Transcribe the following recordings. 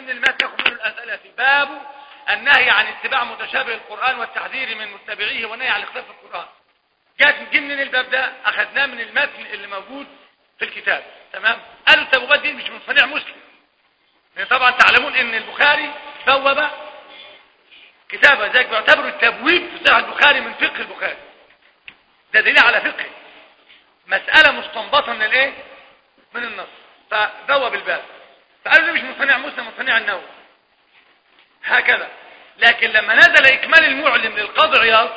من المات تاخد منه الاسئله في باب النهي عن اتباع متشابه القران والتحذير من متبعيه والنهي عن اختلاف القران جات جه من الباب ده اخذناه من المتن اللي موجود في الكتاب تمام قالوا التبويبات دي مش من صنيع مسلم لان طبعا تعلمون ان البخاري بوب كتابه ذلك بيعتبر التبويب في صحيح البخاري من فقه البخاري ده دليل على فقه مسألة مستنبطة من الايه من النص فبوب الباب فقالوا دي مش من صنيع مسلم من صنيع النووي هكذا لكن لما نزل اكمال المعلم للقاضي عياض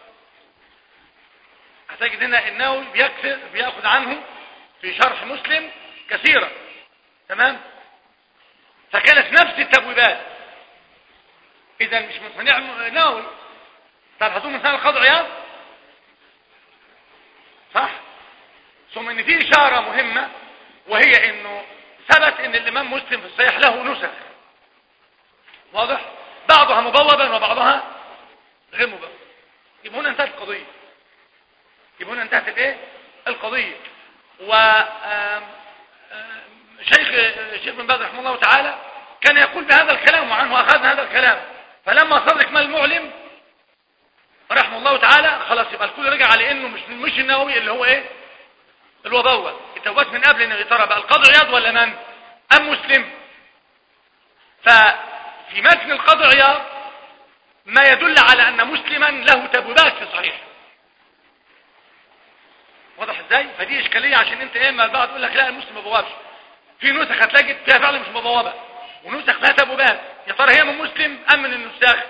هتجد هنا النووي بيكثر بياخذ عنه في شرح مسلم كثيرا تمام فكانت نفس التبويبات اذا مش من صنيع نووي تلحظون من صنيع القاضي عياض صح ثم ان في اشاره مهمه وهي انه ثبت ان الامام مسلم في الصحيح له نسخ واضح بعضها مبوبا وبعضها غير مبوب يبقى هنا انتهت القضيه يبقى هنا انتهت الايه القضيه و شيخ الشيخ بن باز رحمه الله تعالى كان يقول بهذا الكلام وعنه اخذنا هذا الكلام فلما صار اكمال المعلم رحمه الله تعالى خلاص يبقى الكل رجع على انه مش مش النووي اللي هو ايه الوضوة التوبات من قبل ان ترى بقى القاضي عياض ولا من ام مسلم ففي متن القاضي عياض ما يدل على ان مسلما له تبويبات في صحيح واضح ازاي فدي اشكاليه عشان انت ايه ما البعض يقول لك لا المسلم ما بوابش في نسخ هتلاقي فيها فعلا مش مبوبه ونسخ فيها تبويبات يا ترى هي من مسلم ام من النساخ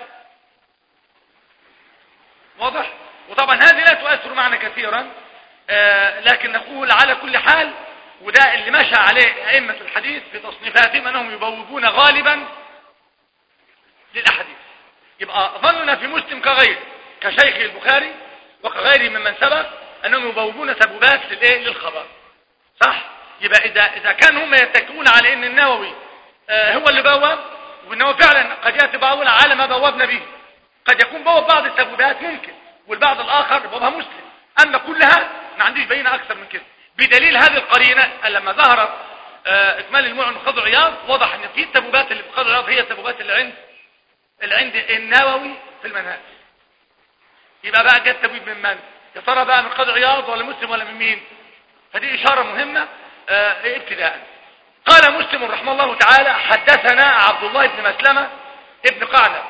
واضح وطبعا هذه لا تؤثر معنا كثيرا آه لكن نقول على كل حال وده اللي مشى عليه ائمه الحديث في تصنيفاتهم انهم يبوبون غالبا للاحاديث يبقى ظننا في مسلم كغير كشيخ البخاري وكغيره ممن سبق انهم يبوبون تبوبات للايه للخبر صح يبقى اذا اذا كانوا هم يتكئون على ان النووي آه هو اللي بوب وانه فعلا قد ياتي باول على ما بوبنا به قد يكون بوب بعض التبويبات ممكن والبعض الاخر بوبها مسلم اما كلها ما عنديش بينه اكثر من كده بدليل هذه القرينه لما ظهرت آه اكمال المعن قاضي عياض وضح ان في التبويبات اللي في قاضي عياض هي التبويبات اللي عند اللي عند النووي في المنهج يبقى بقى جت تبويب من من يا ترى بقى من قاضي عياض ولا مسلم ولا من مين فدي اشاره مهمه آه ابتداء قال مسلم رحمه الله تعالى حدثنا عبد الله بن مسلمه ابن قعنب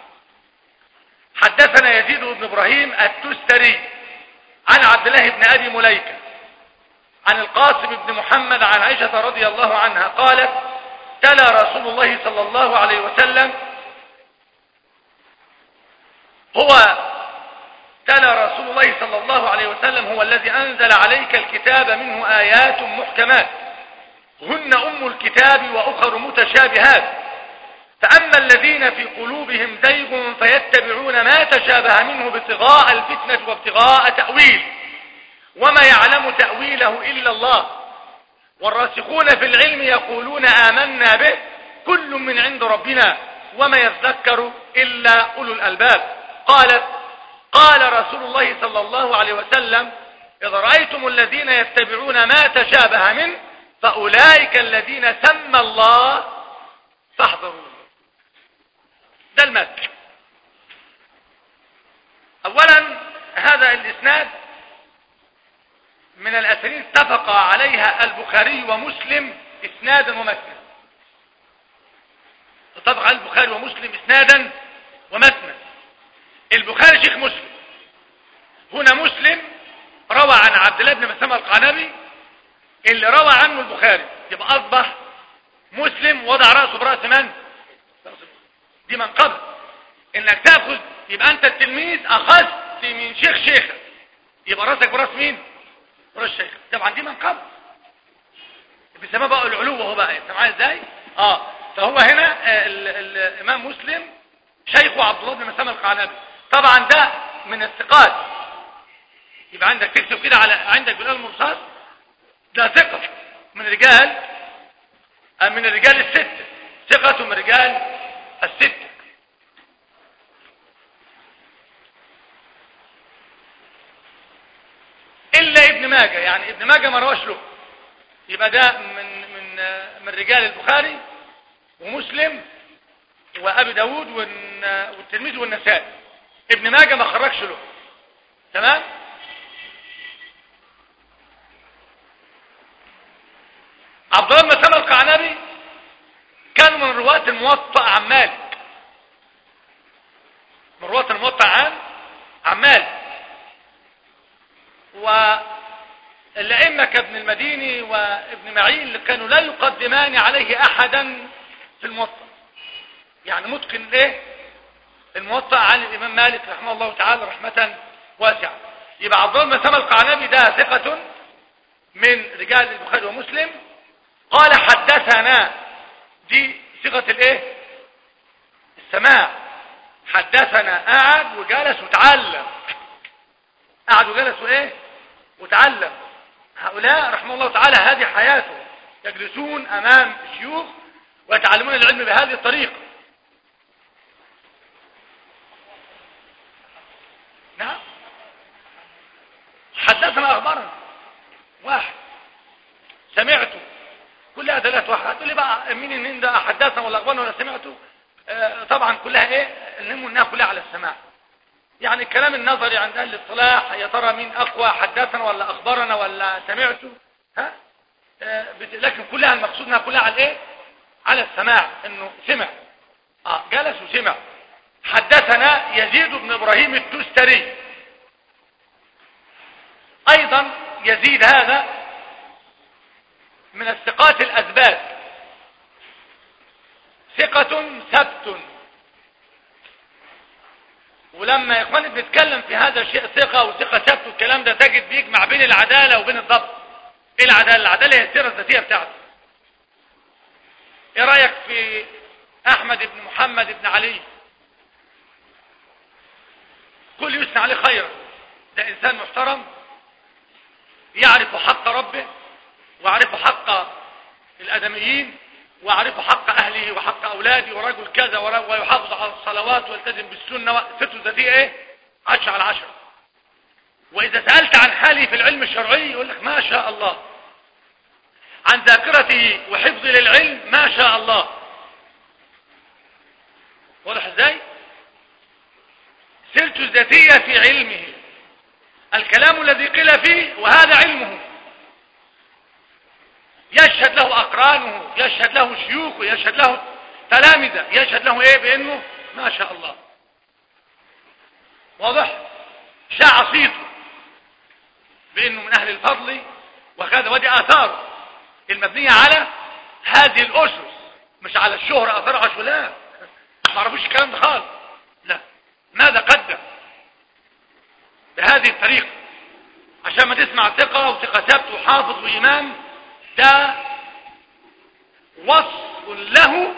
حدثنا يزيد بن ابراهيم التستري عن عبد الله بن ابي مليكه عن القاسم بن محمد عن عائشه رضي الله عنها قالت تلا رسول الله صلى الله عليه وسلم هو تلا رسول الله صلى الله عليه وسلم هو الذي انزل عليك الكتاب منه ايات محكمات هن ام الكتاب واخر متشابهات فأما الذين في قلوبهم زيغ فيتبعون ما تشابه منه ابتغاء الفتنة وابتغاء تأويل وما يعلم تأويله إلا الله والراسخون في العلم يقولون آمنا به كل من عند ربنا وما يذكر إلا أولو الألباب قالت قال رسول الله صلى الله عليه وسلم إذا رأيتم الذين يتبعون ما تشابه منه فأولئك الذين سمى الله فاحذروا ده المد اولا هذا الاسناد من الاسانيد اتفق عليها البخاري ومسلم اسنادا ومتنا اتفق على البخاري ومسلم اسنادا ومتنا البخاري شيخ مسلم هنا مسلم روى عن عبد الله بن مسلمة القعنبي اللي روى عنه البخاري يبقى اصبح مسلم وضع رأسه برأس من دي منقبة انك تاخذ يبقى انت التلميذ اخذت من شيخ شيخك يبقى راسك براس مين راس شيخ طبعا دي منقبة بيسموها بقى العلو وهو بقى انت معايا ازاي اه فهو هنا ال ال الامام مسلم شيخه عبد الله بن مسلم القعنبي طبعا ده من الثقات يبقى عندك تكتب كده على عندك بالقلم الرصاص ده ثقة من رجال من الرجال الستة ثقة من رجال الستة إلا ابن ماجه يعني ابن ماجه ما رواش له يبقى ده من من من رجال البخاري ومسلم وابي داود والترمذي والنسائي ابن ماجه ما خرجش له تمام عبد الله بن سلمة القعنبي كان من رواة الموطأ عن مالك من رواة الموطأ عن عن مالك والأئمة كابن المديني وابن معين كانوا لا يقدمان عليه أحدا في الموطأ يعني متقن ايه الموطأ عن الإمام مالك رحمه الله تعالى رحمة واسعة يبقى عبد الله بن سلمة القعنبي ده ثقة من رجال البخاري ومسلم قال حدثنا دي صيغه الايه السماع حدثنا قعد وجلس وتعلم قعد وجلس وايه وتعلم هؤلاء رحمه الله تعالى هذه حياتهم يجلسون امام الشيوخ ويتعلمون العلم بهذه الطريقه نعم حدثنا اخبارنا واحد سمعته كلها ثلاث واحد هتقول لي بقى مين مين ده حدثنا ولا اخبرنا ولا سمعته آه طبعا كلها ايه نلم انها كلها على السماع يعني الكلام النظري عند اهل الصلاح يا ترى مين اقوى حدثنا ولا اخبرنا ولا سمعته ها آه لكن كلها المقصود انها كلها على الايه على السماع انه سمع اه جلس وسمع حدثنا يزيد بن ابراهيم التستري ايضا يزيد هذا من الثقات الأثبات ثقة ثبت ولما يا اخواني بنتكلم في هذا الشيء ثقة وثقة ثبت والكلام ده تجد بيجمع بين العدالة وبين الضبط ايه العدالة العدالة هي السيرة الذاتية بتاعته ايه رأيك في احمد بن محمد بن علي كل يثنى عليه خيرا ده انسان محترم يعرف حق ربه واعرف حق الادميين واعرف حق اهله وحق اولاده ورجل كذا ويحافظ على الصلوات ويلتزم بالسنه سته ذاتيه ايه عشر على عشر واذا سالت عن حاله في العلم الشرعي يقول لك ما شاء الله عن ذاكرته وحفظه للعلم ما شاء الله واضح ازاي سيرته الذاتيه في علمه الكلام الذي قيل فيه وهذا علمه يشهد له أقرانه يشهد له شيوخه يشهد له تلامذة يشهد له إيه بأنه ما شاء الله واضح شاع صيته بأنه من أهل الفضل وكذا ودي آثاره المبنية على هذه الأسس مش على الشهرة أثار عشولاء ما عرفوش الكلام ده خالص لا ماذا قدم بهذه الطريقة عشان ما تسمع ثقة وثقة ثبت وحافظ وإمام ده وصف له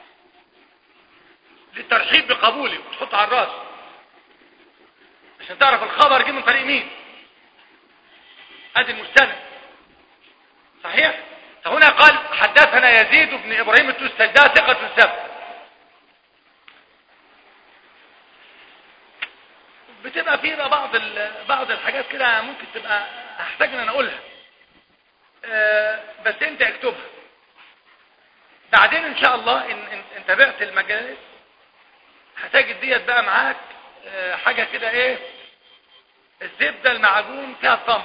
للترحيب بقبوله وتحط على الراس عشان تعرف الخبر جه من طريق مين ادي المستند صحيح فهنا قال حدثنا يزيد بن ابراهيم التستج ده ثقة السبت بتبقى فيها بعض بعض الحاجات كده ممكن تبقى احتاج ان انا اقولها أه بس انت اكتبها بعدين ان شاء الله ان, ان, ان تابعت المجالس هتجد ديت بقى معاك أه حاجة كده ايه الزبدة المعجون فيها الطمر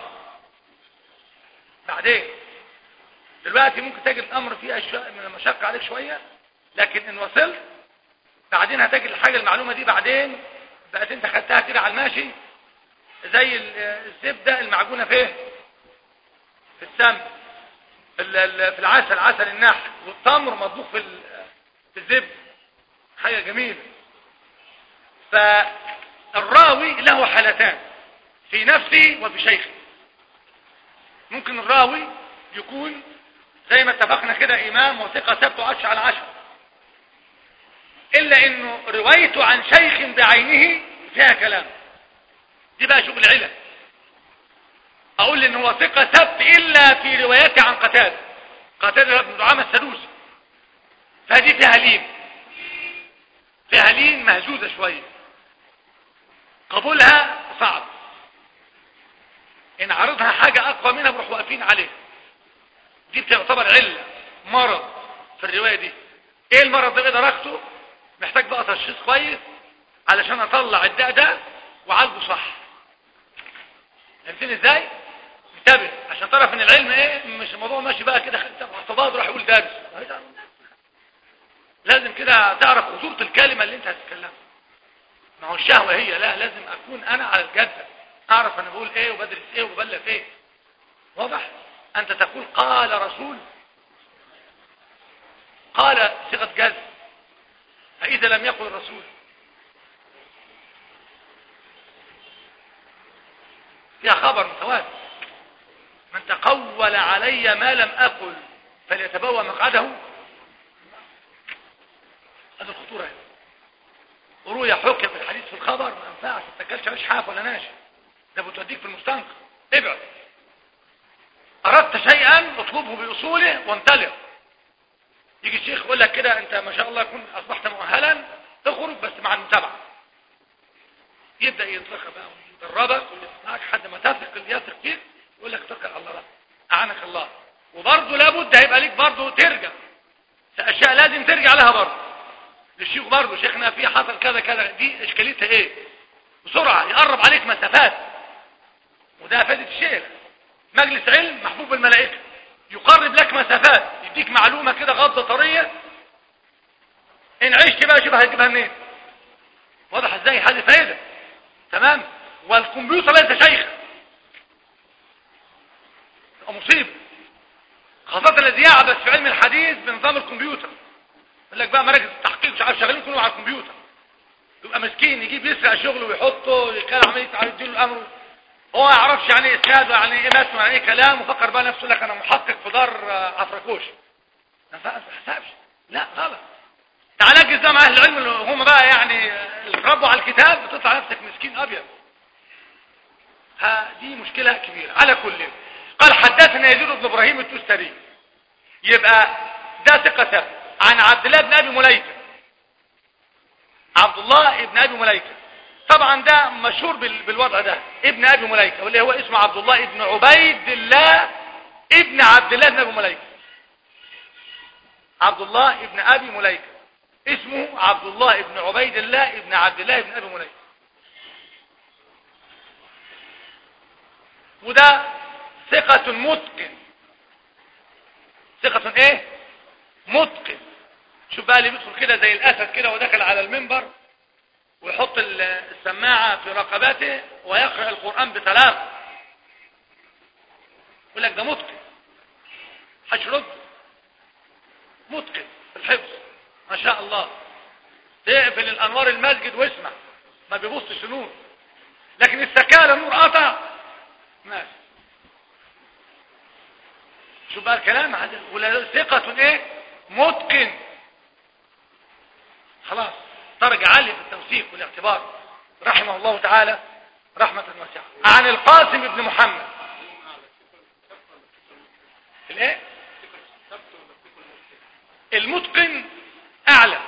بعدين دلوقتي ممكن تجد الامر فيه اشياء من المشقة عليك شوية لكن ان وصلت بعدين هتجد الحاجة المعلومة دي بعدين بقت انت خدتها كده على الماشي زي الزبدة المعجونة فيه في السم في العسل عسل النحل والتمر مطبوخ في في الزبد حاجة جميلة فالراوي له حالتان في نفسه وفي شيخه ممكن الراوي يكون زي ما اتفقنا كده امام وثقة ثبت عشر على عشر الا انه روايته عن شيخ بعينه فيها كلام دي بقى شغل علم اقول ان هو ثقة ثبت الا في رواياته عن قتادة قتادة بن دعامة السدوسي فهذه فيها لين فيها لين مهزوزة شوية قبولها صعب ان عرضها حاجة اقوى منها بروح واقفين عليها دي بتعتبر علة مرض في الرواية دي ايه المرض اللي درجته محتاج بقى تشخيص كويس علشان اطلع الداء ده وعالجه صح فهمتني ازاي انتبه عشان تعرف ان العلم ايه مش الموضوع ماشي بقى كده احتفاظ راح يقول دارس لازم كده تعرف خطوره الكلمه اللي انت هتتكلمها ما هو الشهوه هي لا لازم اكون انا على الجده اعرف انا بقول ايه وبدرس ايه وببلغ ايه واضح انت تقول قال رسول قال صيغه جزم فاذا لم يقل الرسول فيها خبر متواتر من تقول علي ما لم أقل فليتبوى مقعده هذه الخطورة وروي حكم في الحديث في الخبر ما ينفعش ما تاكلش عيش حاف ولا ناشف ده بتوديك في المستنقع ابعد أردت شيئا اطلبه بأصوله وانطلق يجي الشيخ يقول لك كده انت ما شاء الله يكون اصبحت مؤهلا اخرج بس مع المتابعة يبدأ يطلقها بقى ويدربك ويسمعك حد ما تثق يثق فيك يقول لك توكل على الله بقى اعانك الله وبرضه لابد هيبقى ليك برضه ترجع اشياء لازم ترجع لها برضه للشيخ برضه شيخنا في حصل كذا كذا دي اشكاليتها ايه بسرعة يقرب عليك مسافات وده فائدة الشيخ مجلس علم محبوب بالملائكة يقرب لك مسافات يديك معلومة كده غضة طرية ان عشت بقى شبه هتجيبها منين واضح ازاي هذه فائدة تمام والكمبيوتر ليس شيخا مصيبة خاصة الذي يعبث في علم الحديث بنظام الكمبيوتر يقول لك بقى مراكز التحقيق مش عارف شغالين كلهم على الكمبيوتر يبقى مسكين يجيب يسرق شغله ويحطه يتكلم عمليه يديله الامر هو ما يعرفش يعني ايه اسناد ويعني ايه متن ويعني ايه كلام وفكر بقى نفسه لك انا محقق في دار عفركوش ما حسابش لا غلط تعال اجلس ده مع اهل العلم اللي هم بقى يعني اللي اتربوا على الكتاب بتطلع نفسك مسكين ابيض دي مشكله كبيره على كل قال حدثنا يزيد بن ابراهيم التستري يبقى ده ثقة عن عبد الله بن ابي مليكه عبد الله ابن ابي مليكه طبعا ده مشهور بالوضع ده ابن ابي مليكه واللي هو اسمه عبد الله ابن عبيد الله ابن عبد الله بن ابي مليكه عبد الله ابن ابي مليكه اسمه عبد الله ابن عبيد الله ابن عبد الله ابن ابي مليكه وده ثقة متقن ثقة ايه متقن شوف بقى اللي بيدخل كده زي الاسد كده ودخل على المنبر ويحط السماعة في رقبته ويقرأ القرآن بثلاث يقول لك ده متقن حشرد متقن في الحفظ ما شاء الله تقفل الانوار المسجد واسمع ما بيبصش نور لكن السكالة نور قطع ماشي شوف بقى الكلام هذا ولا ثقة ايه متقن خلاص درجة عالية في التوثيق والاعتبار رحمه الله تعالى رحمة واسعة عن القاسم بن محمد الايه المتقن اعلى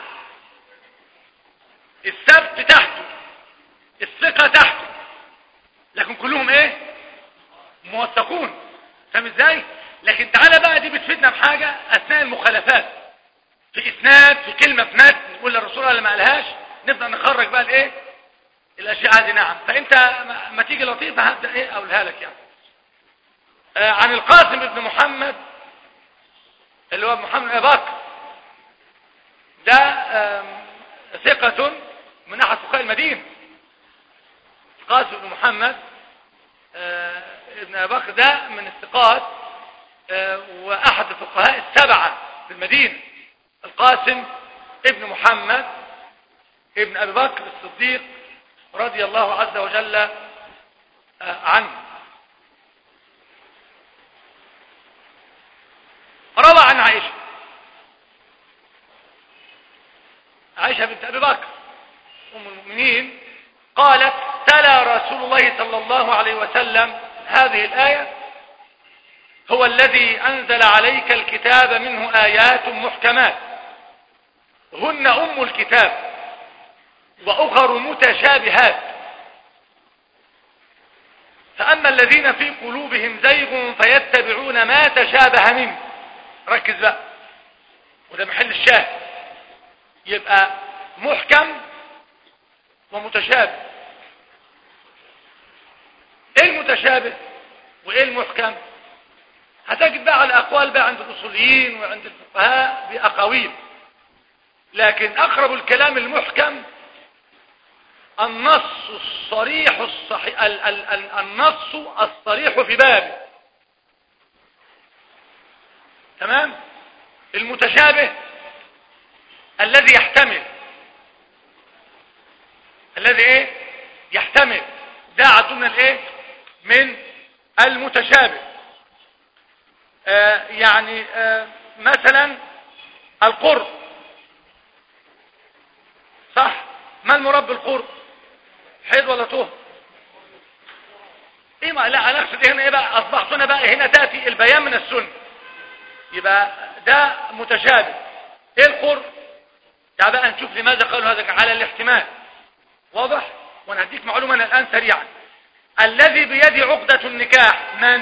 الثبت تحته الثقة تحته لكن كلهم ايه موثقون فاهم ازاي لكن تعالى بقى دي بتفيدنا بحاجة اثناء المخالفات في اسناد في كلمة في متن نقول للرسول اللي ما قالهاش نبدأ نخرج بقى الايه الاشياء هذه نعم فانت ما تيجي لطيفة هبدأ ايه اقولها لك يعني آه عن القاسم بن محمد اللي هو محمد ابي بكر ده آه ثقة من احد فقهاء المدينة القاسم بن محمد آه ابن ابي بكر ده من الثقات واحد الفقهاء السبعة في المدينة القاسم ابن محمد ابن ابي بكر الصديق رضي الله عز وجل عنه روى عن عائشة عائشة بنت ابي بكر ام المؤمنين قالت تلا رسول الله صلى الله عليه وسلم هذه الآية هو الذي أنزل عليك الكتاب منه آيات محكمات هن أم الكتاب وأخر متشابهات فأما الذين في قلوبهم زيغ فيتبعون ما تشابه منه ركز بقى وده محل الشاهد يبقى محكم ومتشابه ايه المتشابه وايه المحكم هتجد بقى على الاقوال بقى عند الاصوليين وعند الفقهاء باقاويل لكن اقرب الكلام المحكم النص الصريح الصحيح ال ال ال النص الصريح في بابه تمام المتشابه الذي يحتمل الذي ايه يحتمل ده عدونا الايه من المتشابه آه يعني آه مثلا القرب صح ما المراد بالقرب حيض ولا طهر ايه ما لا انا اقصد هنا ايه بقى اصبحت هنا بقى هنا تاتي البيان من السنه يبقى ده متشابه ايه القرب تعال بقى نشوف لماذا قالوا هذا على الاحتمال واضح وانا هديك معلومه الان سريعا الذي بيد عقدة النكاح من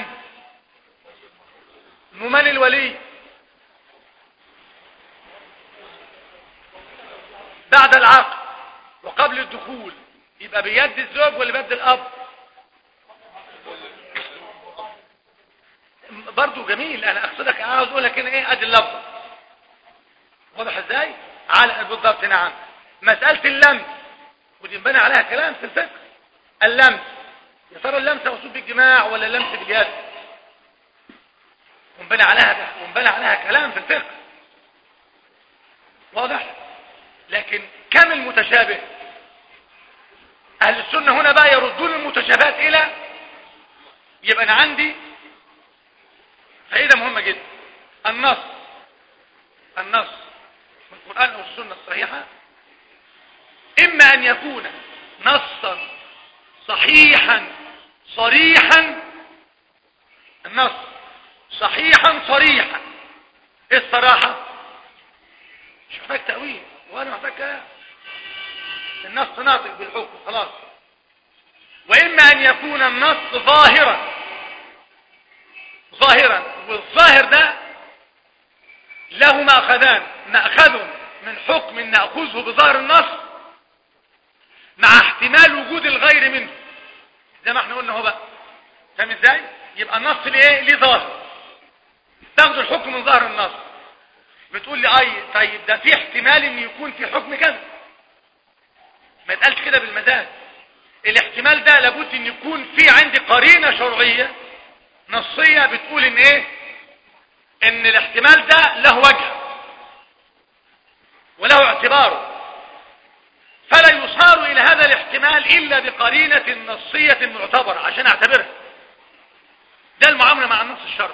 من الولي بعد العقد وقبل الدخول يبقى بيد الزوج ولا بيد الاب برضو جميل انا اقصدك انا عاوز اقول لك هنا ايه ادي اللفظ واضح ازاي على بالضبط نعم مساله اللمس ودي ينبني عليها كلام في الفقه اللمس يا ترى اللمس مقصود بالجماع ولا اللمس باليد ونبني عليها ونبني عليها كلام في الفقه واضح لكن كم المتشابه اهل السنه هنا بقى يردون المتشابهات الى يبقى انا عندي فائده مهمه جدا النص النص من القران او السنه الصحيحه اما ان يكون نصا صحيحا صريحا النص صحيحا صريحا ايه الصراحة مش محتاج تأويل وانا محتاج كلام النص ناطق بالحكم خلاص واما ان يكون النص ظاهرا ظاهرا والظاهر ده له مأخذان مأخذ من حكم نأخذه بظاهر النص مع احتمال وجود الغير منه زي ما احنا قلنا اهو بقى فاهم ازاي يبقى النص ليه ليه ظاهر تاخد الحكم من ظاهر النص بتقول لي اي طيب ده في احتمال ان يكون في حكم كذا ما يتقالش كده بالمزاج الاحتمال ده لابد ان يكون في عندي قرينه شرعيه نصيه بتقول ان ايه ان الاحتمال ده له وجه وله اعتباره فلا يصار الى هذا الاحتمال الا بقرينة نصية معتبرة عشان اعتبرها ده المعاملة مع النص الشرعي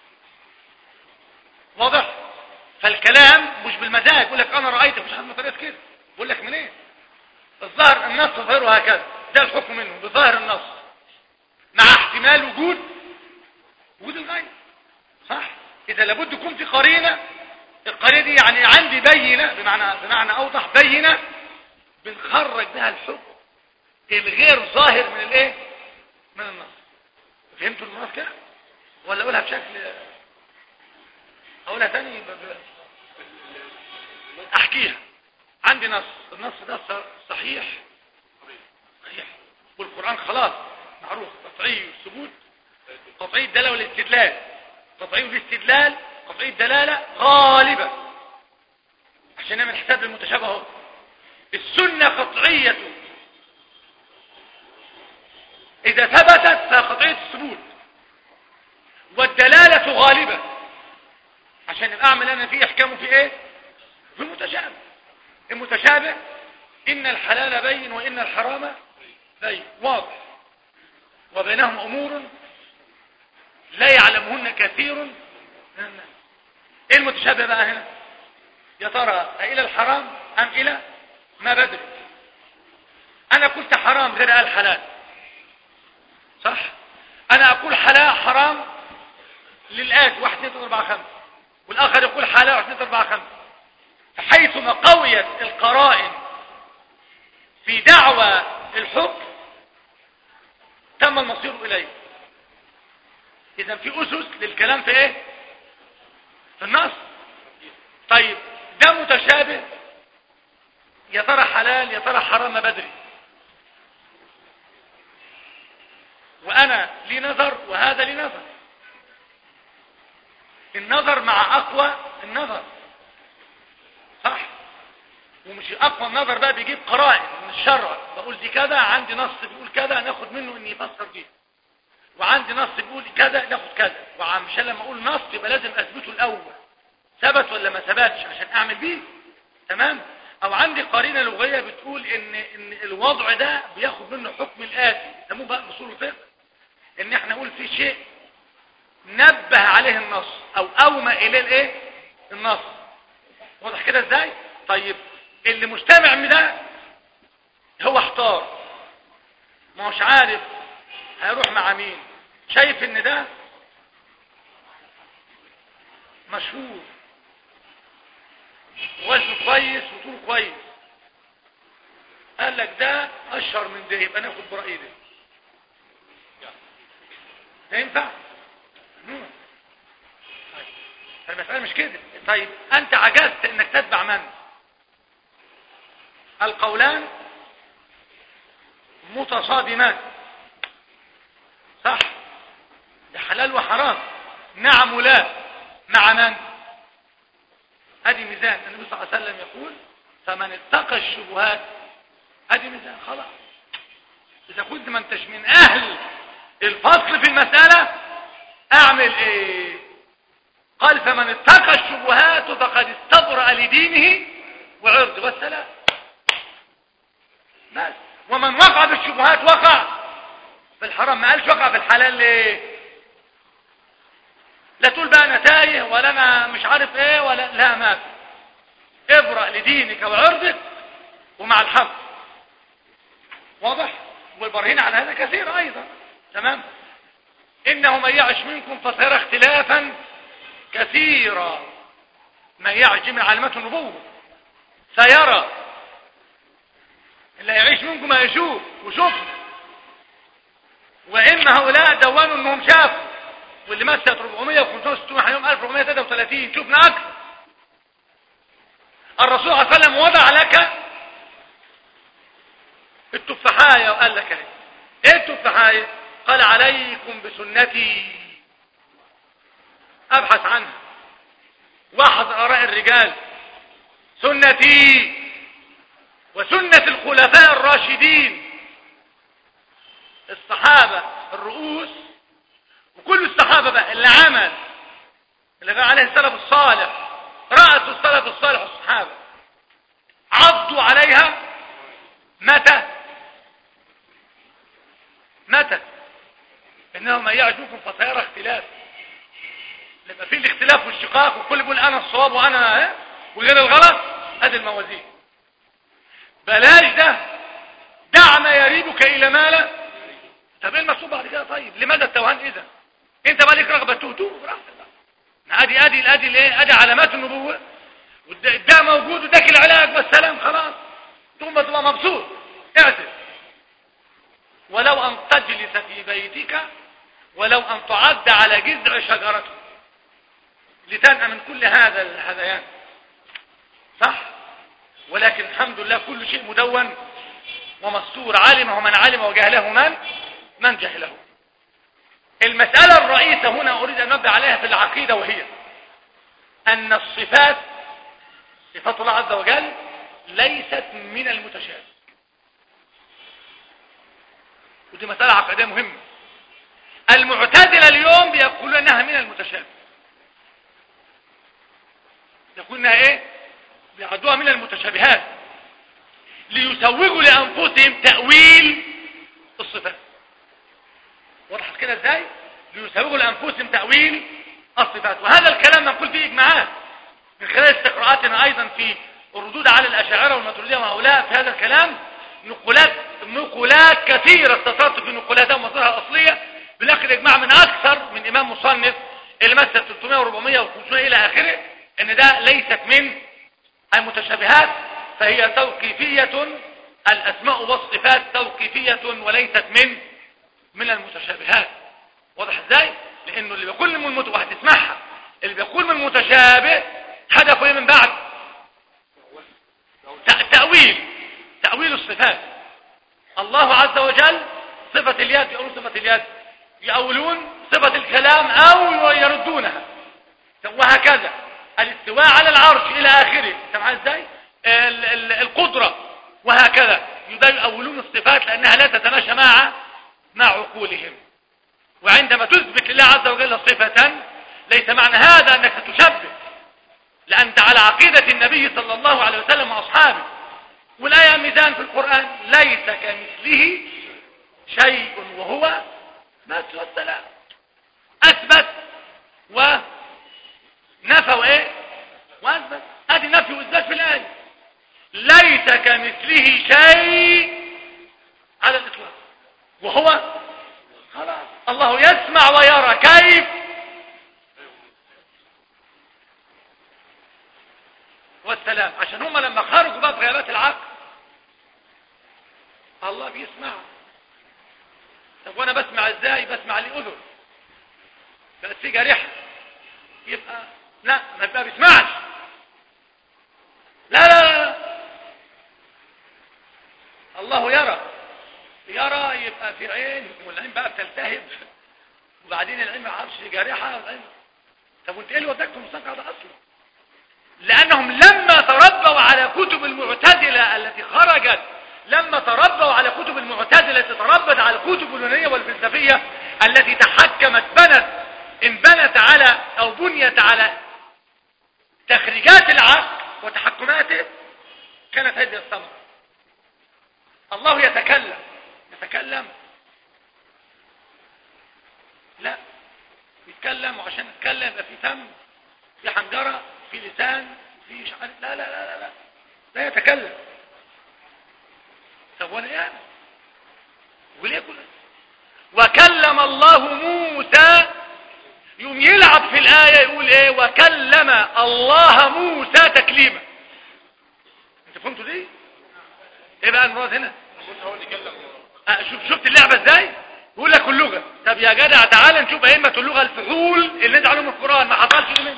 واضح فالكلام مش بالمزاج يقول لك انا رأيت مش حد طريقة كده بقول لك منين الظاهر النص ظاهره هكذا ده الحكم منه بظاهر النص مع احتمال وجود وجود الغير صح اذا لابد يكون في قرينة القرينة دي يعني عندي بينة بمعنى, بمعنى اوضح بينة بنخرج بها الحكم الغير ظاهر من الايه من النص فهمتوا النص كده ولا اقولها بشكل اقولها تاني ب... احكيها عندي نص النص ده صحيح صحيح والقرآن خلاص معروف قطعي الثبوت قطعي الدلالة والاستدلال قطعي الاستدلال قطعي الدلالة غالبة عشان نعمل حساب المتشابه اهو السنة قطعية إذا ثبتت فقطعية الثبوت والدلالة غالبة عشان الأعمل أنا فيه أحكامه في إيه في المتشابه المتشابه إن الحلال بين وإن الحرام بين واضح وبينهم أمور لا يعلمهن كثير من الناس إيه المتشابه بقى هنا يا ترى إلى الحرام أم إلى ما بدري انا قلت حرام غير قال حلال صح انا اقول حلال حرام للآت واحد اثنين ثلاثة اربعة خمسة والاخر يقول حلال واحد اثنين ثلاثة اربعة خمسة فحيثما قويت القرائن في دعوى الحكم تم المصير اليه اذا في اسس للكلام في ايه في النص طيب ده متشابه يا ترى حلال يا ترى حرام بدري وانا لي نظر وهذا لي نظر النظر مع اقوى النظر صح ومش اقوى النظر بقى بيجيب قرائن من الشرع بقول دي كذا عندي نص بيقول كذا ناخد منه اني يفسر دي وعندي نص بيقول كذا ناخد كذا وعشان لما اقول نص يبقى لازم اثبته الاول ثبت ولا ما ثبتش عشان اعمل بيه تمام او عندي قرينه لغويه بتقول ان ان الوضع ده بياخد منه حكم الاتي يسموه بقى اصول الفقه ان احنا نقول في شيء نبه عليه النص او اومى اليه الايه النص واضح كده ازاي طيب اللي مستمع من ده هو احتار ما هوش عارف هيروح مع مين شايف ان ده مشهور وزنه كويس وطوله كويس قال لك ده اشهر من ده يبقى ناخد برأي ده ده ينفع طيب المسألة مش كده طيب انت عجزت انك تتبع من القولان متصادمان صح ده حلال وحرام نعم ولا مع من ادي ميزان النبي صلى الله عليه وسلم يقول فمن اتقى الشبهات ادي ميزان خلاص اذا كنت ما انتش من اهل الفصل في المسألة اعمل ايه قال فمن اتقى الشبهات فقد استبرأ لدينه وعرض والسلام بس ومن وقع بالشبهات وقع في الحرام ما قالش وقع في الحلال ليه لا تقول بقى انا تايه ولا انا مش عارف ايه ولا لا ما في ابرأ لدينك وعرضك ومع الحق واضح والبرهين على هذا كثير ايضا تمام انه من يعش منكم فسيرى اختلافا كثيرا من يعش من علامات النبوة سيرى اللي يعيش منكم ما يشوف وشوف وان هؤلاء دوانوا انهم شافوا واللي مثلت 400 و500 600 يوم 1433 شفنا اكثر الرسول صلى الله عليه وسلم وضع لك التفاحية وقال لك اهي ايه التفاحية قال عليكم بسنتي ابحث عنها واحذر اراء الرجال سنتي وسنة الخلفاء الراشدين الصحابة الرؤوس وكل الصحابة بقى اللي عمل اللي قال عليه السلف الصالح رأس السلف الصالح الصحابة عضوا عليها متى متى انه من يعجبكم فسيرى اختلاف لما في الاختلاف والشقاق وكل يقول انا الصواب وانا اه وغير الغلط هذه الموازين بلاش ده دع ما يريبك الى ما لا طب ايه المقصود بعد كده طيب لماذا التوهان اذا انت بقى لك رغبه تهتوه براحتك ادي ادي ادي الايه ادي علامات النبوه ده موجود وداك العلاج والسلام خلاص ثم تبقى مبسوط اعتب ولو ان تجلس في بيتك ولو ان تعد على جذع شجرة لتنأى من كل هذا الهذيان صح ولكن الحمد لله كل شيء مدون ومستور علمه من علم وجهله من من جهله المسألة الرئيسة هنا أريد أن نبدأ عليها في العقيدة وهي أن الصفات صفات الله عز وجل ليست من المتشابه ودي مسألة عقدية مهمة المعتزلة اليوم بيقولون انها من المتشابه يقولون انها ايه بيعدوها من المتشابهات ليسوغوا لانفسهم تأويل الصفات وضحت كده ازاي ليسوغوا لانفسهم تأويل الصفات وهذا الكلام نقول فيه اجماعات من خلال استقراءاتنا ايضا في الردود على الاشاعره والماتريديه وهؤلاء في هذا الكلام نقولات نقولات كثيرة استطرت في نقولاتها ومصادرها الأصلية بناخد إجماع من أكثر من إمام مصنف اللي مثل 300 و400 و500 إلى آخره إن ده ليست من المتشابهات فهي توقيفية الأسماء والصفات توقيفية وليست من من المتشابهات واضح ازاي؟ لأنه اللي بيقول من المت... وهتسمعها اللي بيقول من المتشابه هدفه ايه من بعد؟ تأويل الله عز وجل صفة اليد يقولون صفة اليد يأولون صفة الكلام أو يردونها وهكذا الاستواء على العرش إلى آخره سمعها ازاي القدرة وهكذا يأولون الصفات لأنها لا تتماشى مع مع عقولهم وعندما تثبت لله عز وجل صفة ليس معنى هذا أنك تشبه لأنت على عقيدة النبي صلى الله عليه وسلم وأصحابه والآية ميزان في القرآن ليس كمثله شيء وهو مثل السلام أثبت ونفى وإيه وأثبت هذه نفي وإثبات في الآية ليس كمثله شيء على الإطلاق وهو خلاص الله يسمع ويرى كيف والسلام عشان هم لما خرجوا بقى بغيابات العقل الله بيسمع طب وانا بسمع ازاي بسمع لي اذن بقت في جارحه يبقى لا ما يبقى بيسمعش لا لا لا الله يرى يرى يبقى في عين والعين بقى بتلتهب وبعدين العين ما عارفش جارحه والعين طب وانت ايه اللي وداك في المستنقع ده اصلا لانهم لما تربوا على كتب المعتزله التي خرجت لما تربوا على كتب المعتزله التي تربت على الكتب اليونانيه والفلسفيه التي تحكمت بنت انبنت على او بنيت على تخريجات العقل وتحكماته كانت هذه الثمره الله يتكلم يتكلم لا يتكلم وعشان يتكلم يبقى في فم في حنجره في لسان في مش عارف لا لا لا لا لا, لا يتكلم طب وانا يعني وليه كل وكلم الله موسى يوم يلعب في الآية يقول ايه وكلم الله موسى تكليما انت فهمتوا دي ايه بقى المراد هنا أه شوف شفت اللعبة ازاي يقول لك اللغة طب يا جدع تعالى نشوف ائمة اللغة الفحول اللي نزعلوا عليهم القرآن ما حصلش منه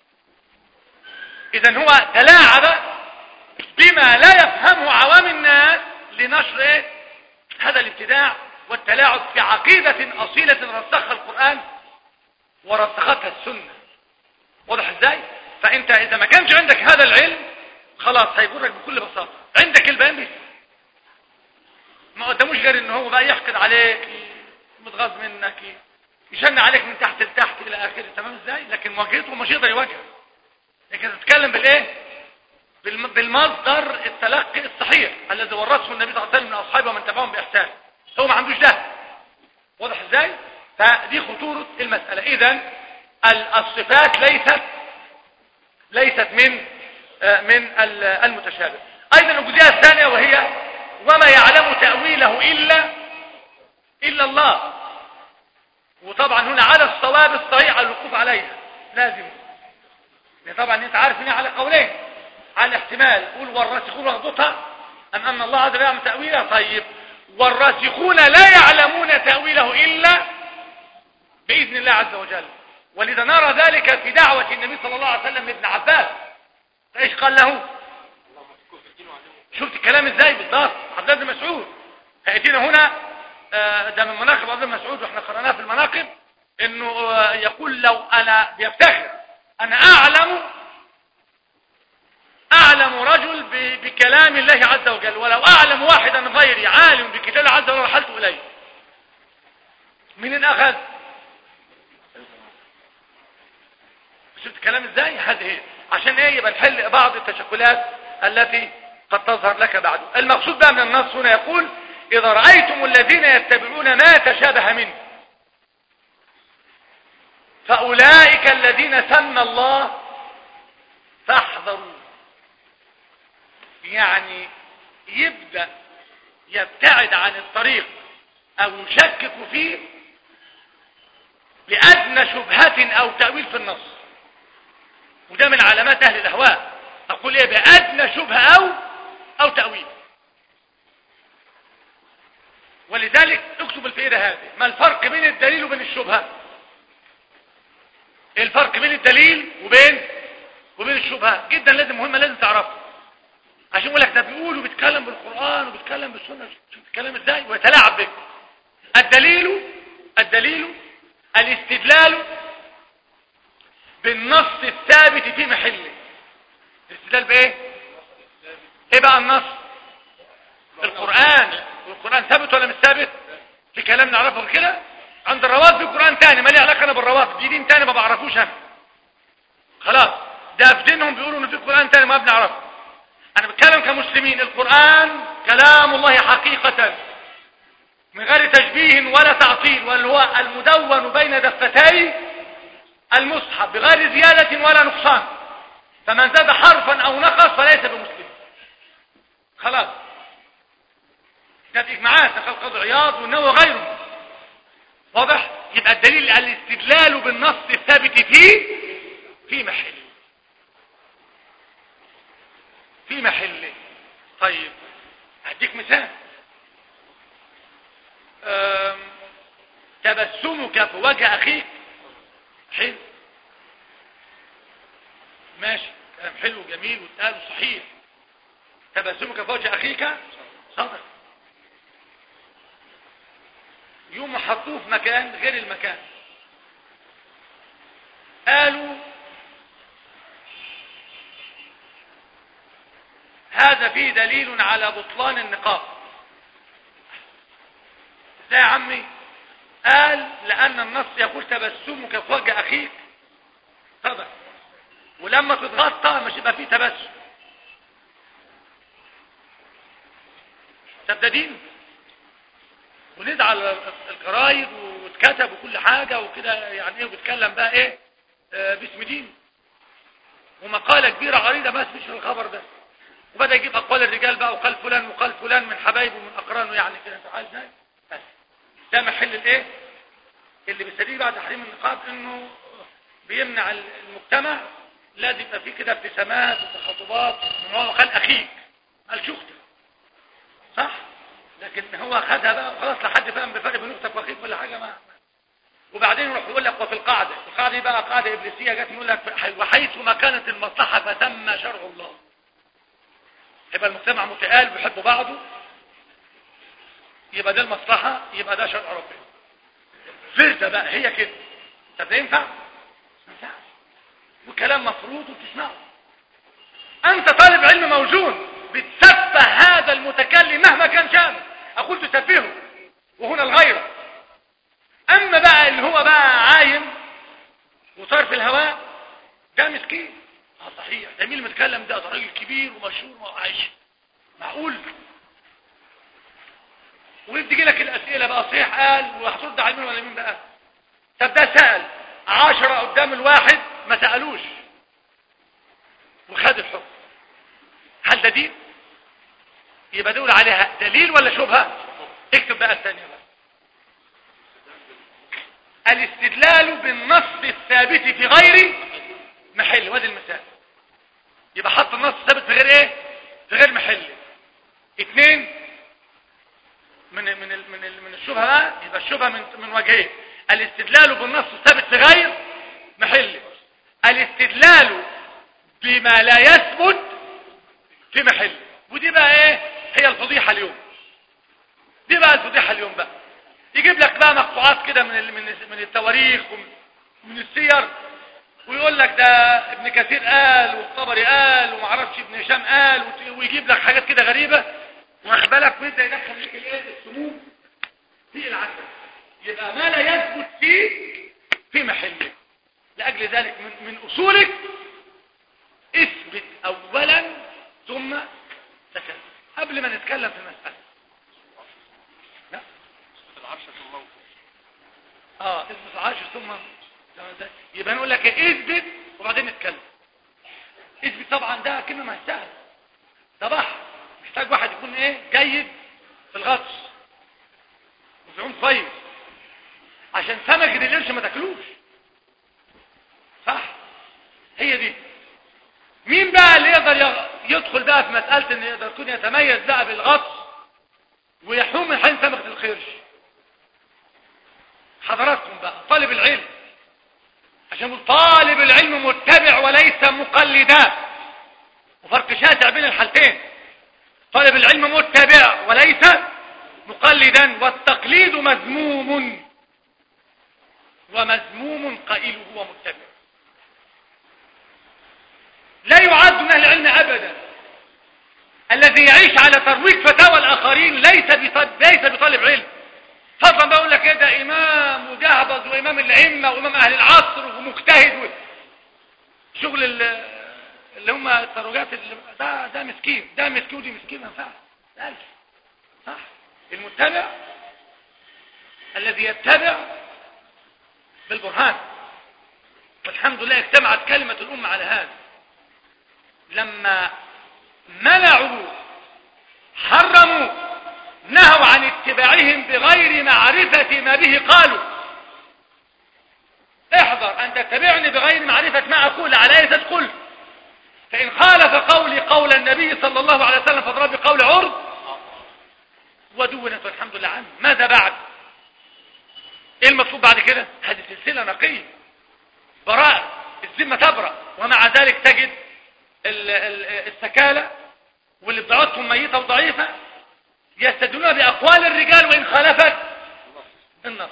اذا هو تلاعب بما لا يفهمه عوام الناس لنشر إيه؟ هذا الابتداع والتلاعب في عقيدة أصيلة رسخها القرآن ورسختها السنة واضح ازاي فانت اذا ما كانش عندك هذا العلم خلاص هيجرك بكل بساطة عندك البيان بس ما قداموش غير ان هو بقى يحقد عليك متغاظ منك يشن عليك من تحت لتحت الى اخره تمام ازاي لكن مواجهته مش يقدر يواجهك لكن تتكلم بالايه بالمصدر التلقي الصحيح الذي ورثه النبي صلى الله عليه وسلم من اصحابه ومن تبعهم باحسان هو ما عندوش ده واضح ازاي فدي خطورة المسألة اذا الصفات ليست ليست من من المتشابه ايضا الجزئية الثانية وهي وما يعلم تأويله الا الا الله وطبعا هنا على الصواب الصحيح الوقوف عليها لازم طبعا انت عارف ان على قولين على احتمال قول والراسخون وغضتها ام ان الله عز وجل يعلم تأويلها طيب والراسخون لا يعلمون تأويله إلا بإذن الله عز وجل ولذا نرى ذلك في دعوة النبي صلى الله عليه وسلم لابن عباس ايش قال له شفت الكلام ازاي بالضبط عبد الله بن مسعود هيأتينا هنا ده من مناقب عبد الله بن مسعود واحنا قرأناها في المناقب انه يقول لو انا بيفتخر انا اعلم اعلم رجل بكلام الله عز وجل ولو اعلم واحدا غيري عالم بكتاب الله عز وجل رحلت اليه من اخذ شفت الكلام ازاي هذه عشان ايه يبقى نحل بعض التشكلات التي قد تظهر لك بعد المقصود بقى من النص هنا يقول اذا رأيتم الذين يتبعون ما تشابه منه فاولئك الذين سمى الله فاحذروا يعني يبدأ يبتعد عن الطريق او يشكك فيه لأدنى شبهة او تأويل في النص وده من علامات اهل الاهواء اقول ايه بأدنى شبهة او او تأويل ولذلك اكتب الفئرة هذه ما الفرق بين الدليل وبين الشبهة ايه الفرق بين الدليل وبين وبين الشبهة جدا لازم مهمة لازم تعرفها عشان يقول لك ده بيقول وبيتكلم بالقرآن وبيتكلم بالسنة شوف الكلام ازاي ويتلاعب بك الدليل الدليل الاستدلال بالنص الثابت في محله الاستدلال بايه ايه بقى النص القرآن والقرآن ثابت ولا مش ثابت في كلام نعرفه كده عند الرواد في قرآن تاني ما ليه علاقة انا بالرواد دي دين تاني ما بعرفوش انا خلاص ده في دينهم بيقولوا ان في قرآن تاني ما بنعرفه انا بتكلم كمسلمين القرآن كلام الله حقيقة من غير تشبيه ولا تعطيل واللي هو المدون بين دفتي المصحف بغير زيادة ولا نقصان فمن زاد حرفا او نقص فليس بمسلم خلاص كانت اجماعات نقل قاضي عياض والنووي وغيره واضح يبقى الدليل الاستدلال بالنص الثابت فيه في محل في محل طيب هديك مثال تبسمك في وجه اخيك حلو ماشي كلام حلو جميل واتقال صحيح تبسمك في وجه اخيك صدق يوم حطوه في مكان غير المكان قالوا هذا فيه دليل على بطلان النقاب ازاي يا عمي قال لان النص يقول تبسمك في وجه اخيك طبعا ولما تتغطى مش يبقى فيه تبسم طب ده دين ونزعل الجرايد واتكتب وكل حاجة وكده يعني ايه وبيتكلم بقى ايه آه باسم دين ومقالة كبيرة عريضة بس مش في الخبر ده وبدأ يجيب أقوال الرجال بقى وقال فلان وقال فلان من حبايبه ومن أقرانه يعني كده انت عايز ازاي بس ده محل الايه اللي بيستدل بقى تحريم النقاب انه بيمنع المجتمع لازم يبقى فيه كده ابتسامات وتخاطبات من هو قال اخيك قال شختك صح لكن هو خدها بقى وخلاص لحد فاهم بفرق بين اختك واخيك ولا حاجه ما وبعدين يروح يقول لك وفي القاعده القاعده دي بقى قاعده ابليسيه جت يقول لك وحيث ما كانت المصلحه فتم شرع الله يبقى المجتمع متآل بيحبوا بعضه يبقى ده المصلحه يبقى ده شرع ربنا فرده بقى هي كده طب ده ينفع؟ ما ينفعش وكلام مفروض وتسمعه انت طالب علم موجود بتسفه هذا المتكلم مهما كان شانه اقول تسفهه وهنا الغيرة اما بقى اللي هو بقى عايم وصار في الهواء ده مسكين اه صحيح ده مين المتكلم ده ده راجل كبير ومشهور وعايش معقول ويجي لك الاسئله بقى صحيح قال وهترد على مين ولا مين بقى طب ده سال عشرة قدام الواحد ما سالوش وخد الحكم هل ده دين يبقى دول عليها دليل ولا شبهة اكتب بقى الثانية بقى الاستدلال بالنص الثابت في غير محل وادي المثال يبقى حط النص الثابت في غير ايه في غير محل اثنين من من ال من ال من الشبهه بقى يبقى الشبهه من من وجهين الاستدلال بالنص الثابت في غير محل الاستدلال بما لا يثبت في محل ودي بقى ايه هي الفضيحة اليوم دي بقى الفضيحة اليوم بقى يجيب لك بقى مقطوعات كده من من من التواريخ ومن السير ويقول لك ده ابن كثير قال والطبري قال وما اعرفش ابن هشام قال ويجيب لك حاجات كده غريبة واخد بالك ويبدا يدخل لك الايه السموم في العسل يبقى ما لا يثبت فيه في محله لاجل ذلك من من اصولك اثبت اولا ثم تكلم قبل ما نتكلم في المسألة لا اه اثبت العاشر ثم يبقى نقول لك اثبت وبعدين نتكلم اثبت طبعا ده كلمة ما يستاهل ده بحر محتاج واحد يكون ايه جيد في الغطس وفي عون كويس عشان سمكة القرش ما تاكلوش صح هي دي مين بقى اللي يقدر يدخل بقى في مسألة ان يقدر يكون يتميز بقى بالغطس ويحوم من حين سمكة الخرش حضراتكم بقى طالب العلم عشان طالب العلم متبع وليس مقلدا وفرق شاسع بين الحالتين طالب العلم متبع وليس مقلدا والتقليد مذموم ومذموم قائله ومتبع لا يعد من اهل العلم ابدا الذي يعيش على ترويج فتاوى الاخرين ليس ليس بطالب علم فضلا بقول لك ايه ده امام وجهبذ وامام الائمه وامام اهل العصر ومجتهد و... شغل اللي هم التروجات اللي ده ده مسكين ده مسكين ودي مسكين ما ينفعش صح المتبع الذي يتبع بالبرهان والحمد لله اجتمعت كلمة الأمة على هذا لما منعوا حرموا نهوا عن اتباعهم بغير معرفة ما به قالوا احذر أن تتبعني بغير معرفة ما أقول على أيسة قل فإن خالف قولي قول النبي صلى الله عليه وسلم فاضرب بقول عرض ودونت والحمد لله عنه ماذا بعد ايه المطلوب بعد كده هذه سلسلة نقية براء الذمة تبرأ ومع ذلك تجد السكالة واللي بضعتهم ميتة وضعيفة يستدلون بأقوال الرجال وإن خالفت النص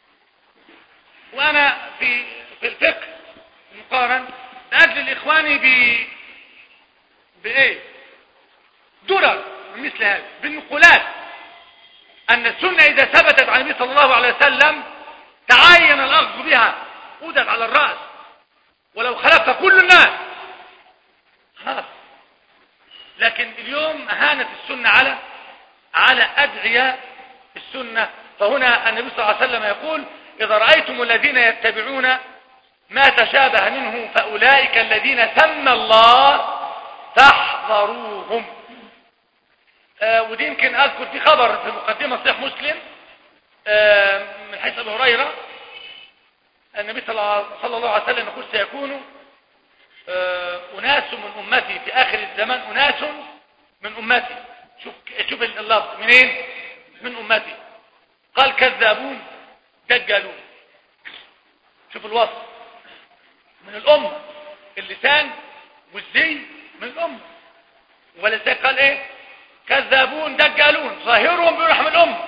وأنا في في الفقه المقارن لأجل الإخوان ب بإيه درر مثل هذا بالنقولات أن السنة إذا ثبتت عن النبي صلى الله عليه وسلم تعين الأخذ بها أودت على الرأس ولو خلفت كل الناس خلاص لكن اليوم هانت السنة على على أدعياء السنة فهنا النبي صلى الله عليه وسلم يقول إذا رأيتم الذين يتبعون ما تشابه منه فأولئك الذين سمى الله فاحذروهم آه ودي يمكن أذكر في خبر في مقدمة صحيح مسلم آه من حيث أبي هريرة النبي صلى الله عليه وسلم يقول سيكون آه أناس من أمتي في آخر الزمان أناس من أمتي شوف شوف اللفظ منين من أمتي قال كذابون دجالون شوف الوصف من الأمة اللسان والزي من الأمة ولذلك قال ايه كذابون دجالون ظاهرهم بيرحم الأمة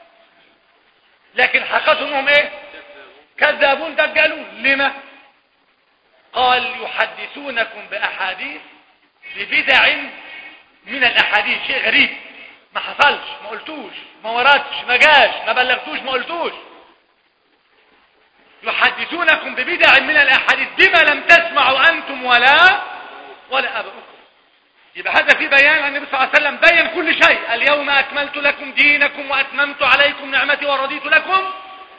لكن حقيقتهم ايه كذابون دجالون لما قال يحدثونكم بأحاديث ببدع من الأحاديث شيء غريب ما حصلش ما قلتوش ما وردش ما جاش ما بلغتوش ما قلتوش يحدثونكم ببدع من الأحاديث بما لم تسمعوا أنتم ولا ولا أبؤكم يبقى هذا في بيان النبي صلى الله عليه وسلم بين كل شيء اليوم أكملت لكم دينكم وأتممت عليكم نعمتي ورضيت لكم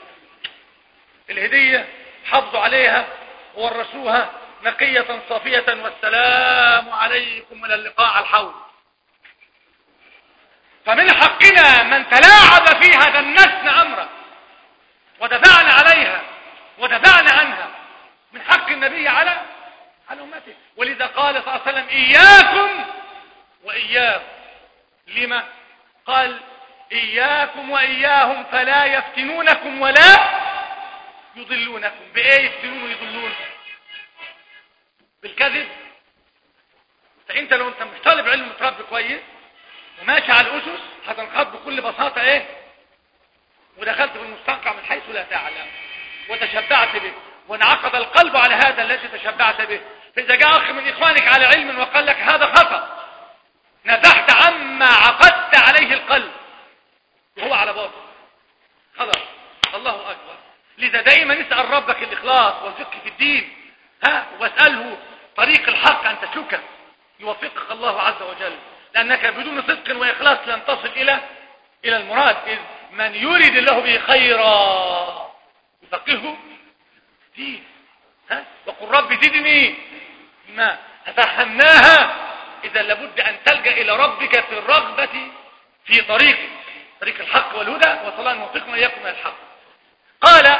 الهدية حافظوا عليها وورثوها نقية صافية والسلام عليكم إلى اللقاء على الحوض فمن حقنا من تلاعب فيها دنسنا أمره ودفعنا عليها ودفعنا عنها من حق النبي على على أمته ولذا قال صلى الله عليه وسلم إياكم وإياهم لما قال إياكم وإياهم فلا يفتنونكم ولا يضلونكم بإيه يفتنون ويضلون بالكذب فأنت لو أنت مش طالب علم متربي كويس وماشي على الأسس هتنخض بكل بساطة إيه ودخلت في المستنقع من حيث لا تعلم وتشبعت به وانعقد القلب على هذا الذي تشبعت به فإذا جاء أخ من إخوانك على علم وقال لك هذا خطأ نزحت عما عقدت عليه القلب وهو على باطل خلاص الله أكبر لذا دائما اسأل ربك الإخلاص والفقه في الدين ها واسأله طريق الحق أن تسلكه يوفقك الله عز وجل لأنك بدون صدق وإخلاص لن تصل إلى إلى المراد إذ من يريد الله به خيرا يفقهه دين ها وقل رب زدني ما فهمناها إذا لابد أن تلجأ إلى ربك في الرغبة في طريقك طريق الحق والهدى وصلاة موفقنا إياكم من الحق قال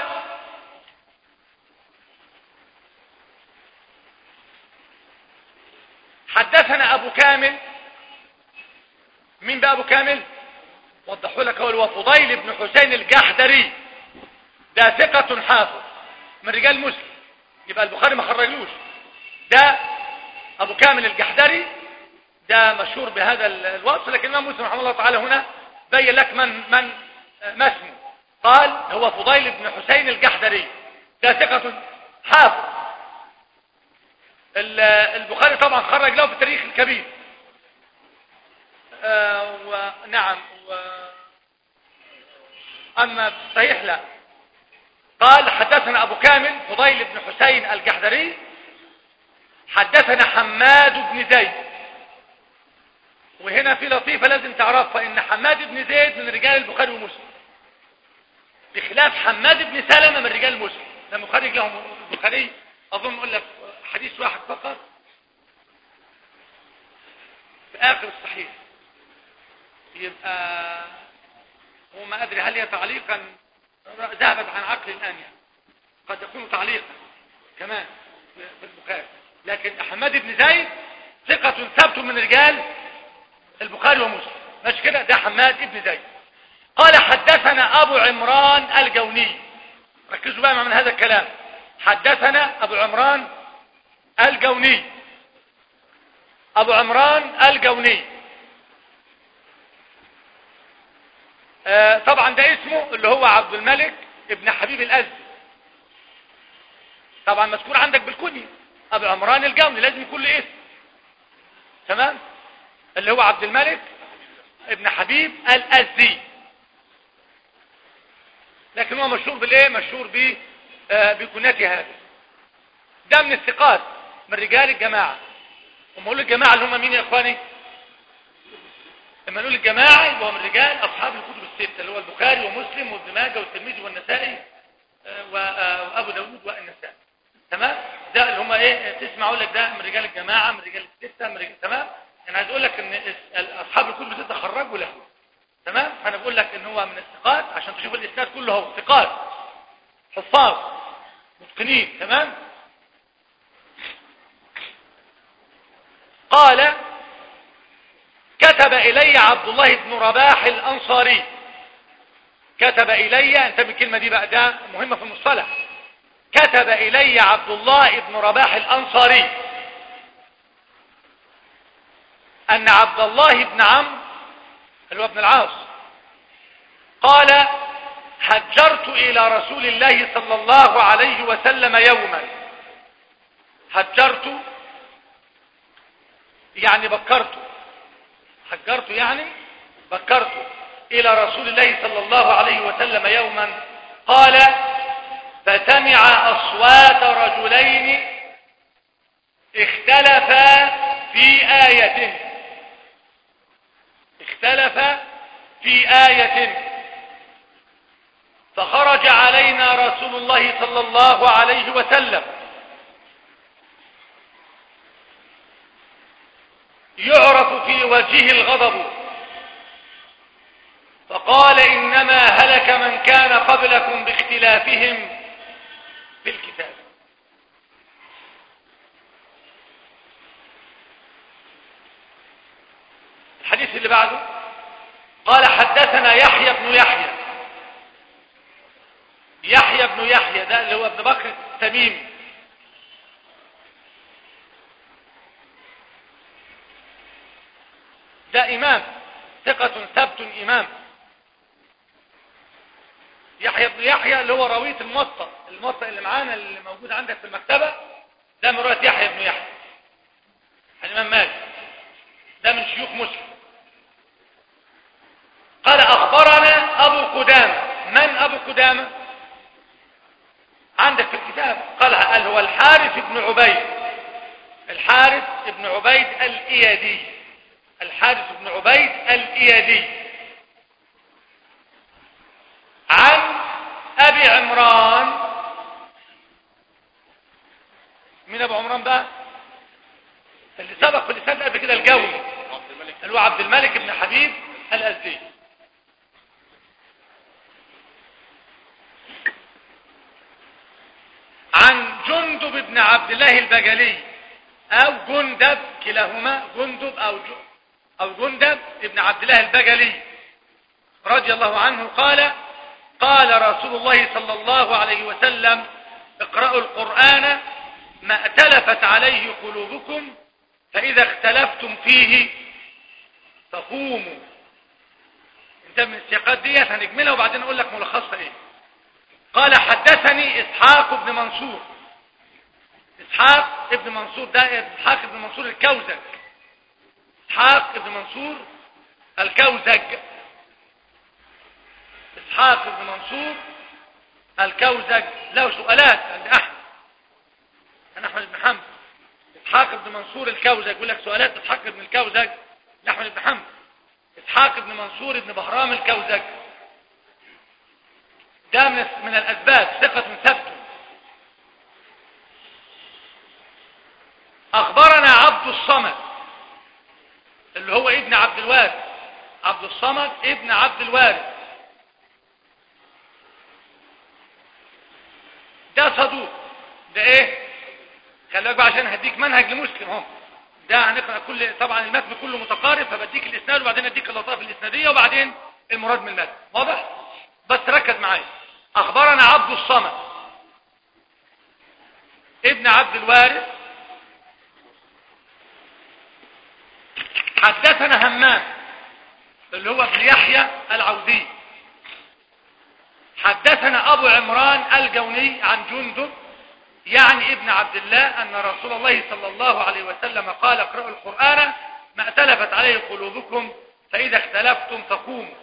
حدثنا أبو كامل مين بقى أبو كامل وضحوا لك هو فضيل بن حسين الجحدري ده ثقة حافظ من رجال مسلم يبقى البخاري ما خرجلوش ده ابو كامل الجحدري ده مشهور بهذا الوصف لكن الإمام مسلم رحمه الله تعالى هنا بين لك من من ما اسمه قال هو فضيل بن حسين الجحدري ده ثقة حافظ البخاري طبعا خرج له في التاريخ الكبير آه ونعم و أما في الصحيح لا قال حدثنا أبو كامل فضيل بن حسين الجحدري حدثنا حماد بن زيد وهنا في لطيفة لازم تعرفها ان حماد بن زيد من رجال البخاري ومسلم بخلاف حماد بن سلمة من رجال مسلم لما خرج لهم البخاري اظن اقول لك حديث واحد فقط في اخر الصحيح يبقى هو ما ادري هل هي تعليقا ذهبت عن عقل الان يعني قد يكون تعليقا كمان في البخاري لكن حماد بن زيد ثقة ثبت من رجال البخاري ومسلم ماشي كده ده حماد بن زيد قال حدثنا ابو عمران الجوني ركزوا بقى من هذا الكلام حدثنا ابو عمران الجوني ابو عمران الجوني آه طبعا ده اسمه اللي هو عبد الملك ابن حبيب الازدي طبعا مذكور عندك بالكنيه ابو عمران الجوني لازم يكون له اسم تمام اللي هو عبد الملك ابن حبيب الازدي لكن هو مشهور بالايه مشهور ب آه بكنيته هذا ده من الثقات من رجال الجماعه وما اقول الجماعه اللي هم مين يا اخواني لما نقول الجماعه يبقى هم من رجال اصحاب الكتب السته اللي هو البخاري ومسلم وابن ماجه والترمذي والنسائي آه وابو داوود والنسائي تمام ده اللي هم ايه تسمع اقول لك ده من رجال الجماعه من رجال السته من رجال تمام انا عايز اقول لك ان اصحاب الكتب السته خرجوا له تمام فانا بقول لك ان هو من الثقات عشان تشوف الاسناد كله هو ثقات حفاظ متقنين تمام قال كتب الي عبد الله بن رباح الانصاري كتب الي انت بالكلمه دي بقى ده مهمه في المصطلح كتب الي عبد الله بن رباح الانصاري ان عبد الله بن عمرو اللي هو ابن العاص قال حجرت الى رسول الله صلى الله عليه وسلم يوما حجرت يعني بكرت حجرت يعني بكرت الى رسول الله صلى الله عليه وسلم يوما قال فسمع اصوات رجلين اختلفا في آية اختلف في آية فخرج علينا رسول الله صلى الله عليه وسلم يعرف في وجهه الغضب فقال إنما هلك من كان قبلكم باختلافهم في الكتاب الحديث اللي بعده قال حدثنا يحيى بن يحيى يحيى بن يحيى ده اللي هو ابن بكر التميمي ده إمام ثقة ثبت إمام يحيى بن يحيى اللي هو راوية الموطأ الموطأ اللي معانا اللي موجود عندك في المكتبة ده من رواية يحيى بن يحيى الإمام مالك ده من شيوخ مسلم قال أخبرنا أبو قدامة من أبو قدامة عندك في الكتاب قال قال هو الحارث بن عبيد الحارث بن عبيد الإيادي الحارث بن عبيد الإيادي عن أبي عمران من أبو عمران بقى اللي سبق في اللسان قبل كده الجوي اللي هو عبد الملك بن حبيب الأزدي عن جندب بن عبد الله البجلي او جندب كلاهما جندب او او جندب ابن عبد الله البجلي رضي الله عنه قال قال رسول الله صلى الله عليه وسلم اقرأوا القرآن ما اتلفت عليه قلوبكم فإذا اختلفتم فيه تقوموا انت من السياقات ديت هنجملها وبعدين اقول لك ملخصها ايه قال حدثني اسحاق بن منصور اسحاق ابن منصور ده اسحاق ابن منصور الكوزج اسحاق ابن منصور الكوزج اسحاق ابن منصور الكوزج له سؤالات عند احمد عن احمد بن حنبل اسحاق بن منصور الكوزج يقول لك سؤالات اسحاق بن الكوزج لاحمد بن حنبل اسحاق بن منصور بن بهرام الكوزج ده من من الاسباب ثقه ثبت اخبرنا عبد الصمد اللي هو ابن عبد الوارث عبد الصمد ابن عبد الوارث ده صدوق ده ايه خلي بالك بقى عشان هديك منهج لمسلم اهو ده هنقرا كل طبعا المتن كله متقارب فبديك الاسناد وبعدين اديك اللطائف الاسناديه وبعدين المراد من المتن واضح بس ركز معايا اخبرنا عبد الصمد ابن عبد الوارث حدثنا همام اللي هو ابن يحيى العودي حدثنا ابو عمران الجوني عن جندب يعني ابن عبد الله أن رسول الله صلى الله عليه وسلم قال اقرأوا القرآن ما اتلفت عليه قلوبكم فإذا اختلفتم فقوموا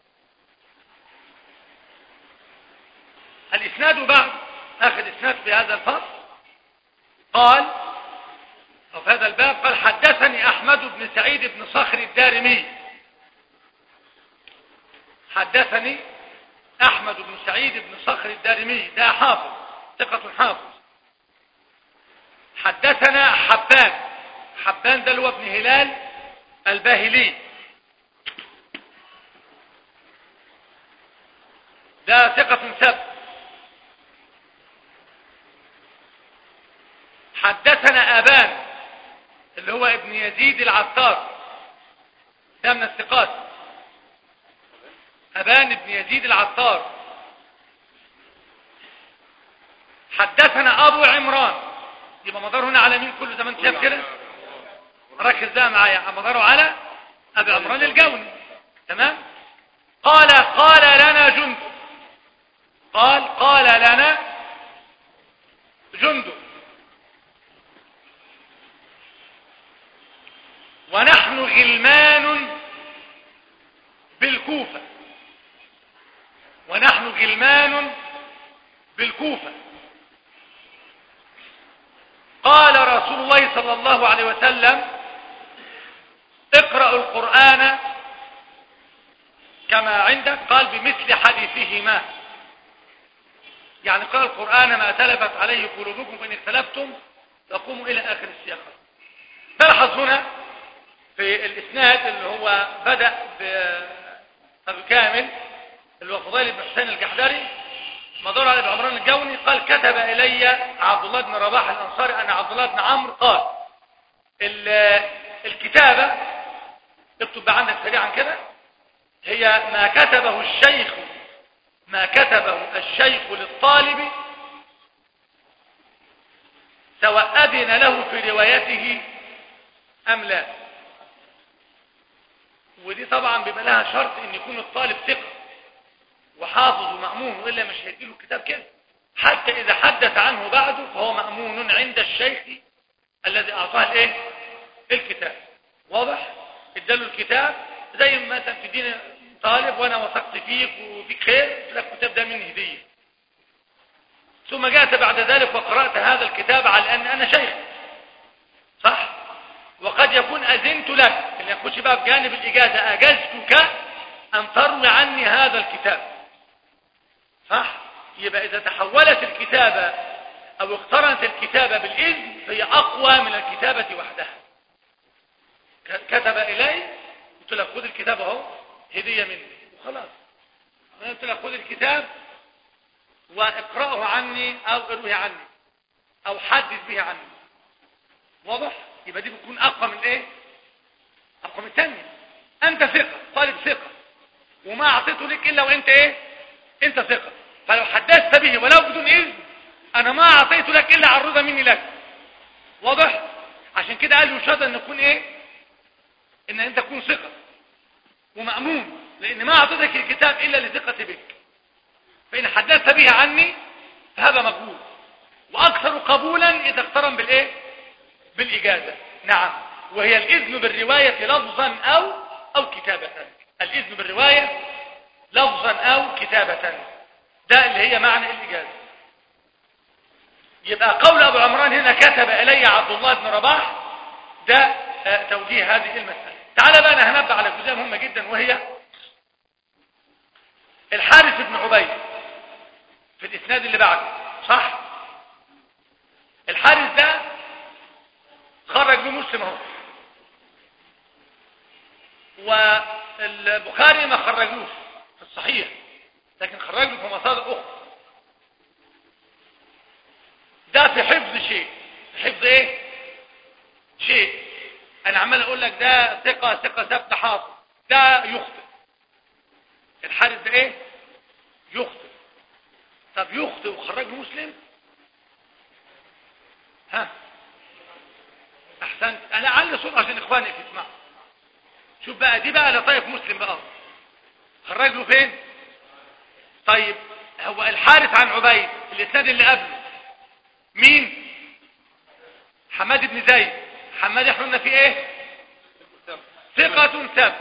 الإسناد بعد آخر إسناد في هذا الفصل قال أو في هذا الباب قال حدثني أحمد بن سعيد بن صخر الدارمي حدثني أحمد بن سعيد بن صخر الدارمي ده حافظ ثقة حافظ حدثنا حبان حبان ده اللي هو ابن هلال الباهلي ده ثقة سب حدثنا أبان اللي هو ابن يزيد العطار ده من الثقات أبان ابن يزيد العطار حدثنا أبو عمران يبقى مدار هنا على مين كله زي ما انت شايف كده ركز بقى معايا مداره على ابي عمران الجوني تمام قال قال لنا جند قال قال لنا جند ونحن غلمان بالكوفة ونحن غلمان بالكوفة قال رسول الله صلى الله عليه وسلم اقرأوا القرآن كما عندك قال بمثل حديثهما يعني قال القرآن ما تلفت عليه قلوبكم فإن اختلفتم تقوموا إلى آخر السياق تلحظ هنا في الإسناد اللي هو بدأ بأبو كامل اللي هو فضيل بن حسين الجحدري مدار على عمران الجوني قال كتب إلي عبد الله بن رباح الأنصاري أن عبد الله بن عمرو قال الكتابة اكتب عندك سريعا كده هي ما كتبه الشيخ ما كتبه الشيخ للطالب سواء أذن له في روايته أم لا ودي طبعا بيبقى لها شرط ان يكون الطالب ثقه وحافظ ومأمون وإلا مش هيديله الكتاب كده حتى إذا حدث عنه بعده فهو مأمون عند الشيخ الذي أعطاه الايه الكتاب واضح اداله الكتاب زي ما مثلا تديني طالب وانا وثقت فيك وفيك خير لك الكتاب ده مني هديه ثم جاءت بعد ذلك وقرأت هذا الكتاب على أن أنا شيخ صح وقد يكون أذنت لك اللي يخش بقى بجانب الإجازة أجزتك أن تروي عني هذا الكتاب صح يبقى إذا تحولت الكتابة أو اقترنت الكتابة بالإذن فهي أقوى من الكتابة وحدها كتب إلي قلت لك خذ الكتاب اهو هدية مني وخلاص قلت لك خذ الكتاب واقرأه عني أو اروه عني أو حدث به عني واضح يبقى دي بتكون أقوى من إيه أقوى من الثانية أنت ثقة طالب ثقة وما أعطيته لك إلا وأنت إيه أنت ثقة فلو حدثت به ولو بدون إذن أنا ما أعطيت لك إلا عرضة مني لك واضح عشان كده قال يشهد أن نكون إيه إن أنت تكون ثقة ومأمون لأن ما أعطيتك الكتاب إلا لثقة بك فإن حدثت به عني فهذا مقبول وأكثر قبولا إذا اقترن بالإيه بالإجازة نعم وهي الإذن بالرواية لفظا أو أو كتابة الإذن بالرواية لفظا أو كتابة ده اللي هي معنى الإجازة يبقى قول أبو عمران هنا كتب إلي عبد الله بن رباح ده آه، توجيه هذه المسألة تعال بقى أنا هنبع على جزئية مهمة جدا وهي الحارث بن عبيد في الإسناد اللي بعده صح الحارث ده خرج بمسلم اهو والبخاري ما خرجوش في الصحيح لكن خرجه في مصادر اخرى ده في حفظ شيء في حفظ ايه شيء انا عمال اقول لك ده ثقه ثقه ثبت حاصل ده يخطئ الحارث ده ايه يخطئ طب يخطئ وخرجه مسلم ها احسنت انا علي صوت عشان اخواني يسمعوا شوف بقى دي بقى لطيف مسلم بقى خرج له فين طيب هو الحارث عن عبيد الاسناد اللي قبله مين حماد بن زيد حماد احنا في ايه ثقة ثبت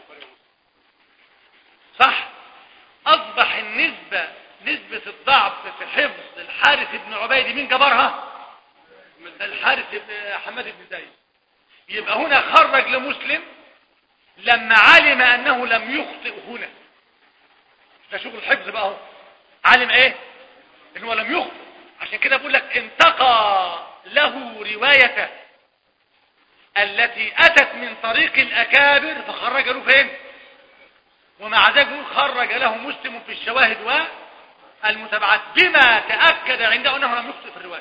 صح اصبح النسبة نسبة الضعف في حفظ الحارث بن عبيد مين جبرها الحارث بن حماد بن زيد يبقى هنا خرج لمسلم لما علم انه لم يخطئ هنا ده شغل الحفظ بقى اهو علم ايه ان هو لم يخطئ عشان كده بقول لك انتقى له روايته التي اتت من طريق الاكابر فخرج له فين ومع ذلك خرج له مسلم في الشواهد والمتابعات بما تأكد عنده انه لم يخطئ في الرواية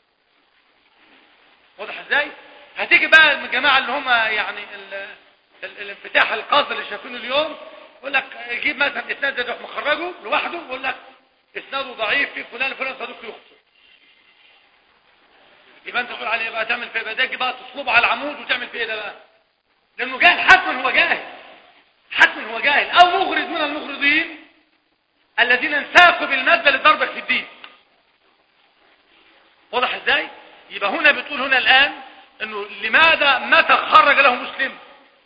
واضح ازاي هتيجي بقى الجماعة اللي هم يعني ال ال الانفتاح القاصر اللي شايفينه اليوم يقول لك يجيب مثلا اسناد ده يروح مخرجه لوحده ويقول لك اسناده ضعيف في فلان فلان صدوق يخطئ يبقى انت تقول عليه بقى تعمل في بداك بقى تصلبه على العمود وتعمل في ايه ده بقى لانه جاهل حتما هو جاهل حتما هو جاهل او مغرض من المغرضين الذين انساقوا بالمادة لضربك في الدين واضح ازاي يبقى هنا بتقول هنا الان انه لماذا متى خرج له مسلم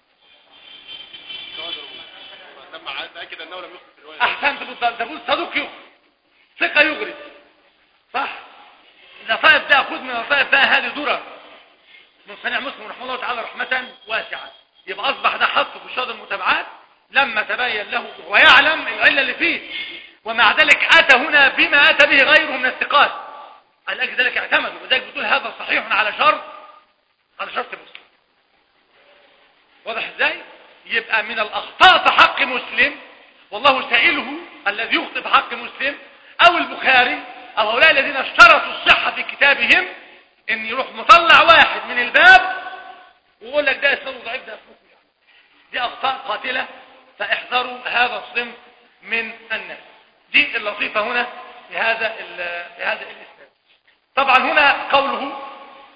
احسنت بالضبط تقول صدوق يخرج ثقة يغرد صح اللطائف ده خذ من اللطائف بقى هذه درر من صنع مسلم رحمه الله تعالى رحمة واسعة يبقى اصبح ده حطه في شهادة المتابعات لما تبين له ويعلم العلة اللي فيه ومع ذلك اتى هنا بما اتى به غيره من الثقات قال لك ذلك اعتمدوا وذلك بتقول هذا صحيح على شرط على شرط مسلم واضح ازاي يبقى من الاخطاء في حق مسلم والله سائله الذي يخطئ في حق مسلم او البخاري او هؤلاء الذين اشترطوا الصحة في كتابهم ان يروح مطلع واحد من الباب ويقول لك ده اسناده ضعيف ده اسناده يعني دي اخطاء قاتلة فاحذروا هذا الصنف من الناس دي اللطيفة هنا في هذا في هذا الاسناد طبعا هنا قوله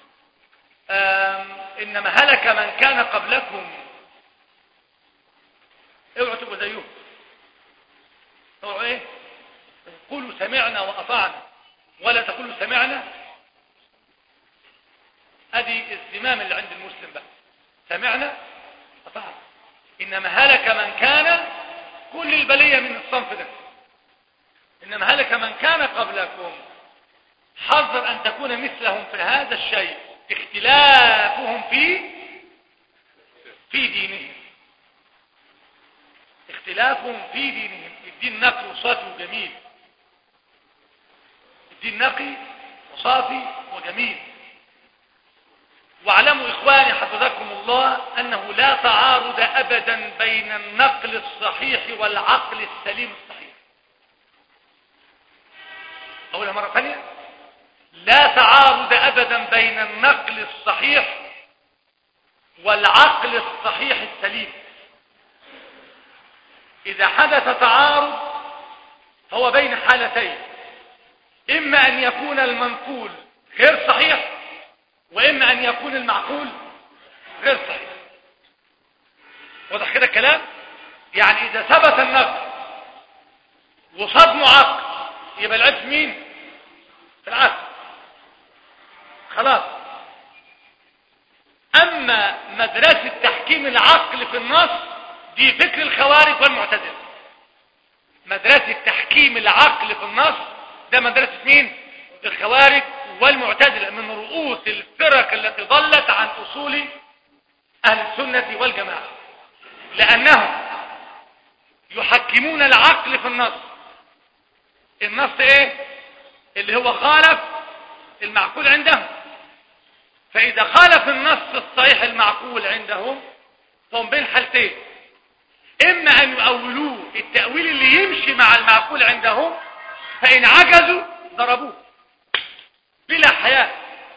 انما هلك من كان قبلكم اوعوا تبقوا زيهم اوعوا ايه قولوا سمعنا واطعنا ولا تقولوا سمعنا ادي الزمام اللي عند المسلم بقى سمعنا اطعنا انما هلك من كان كل البلية من الصنف ده انما هلك من كان قبلكم حذر ان تكون مثلهم في هذا الشيء اختلافهم في في دينهم اختلافهم في دينهم الدين نقي وصافي وجميل الدين نقي وصافي وجميل واعلموا إخواني حفظكم الله أنه لا تعارض أبدا بين النقل الصحيح والعقل السليم الصحيح أقولها مرة ثانية لا تعارض أبدا بين النقل الصحيح والعقل الصحيح السليم إذا حدث تعارض فهو بين حالتين إما أن يكون المنقول غير صحيح وإما أن يكون المعقول غير صحيح واضح كده الكلام يعني اذا ثبت النقل وصدمه عقل يبقى العيب في مين في العقل خلاص اما مدرسة تحكيم العقل في النص دي فكر الخوارج والمعتزله مدرسة تحكيم العقل في النص ده مدرسة مين الخوارج والمعتزلة من رؤوس الفرق التي ضلت عن أصول أهل السنة والجماعة لأنهم يحكمون العقل في النص النص ايه اللي هو خالف المعقول عندهم فإذا خالف النص الصحيح المعقول عندهم فهم بين حالتين إما أن يؤولوه التأويل اللي يمشي مع المعقول عندهم فإن عجزوا ضربوه بلا حياة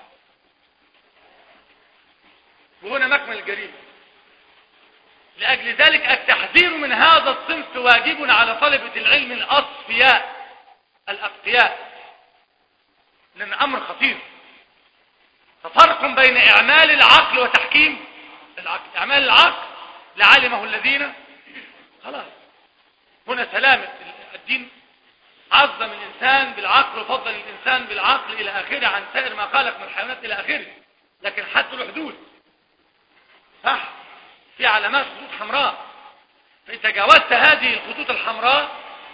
وهنا مكمن الجريمة لأجل ذلك التحذير من هذا الصنف واجب على طلبة العلم الأصفياء الأقفياء لأن أمر خطير ففرق بين إعمال العقل وتحكيم العقل إعمال العقل لعلمه الذين خلاص هنا سلامة الدين عظم الإنسان بالعقل وفضل الإنسان بالعقل إلى آخره عن سائر ما خلق من الحيوانات إلى آخره لكن حتى الحدود صح في علامات خطوط حمراء فإذا جاوزت هذه الخطوط الحمراء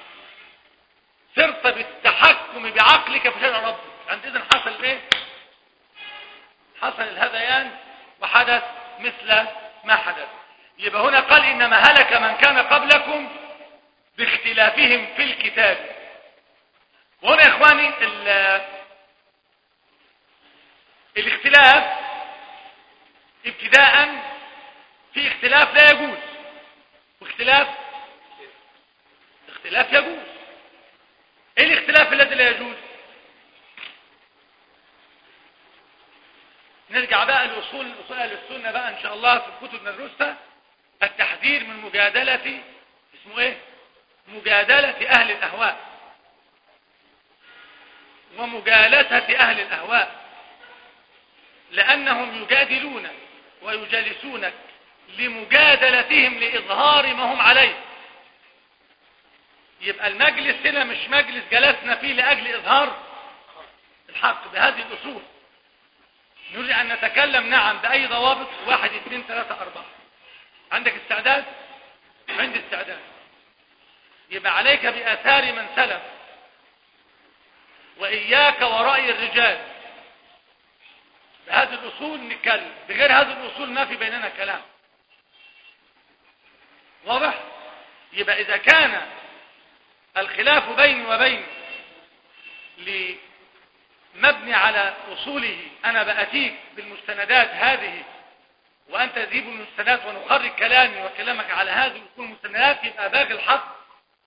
صرت بالتحكم بعقلك في شرع ربك عندئذ حصل ايه حصل الهذيان وحدث مثل ما حدث يبقى هنا قال إنما هلك من كان قبلكم باختلافهم في الكتاب وهنا يا إخواني الاختلاف ابتداء في اختلاف لا يجوز واختلاف اختلاف يجوز ايه الاختلاف الذي لا يجوز نرجع بقى لأصول أصول أهل السنة بقى إن شاء الله في الكتب ندرسها التحذير من مجادلة اسمه ايه مجادلة أهل الأهواء ومجالسة أهل الأهواء لأنهم يجادلونك ويجالسونك لمجادلتهم لإظهار ما هم عليه يبقى المجلس هنا مش مجلس جلسنا فيه لأجل إظهار الحق بهذه الأصول نريد أن نتكلم نعم بأي ضوابط واحد اثنين ثلاثة أربعة عندك استعداد عندي استعداد يبقى عليك بآثار من سلف وإياك ورأي الرجال بهذه الأصول نتكلم بغير هذه الأصول ما في بيننا كلام واضح يبقى إذا كان الخلاف بيني وبين مبني على أصوله أنا بأتيك بالمستندات هذه وأنت تجيب المستندات ونخرج كلامي وكلامك على هذه الأصول المستندات يبقى باقي الحق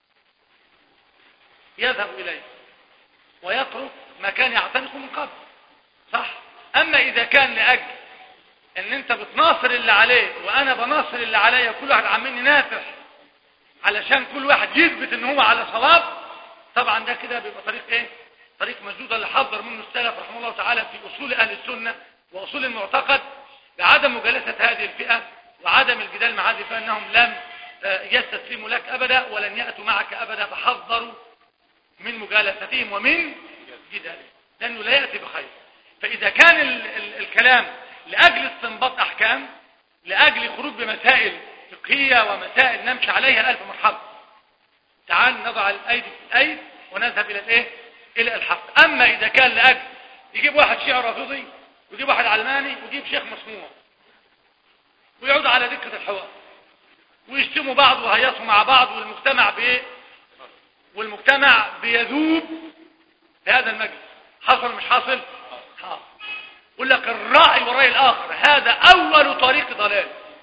يذهب إليه ويترك ما كان يعتنقه من قبل صح أما إذا كان لأجل ان انت بتناصر اللي عليه وانا بناصر اللي عليا كل واحد عمالني نافع علشان كل واحد يثبت ان هو على صواب طبعا ده كده بيبقى طريق ايه طريق مسدود اللي حذر منه السلف رحمه الله تعالى في اصول اهل السنه واصول المعتقد بعدم مجالسه هذه الفئه وعدم الجدال مع هذه الفئه انهم لم يستسلموا لك ابدا ولن ياتوا معك ابدا فحذروا من مجالستهم ومن جدالهم لانه لا ياتي بخير فاذا كان ال ال الكلام لأجل استنباط أحكام لأجل خروج بمسائل فقهية ومسائل نمشي عليها ألف مرحبا تعال نضع الأيدي في الأيد ونذهب إلى الإيه؟ إلى الحق أما إذا كان لأجل يجيب واحد شيعي رافضي ويجيب واحد علماني ويجيب شيخ مسموع ويقعد على دكة الحوار ويشتموا بعض وهيصوا مع بعض والمجتمع بإيه والمجتمع بيذوب في هذا المجلس حصل مش حاصل حاصل يقول لك الرأي والرأي الآخر هذا أول طريق ضلال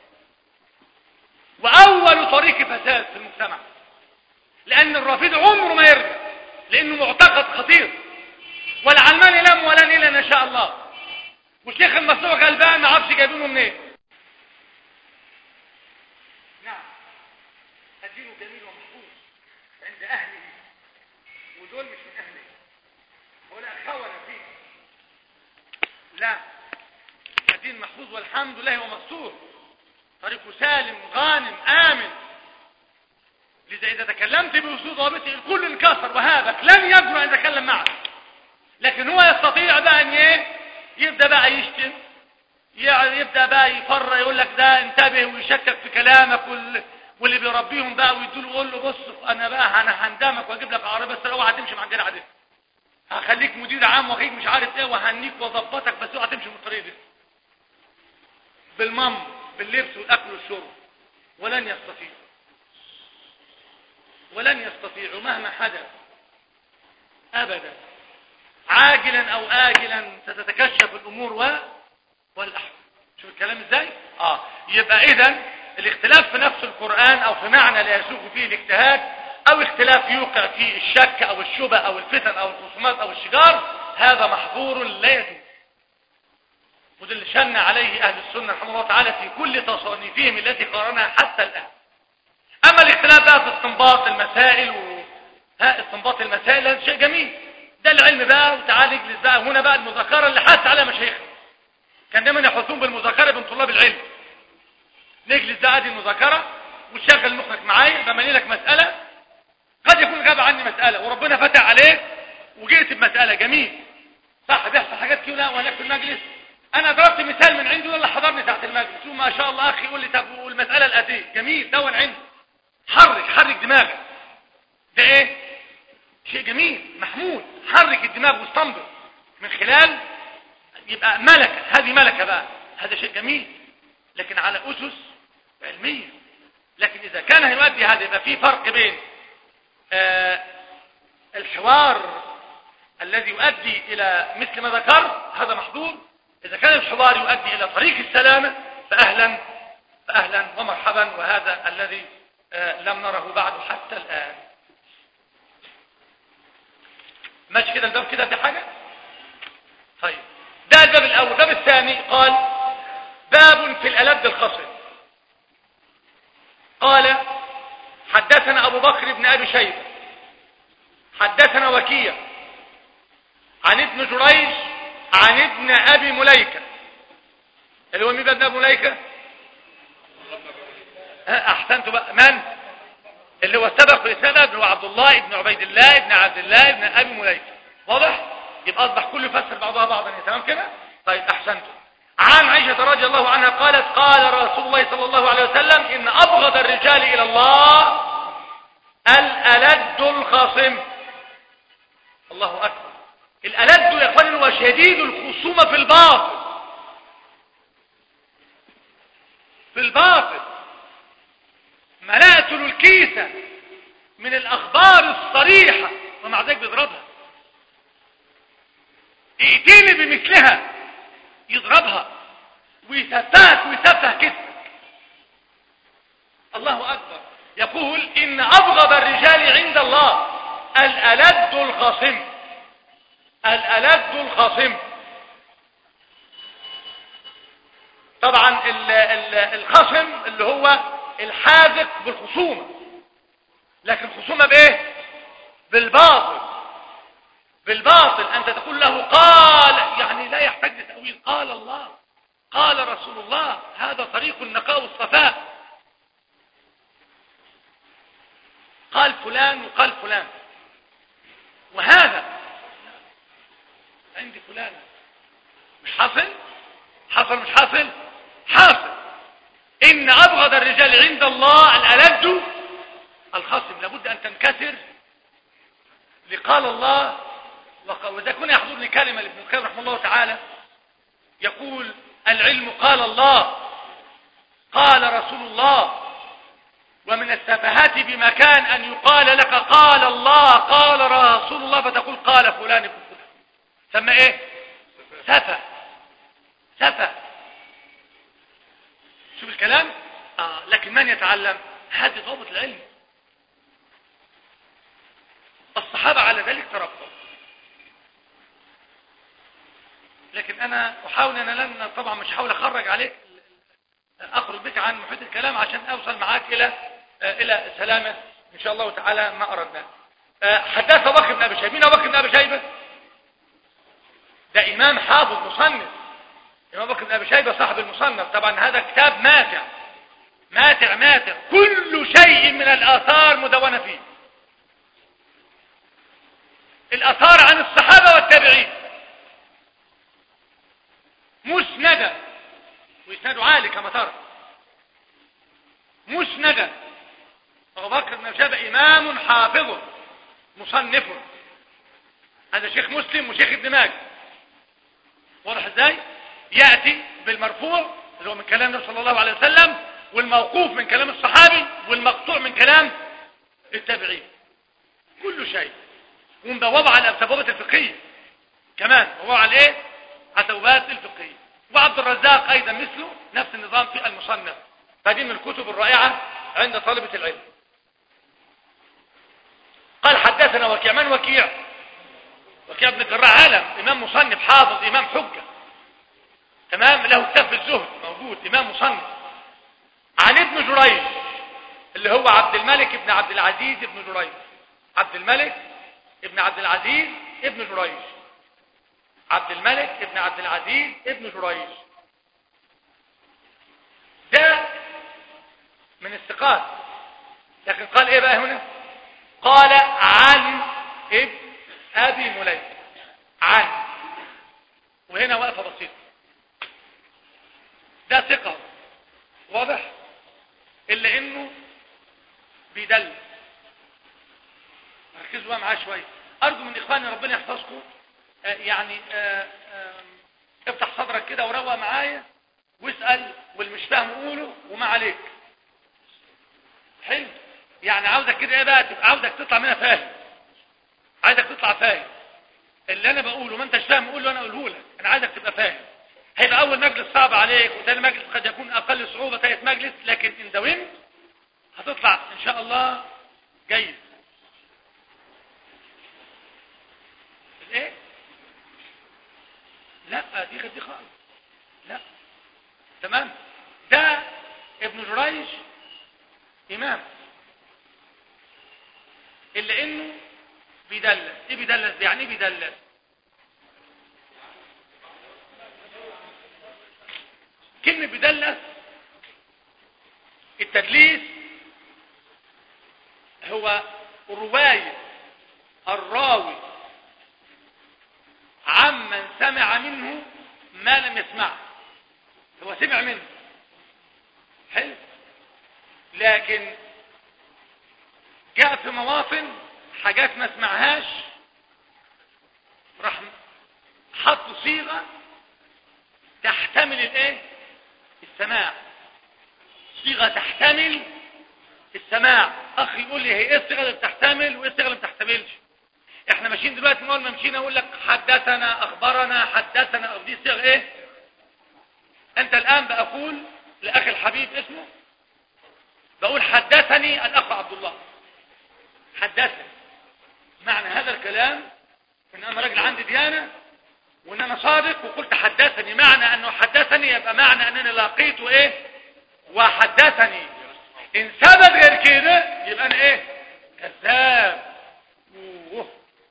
وأول طريق فساد في المجتمع لأن الرافض عمره ما يرجع لأنه معتقد خطير والعلماني لم ولا نيل إن شاء الله والشيخ المسلوع غلبان ما عرفش جايبينه منين نعم الدين جميل ومحفوظ عند أهله ودول مش من أهله ولا خون فيه لا الدين محفوظ والحمد لله ومستور طريقه سالم غانم آمن لذا إذا تكلمت بوجود ضابطه الكل انكسر وهابك لن يجرؤ أن يتكلم معك لكن هو يستطيع بقى أن إيه يبدأ بقى يشتم يعني يبدأ بقى يفر يقول لك ده انتبه ويشكك في كلامك وال... واللي بيربيهم بقى ويدوا يقول له بص انا بقى انا هندمك واجيب لك عربيه بس اوعى تمشي مع الجدع ده هخليك مدير عام واخليك مش عارف ايه وهنيك واظبطك بس اوعى تمشي من الطريق ده بالمم باللبس والاكل والشرب ولن يستطيع ولن يستطيع مهما حدث ابدا عاجلا او اجلا ستتكشف الامور و والاحكام شوف الكلام ازاي اه يبقى اذا الاختلاف في نفس القرآن او في معنى لا يسوق فيه الاجتهاد او اختلاف يوقع فيه الشك او الشبه او الفتن او الخصومات او الشجار هذا محظور لا يجوز وده اللي شن عليه اهل السنة رحمه الله تعالى في كل تصانيفهم التي قرنها حتى الان اما الاختلاف بقى في استنباط المسائل و... ها استنباط المسائل هذا شيء جميل ده العلم بقى وتعالى اجلس بقى هنا بقى المذاكره اللي حث عليها مشايخنا كان دايما يحثون بالمذاكره بين طلاب العلم نجلس ده ادي المذاكره وتشغل مخك معايا بملي لك مساله قد يكون غاب عني مساله وربنا فتح عليك وجئت بمساله جميل صح بيحصل حاجات كده وهناك في المجلس انا ضربت مثال من عندي ولا حضرني تحت المجلس شو ما شاء الله اخي يقول لي طب والمساله الاتيه جميل دون عندي حرك حرك دماغك ده ايه شيء جميل محمود حرك الدماغ واستنبط من خلال يبقى ملكة هذه ملكة بقى هذا شيء جميل لكن على أسس علمية لكن إذا كان هيؤدي هذا يبقى في فرق بين آه الحوار الذي يؤدي إلى مثل ما ذكر هذا محظور إذا كان الحوار يؤدي إلى طريق السلامة فأهلا فأهلا ومرحبا وهذا الذي آه لم نره بعد حتى الآن ماشي كده الباب كده في حاجة طيب ده الباب الأول الباب الثاني قال باب في الألد الخصم قال حدثنا أبو بكر بن أبي شيبة حدثنا وكيع عن ابن جريج عن ابن أبي مليكة اللي هو مين ابن أبي مليكة أحسنت بقى من اللي هو سبق في الإسناد هو عبد الله ابن عبيد الله ابن عبد الله ابن أبي مليكة واضح يبقى أصبح كله يفسر بعضها بعضا تمام كده طيب أحسنتم عن عائشة رضي الله عنها قالت قال رسول الله صلى الله عليه وسلم إن أبغض الرجال إلى الله الألد الخصم الله أكبر الألد يا أخواني هو شديد الخصومة في الباطل في الباطل ملأت له الكيسة من الأخبار الصريحة ومع ذلك بيضربها ائتيني بمثلها يضربها ويسفهك ويسفه كتفك الله أكبر يقول إن أبغض الرجال عند الله الألد الخصم الألد الخصم طبعا ال ال الخصم اللي هو الحاذق بالخصومة لكن خصومة بايه بالباطل بالباطل أنت تقول له قال يعني لا يحتاج لتأويل قال الله قال رسول الله هذا طريق النقاء والصفاء قال فلان وقال فلان وهذا عندي فلانة مش حاصل حصل مش حاصل حاصل إن أبغض الرجال عند الله الألد الخصم لابد أن تنكسر لقال الله وإذا كنا يحضرني كلمة لابن القيم رحمه الله تعالى يقول العلم قال الله قال رسول الله ومن السفهات بمكان أن يقال لك قال الله قال رسول الله فتقول قال فلان ابن فلان سمى ايه سفه سفه شوف الكلام آه لكن من يتعلم هذه ضابط العلم الصحابة على ذلك تربوا لكن انا احاول انا لن طبعا مش هحاول اخرج عليك اخرج بك عن محيط الكلام عشان اوصل معاك الى الى سلامة ان شاء الله تعالى ما اردنا حدث بكر بن ابي شيبه مين بكر بن ابي شيبه ده امام حافظ مصنف امام بكر بن ابي شيبه صاحب المصنف طبعا هذا كتاب ماتع ماتع ماتع كل شيء من الآثار مدونة فيه الآثار عن الصحابة والتابعين مسندة وإسناد عالي كما ترى مسندة أبو بكر بن شابة إمام حافظ مصنف هذا شيخ مسلم وشيخ ابن ماجه واضح ازاي يأتي بالمرفوع اللي هو من كلام النبي صلى الله عليه وسلم والموقوف من كلام الصحابي والمقطوع من كلام التابعين كل شيء ومبوابة على التبوابة الفقهية كمان مبوابة على ايه على التبوابات الفقهية وعبد الرزاق ايضا مثله نفس النظام في المصنف فدي من الكتب الرائعة عند طالبة العلم قال حدثنا وكيع من وكيع وكيع بن الجراح عالم امام مصنف حافظ امام حجة تمام له كتاب الزهد موجود امام مصنف عن ابن جريج اللي هو عبد الملك بن عبد العزيز ابن جريج عبد الملك ابن عبد العزيز ابن جريج عبد الملك ابن عبد العزيز ابن جريج ده من الثقات لكن قال ايه بقى هنا قال عن ابن ابي مليك عن وهنا وقفه بسيطه ده ثقه واضح الا انه بيدل ركزوا بقى معاه شويه ارجو من اخواني ربنا يحفظكم آه يعني آه آه افتح صدرك كده وروق معايا واسال واللي مش فاهم قوله وما عليك حلو يعني عاوزك كده ايه بقى تبقى عاوزك تطلع منها فاهم عايزك تطلع فاهم اللي انا بقوله ما انتش فاهم قوله انا اقوله لك انا عايزك تبقى فاهم هيبقى اول مجلس صعب عليك وثاني مجلس قد يكون اقل صعوبة ثالث مجلس لكن ان داومت هتطلع ان شاء الله جيد ايه لا دي دي خالص لا تمام ده ابن جريج امام الا انه بيدلس ايه بيدلس يعني ايه بيدلس كلمة بيدلس التدليس هو رواية الراوي عمن سمع منه ما لم يسمعه هو سمع منه حلو لكن جاء في مواطن حاجات ما سمعهاش راح حط صيغة تحتمل الايه السماع صيغة تحتمل السماع اخي يقول لي هي ايه الصيغة اللي بتحتمل وايه الصيغة اللي ما بتحتملش احنا ماشيين دلوقتي من اول ما مشينا اقول لك حدثنا اخبرنا حدثنا او دي صيغ ايه انت الان بقول لاخي الحبيب اسمه بقول حدثني الاخ عبد الله حدثني معنى هذا الكلام ان انا راجل عندي ديانة وان انا صادق وقلت حدثني معنى انه حدثني يبقى معنى انني لقيته ايه وحدثني ان ثبت غير كده يبقى انا ايه كذاب أوه.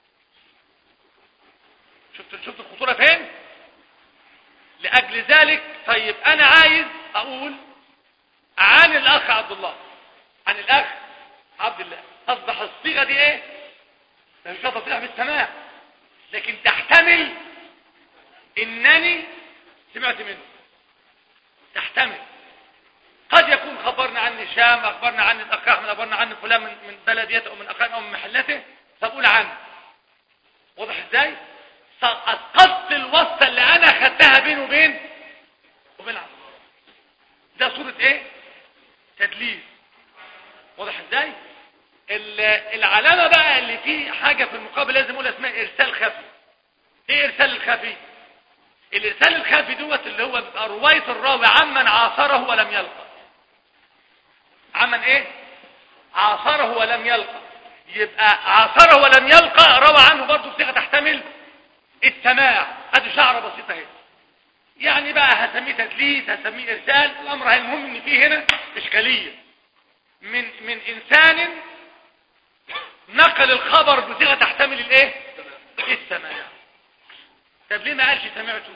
شفت شفت الخطورة فين لاجل ذلك طيب انا عايز اقول عن الاخ عبد الله عن الاخ عبد الله اصبح الصيغة دي ايه مش تصريح بالسماع لكن تحتمل انني سمعت منه تحتمل قد يكون خبرنا عن هشام اخبرنا عن الاخ احمد اخبرنا عن فلان من من بلديته او من اخوان او من محلته فبقول عنه واضح ازاي اسقطت الوصفه اللي انا اخدتها بينه وبين وبين عبد ده صوره ايه تدليس واضح ازاي العلامة بقى اللي فيه حاجة في المقابل لازم اقول اسمها ارسال خفي ايه ارسال الخفي الارسال الخفي دوت اللي هو بيبقى رواية الراوي عمن عاصره ولم يلقى عمن ايه عاصره ولم يلقى يبقى عاصره ولم يلقى روى عنه برضه بصيغه تحتمل السماع ادي شعره بسيطه اهي يعني بقى هسميه تدليس هسميه ارسال الامر المهم ان فيه هنا اشكاليه من من انسان نقل الخبر بصيغه تحتمل الايه السماع طب ليه ما قالش سمعته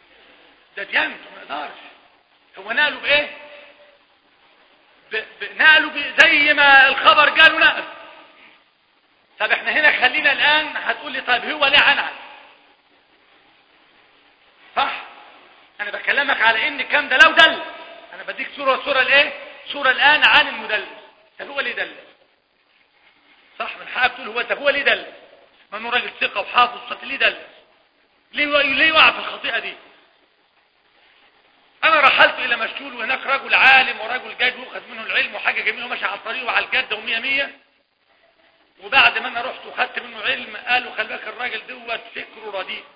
ده ديانته ما يقدرش هو نقله بايه ب... ب... زي ما الخبر قال ونقل طب احنا هنا خلينا الان هتقول لي طيب هو ليه عنعن صح انا بكلمك على ان الكلام ده لو دل انا بديك صورة صورة الايه صورة الان عن المدلس طب هو ليه دل صح من حقك تقول هو طب هو ليه دل ما انه راجل ثقة وحافظ صوت ليه دل ليه ليه وقع في الخطيئة دي انا رحلت الى مشتول وهناك رجل عالم ورجل جاد واخذ منه العلم وحاجة جميلة وماشي على الطريق وعلى الجادة ومية مية وبعد ما انا رحت وخدت منه علم قالوا خلي بالك الراجل دوت فكره رديء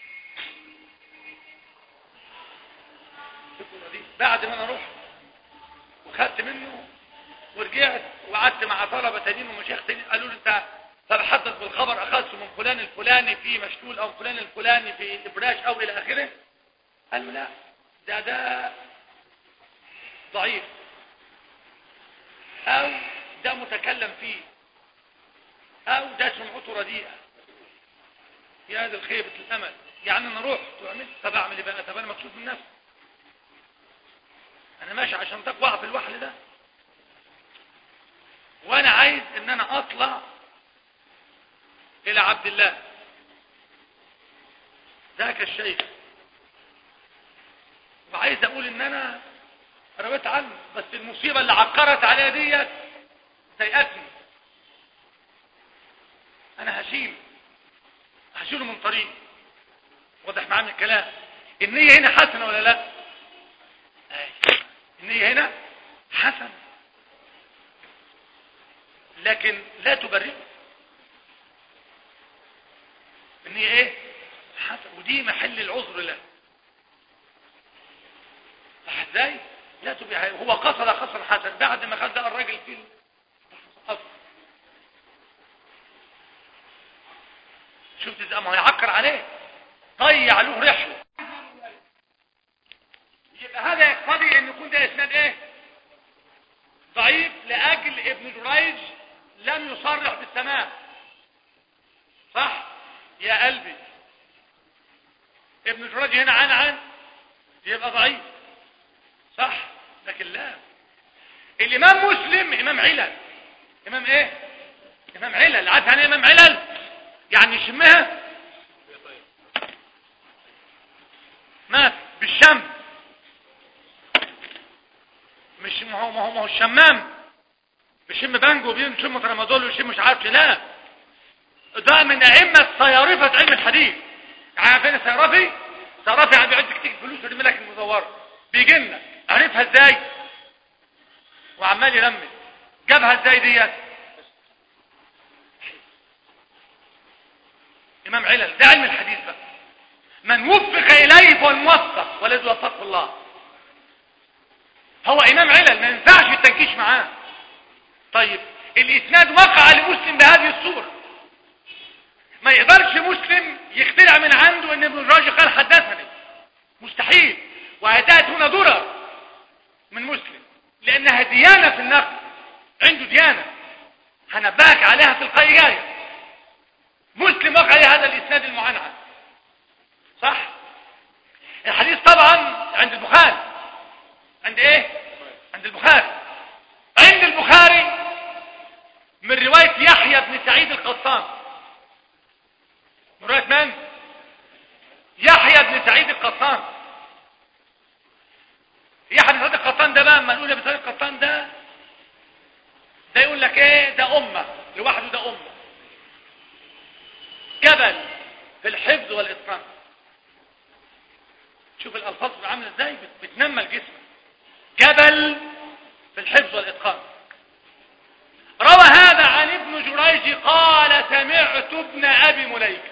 فكره رديء بعد ما انا رحت وخدت منه ورجعت وقعدت مع طلبه تانيين ومشايخ تانيين قالوا لي انت فبحدث بالخبر اخذته من فلان الفلاني في مشتول او فلان الفلاني في ابراش او الى اخره قال لا ده ده ضعيف او ده متكلم فيه او ده سمعته رديئة يا هذا الخيبة الامل يعني انا رحت وعملت طب اعمل ايه بقى طب انا مكسوف من نفسي انا ماشي عشان تقوى في الوحل ده وانا عايز ان انا اطلع الى عبد الله ذاك الشيخ وعايز اقول ان انا رويت عنه بس المصيبة اللي عكرت عليها ديت ضايقتني انا هشيل هشيله من طريق واضح معاه من الكلام النية هنا حسنة ولا لا النية هنا حسنة لكن لا تبرئه النية ايه حسنة ودي محل العذر له صح ازاي لا تبرئه هو قصد قصر حسن بعد ما خد الراجل في الأصل شفت ازاي ما هيعكر عليه ضيع له رحله يبقى هذا يقتضي ان يكون ده اسناد ايه ضعيف لاجل ابن جريج لم يصرح بالسماع صح يا قلبي ابن جريج هنا عن عن يبقى ضعيف صح لكن لا الامام مسلم امام علل امام ايه امام علل عارف يعني امام علل يعني يشمها مات بالشم مش ما هو ما هو ما هو الشمام بيشم بانجو بيشم ترامادول ويشم مش عارف لا ده من ائمه صيارفه علم الحديث عارف فين الصيرفي صيرفي عم بيعد كتير فلوس ويرمي لك المزوره بيجي لنا عرفها ازاي وعمال يرمي جابها ازاي ديت امام علل ده علم الحديث بقى من وفق اليه فهو الموفق والذي وفقه الله هو امام علل ما ينفعش التنكيش معاه طيب الاسناد وقع لمسلم بهذه الصورة ما يقدرش مسلم يخترع من عنده ان ابن الراجي قال حدثني مستحيل وهتأت هنا ضرر من مسلم لانها ديانة في النقل عنده ديانة هنبهك عليها في القاية جاية مسلم وقع هذا الاسناد المعنعن صح الحديث طبعا عند البخاري عند ايه عند البخاري عند البخاري من رواية يحيى بن سعيد القطان من رواية من يحيى بن سعيد القطان يحيى بن سعيد القطان ده بقى اما نقول ابن سعيد القطان ده ده يقول لك ايه ده امه لوحده ده امه جبل في الحفظ والاتقان شوف الالفاظ عامله ازاي بتنمى الجسم جبل في الحفظ والاتقان روى هذا عن ابن جريج قال سمعت ابن ابي مليكه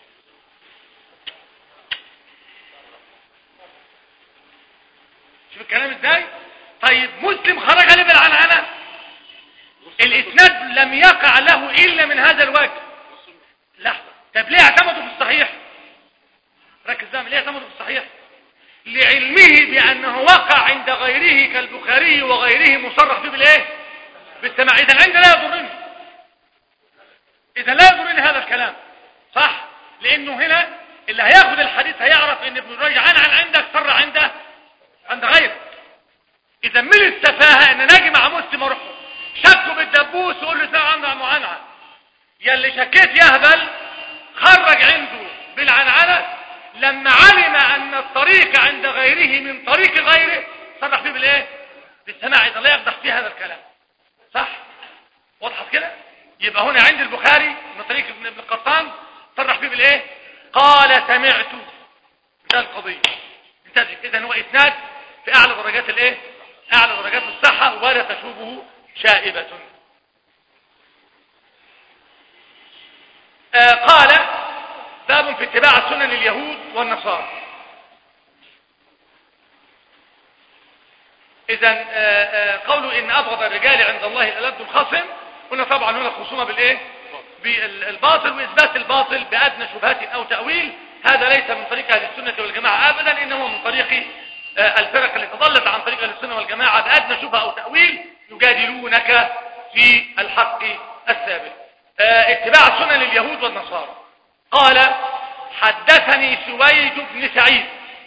شوف الكلام ازاي طيب مسلم خرج عليه بالعنعنه الاسناد لم يقع له الا من هذا الوجه لحظه طب ليه اعتمدوا في الصحيح ركز بقى ليه اعتمدوا في الصحيح لعلمه بانه وقع عند غيره كالبخاري وغيره مصرح فيه بالايه بالسماع اذا عند لا يضرني اذا لا يضرني هذا الكلام صح لانه هنا اللي هياخد الحديث هيعرف ان ابن الرجل عن عن عندك صر عنده عند غيره اذا من السفاهه ان نجي مع مسلم اروح شكوا بالدبوس وقول له ساعة عنده معنعن يلي شكيت يهبل خرج عنده بالعنعنة لما علم ان الطريق عند غيره من طريق غيره صرح فيه بالايه بالسماع اذا لا يقدح فيه هذا الكلام صح وضحت كده يبقى هنا عند البخاري من طريق ابن ابن القطان صرح فيه بالايه قال سمعت ده القضيه انتبه اذا هو اسناد في اعلى درجات الايه اعلى درجات الصحه ولا تشوبه شائبه آه قال باب في اتباع سنن اليهود والنصارى اذا آه، آه، قوله ان ابغض الرجال عند الله الالد الخصم قلنا طبعا هنا الخصومه بالايه بالباطل واثبات الباطل بادنى شبهات او تاويل هذا ليس من طريق اهل السنه والجماعه ابدا انما من طريق آه، الفرق اللي تضلت عن طريق اهل السنه والجماعه بادنى شبهه او تاويل يجادلونك في الحق الثابت اتباع سنن اليهود والنصارى قال حدثني سويد بن سعيد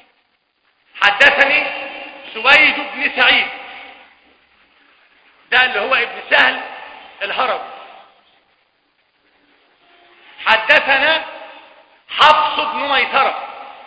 حدثني سويد بن سعيد ده اللي هو ابن سهل الهرم حدثنا حفص بن ميسرة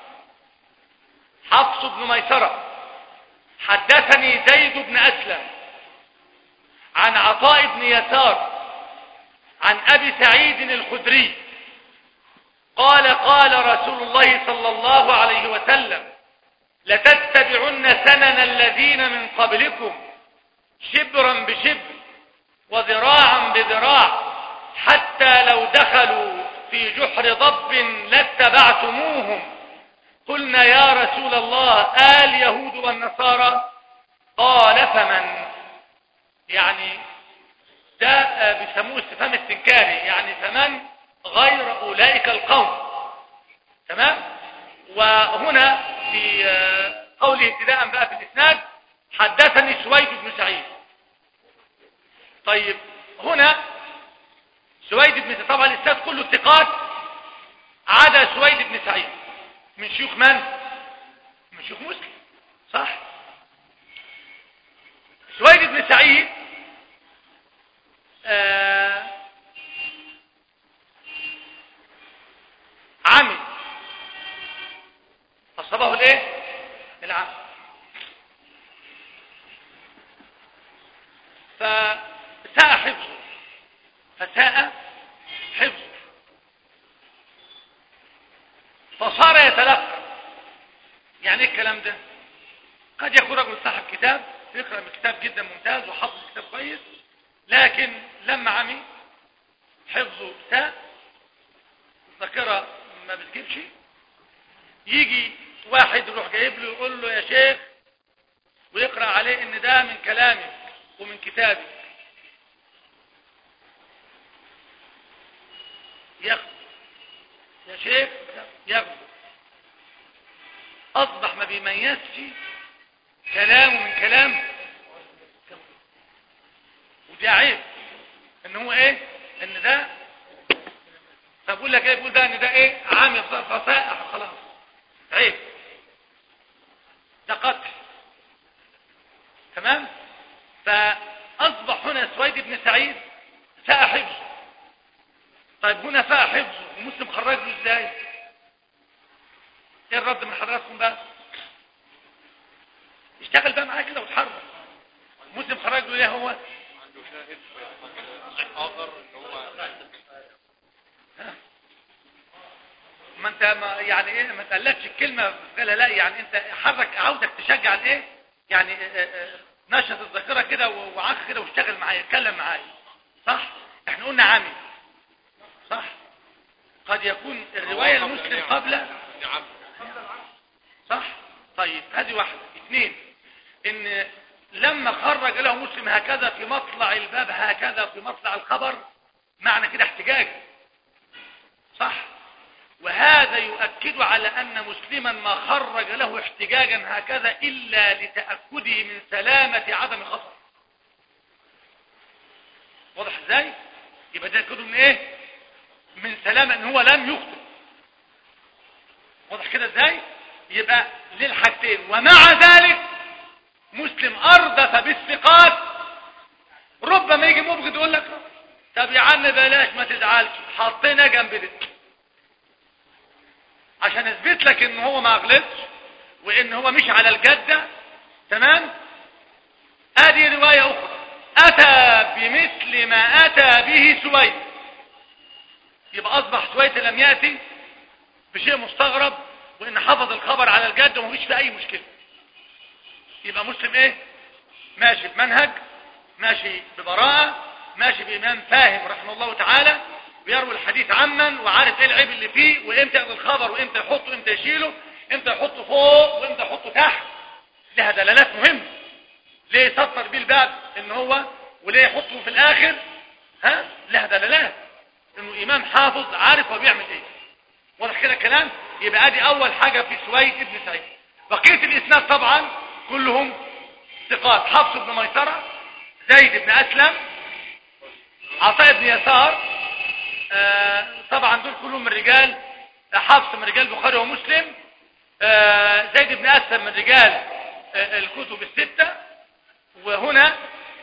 حفص بن ميسرة حدثني زيد بن أسلم عن عطاء بن يسار عن أبي سعيد الخدري قال قال رسول الله صلى الله عليه وسلم لتتبعن سنن الذين من قبلكم شبرا بشبر وذراعا بذراع حتى لو دخلوا في جحر ضب لاتبعتموهم قلنا يا رسول الله آل يهود والنصارى قال فمن يعني ده بيسموه استفهام استنكاري يعني فمن غير أولئك القوم تمام وهنا في قوله ابتداء بقى في الإسناد حدثني سويد بن سعيد طيب هنا سويد بن طبعا الإسناد كله اتقاد عدا سويد بن سعيد من شيوخ من؟ من شيوخ مسلم صح سويد بن سعيد آه عمي أصابه الايه العمي فساء حفظه فساء حفظه فصار يتلقى يعني ايه الكلام ده قد يكون رجل صاحب كتاب يقرأ من كتاب جدا ممتاز وحفظ كتاب كويس لكن لما عمي حفظه ساء الذاكرة ما بتجيبش يجي واحد يروح جايب له يقول له يا شيخ ويقرأ عليه ان ده من كلامك ومن كتابك ياخد يا شيخ ياخد اصبح ما بيميزش كلامه من كلام ودي عيب ان هو ايه ان ده طب اقول لك ايه بقول ده ان ده ايه عامي فصائح خلاص عيب ده قتل تمام فاصبح هنا سويد بن سعيد ساء حفظه طيب هنا ساء حفظه ومسلم خرج له ازاي ايه الرد من حضراتكم بقى اشتغل بقى معاه كده واتحرك مسلم خرج له ايه هو عنده شاهد آخر ان هو ها؟ ما انت ما يعني ايه ما تقلتش الكلمة قالها لا يعني انت حرك عاوزك تشجع الايه يعني اه اه اه نشط الذاكرة كده وعاك كده واشتغل معايا اتكلم معايا صح احنا قلنا عامل صح قد يكون الرواية المسلم قبل نعم صح طيب هذه واحدة اثنين ان لما خرج له مسلم هكذا في مطلع الباب هكذا في مطلع الخبر معنى كده احتجاج صح وهذا يؤكد على أن مسلما ما خرج له احتجاجا هكذا إلا لتأكده من سلامة عدم خطر واضح ازاي يبقى ده يأكده من ايه من سلامة ان هو لم يخطئ واضح كده ازاي يبقى للحاجتين ومع ذلك مسلم أردف بالثقات ربما ما يجي مبغض يقول لك طب يا عم بلاش ما تزعلش حطينا جنب ده عشان اثبت لك ان هو ما غلطش وان هو مش على الجدة تمام ادي رواية اخرى اتى بمثل ما اتى به سويد يبقى اصبح سويد لم يأتي بشيء مستغرب وان حفظ الخبر على الجد ومفيش في اي مشكلة يبقى مسلم ايه ماشي بمنهج ماشي ببراءة ماشي بإمام فاهم رحمه الله تعالى بيروي الحديث عمن وعارف ايه العيب اللي فيه وامتى ياخد الخبر وامتى يحطه وامتى يشيله امتى يحطه فوق وامتى يحطه تحت لها دلالات مهمة ليه يسطر بيه الباب ان هو وليه يحطه في الاخر ها لها دلالات انه امام حافظ عارف هو بيعمل ايه واضح كده الكلام يبقى ادي اول حاجة في سويد ابن سعيد بقية الاسناد طبعا كلهم ثقات حفص بن ميسرة زيد بن اسلم عطاء بن يسار آه طبعا دول كلهم من رجال حفص من رجال البخاري ومسلم آه زيد بن اسلم من رجال آه الكتب الستة وهنا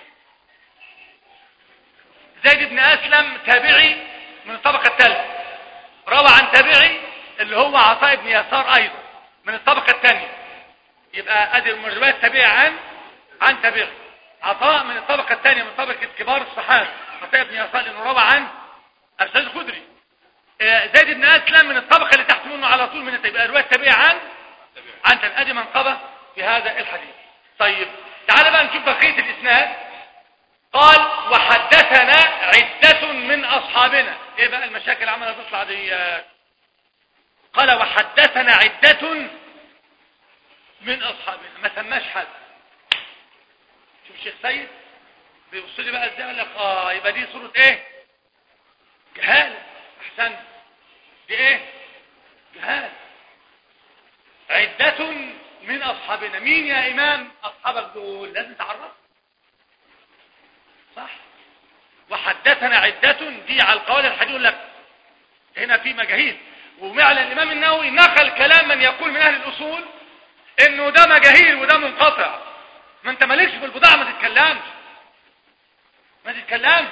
زيد بن اسلم تابعي من الطبقة الثالثة روى عن تابعي اللي هو عطاء بن يسار ايضا من الطبقة الثانية يبقى ادي من رواية تابعي عن عن تابعي عطاء من الطبقة الثانية من طبقة كبار الصحابة عطاء بن يسار انه روى عن ارسال الخدري زيد بن اسلم من الطبقة اللي تحت منه على طول من يبقى رواية تابعي عن عن تابعي ادي منقبة في هذا الحديث طيب تعال بقى نشوف بقية الاسناد قال وحدثنا عدة من اصحابنا ايه بقى المشاكل عمالة تطلع دي قال وحدثنا عدة من اصحابنا ما سماش حد شوف الشيخ سيد بيبص لي بقى ازاي قال لك اه يبقى دي صورة ايه جهالة احسن دي ايه جهالة عدة من اصحابنا مين يا امام اصحابك دول لازم تعرف صح وحدثنا عدة دي على القول الحديث يقول لك هنا في مجاهيل ومعنى الامام النووي نقل كلام من يقول من اهل الاصول انه ده مجاهيل وده منقطع ما انت مالكش في البضاعة ما تتكلمش ما تتكلمش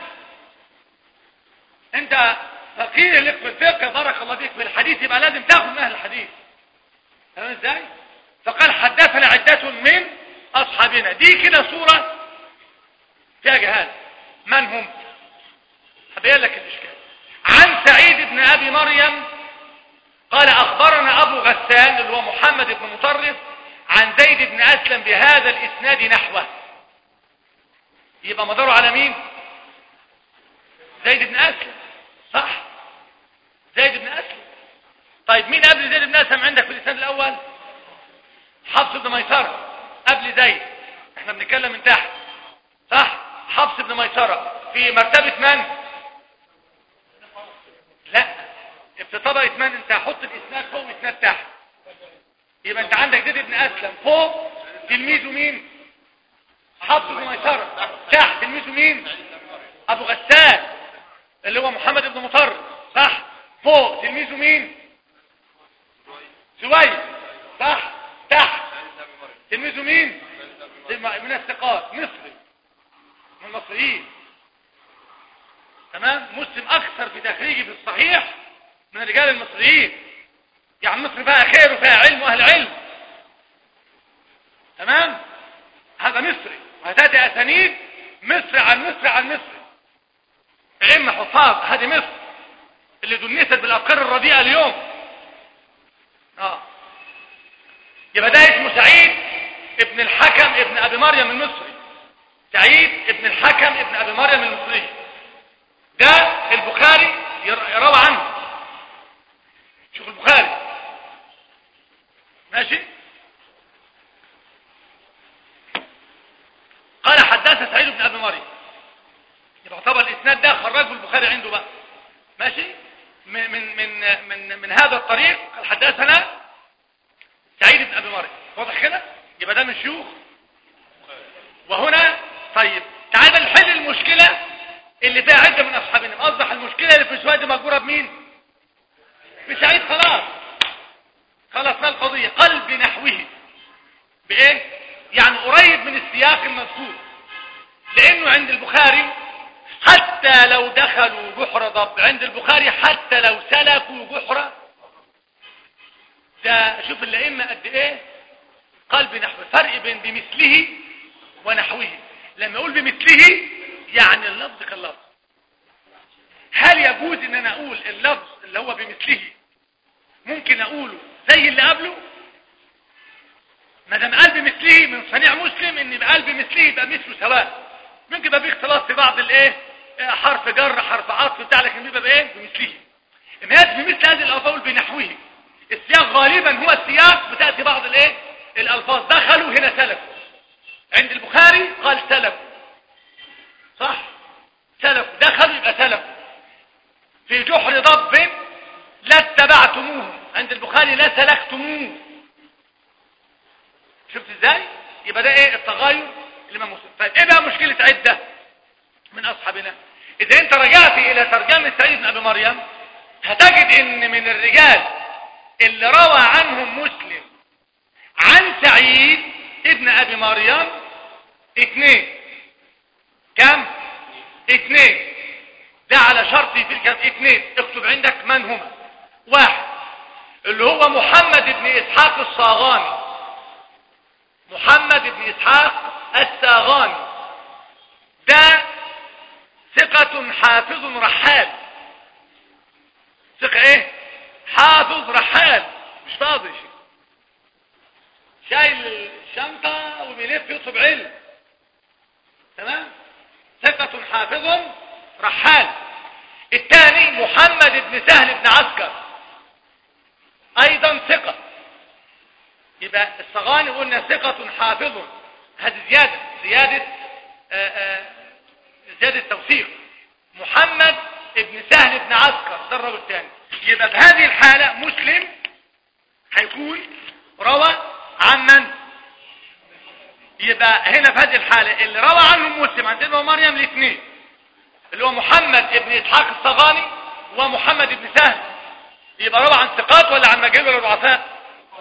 انت فقيه لك في الفقه بارك الله فيك في الحديث يبقى لازم تاخد من اهل الحديث تمام ازاي فقال حدثنا عدة من اصحابنا دي كده صورة فيها جهاد من هم هبين لك الاشكال عن سعيد بن ابي مريم قال اخبرنا ابو غسان اللي هو محمد بن مطرف عن زيد بن اسلم بهذا الاسناد نحوه يبقى مداره على مين زيد بن اسلم صح زيد بن اسلم طيب مين قبل زيد بن اسلم عندك في الاسناد الاول حفص بن ميسره قبل زيد احنا بنتكلم من تحت صح حفص بن ميسره في مرتبه من لا في طبقه من انت هحط الاسناد فوق والاسناد تحت يبقى انت عندك زيد بن اسلم فوق تلميذه مين حفص بن ميسره تحت تلميذه مين ابو غسان اللي هو محمد بن مطر صح فوق تلميذه مين سويد صح تحت تلميذه مين من الثقات مصري من المصريين تمام مسلم اكثر في تخريجه في الصحيح من الرجال المصريين يعني مصر فيها خير وفيها علم واهل علم تمام هذا مصري وهتاتي اسانيد مصر عن مصر عن مصر علم حفاظ هذه مصر اللي دنيست بالافكار الرديئه اليوم اه يبقى ده اسمه سعيد ابن الحكم ابن ابي مريم المصري سعيد ابن الحكم ابن ابي مريم المصري ده البخاري يروى عنه شوف البخاري ماشي قال حدث سعيد بن ابي مريم يبقى طبعا الاسناد ده خرجه البخاري عنده بقى ماشي من من من من, من هذا الطريق قال حدثنا سعيد بن ابي مريم واضح كده يبقى ده من شيوخ وهنا طيب تعال نحل المشكله اللي فيها عده من اصحابنا اصبح المشكله اللي في سويد مجبوره بمين بسعيد خلاص خلصنا القضيه قلب نحوه بايه يعني قريب من السياق المذكور لانه عند البخاري حتى لو دخلوا جحر ضب عند البخاري حتى لو سلكوا جحر ده شوف الأئمة قد ايه قال بنحو فرق بين بمثله ونحوه لما يقول بمثله يعني اللفظ كاللفظ هل يجوز ان انا اقول اللفظ اللي هو بمثله ممكن اقوله زي اللي قبله ما دام قال بمثله من صنيع مسلم ان يبقى قال بمثله يبقى مثله سواء ممكن يبقى في اختلاط في بعض الايه آه، حرف جر حرف عطف بتاع لكن بيبقى بايه بمثله امهات بمثل هذه الالفاظ بنحوه السياق غالبا هو السياق بتاتي بعض الايه الالفاظ دخلوا هنا سلكوا عند البخاري قال سلكوا صح سلكوا دخلوا يبقى سلكوا في جحر ضب لا اتبعتموه عند البخاري لا سلكتموه شفت ازاي يبقى ده ايه التغاير الامام مسلم طيب ايه بقى مشكله عده من اصحابنا اذا انت رجعت الى ترجمه سعيد بن ابي مريم هتجد ان من الرجال اللي روى عنهم مسلم عن سعيد ابن ابي مريم اثنين كم اثنين ده على شرط في الكلام اثنين اكتب عندك من هما واحد اللي هو محمد بن اسحاق الصاغاني محمد بن اسحاق الساغاني ده ثقة حافظ رحال ثقة ايه حافظ رحال مش فاضي شايل الشنطة وبيلف يطلب علم تمام ثقة حافظ رحال الثاني محمد بن سهل بن عسكر ايضا ثقة يبقى الصغاني قلنا ثقة حافظ هذه زيادة زيادة آآ آآ زيادة توثيق محمد بن سهل بن عسكر ده الراوي الثاني يبقى في هذه الحالة مسلم هيكون روى عن من يبقى هنا في هذه الحالة اللي روى عنهم مسلم عن سيدنا مريم الاثنين اللي هو محمد بن اسحاق الصغاني ومحمد بن سهل يبقى روى عن ثقات ولا عن مجال ولا ضعفاء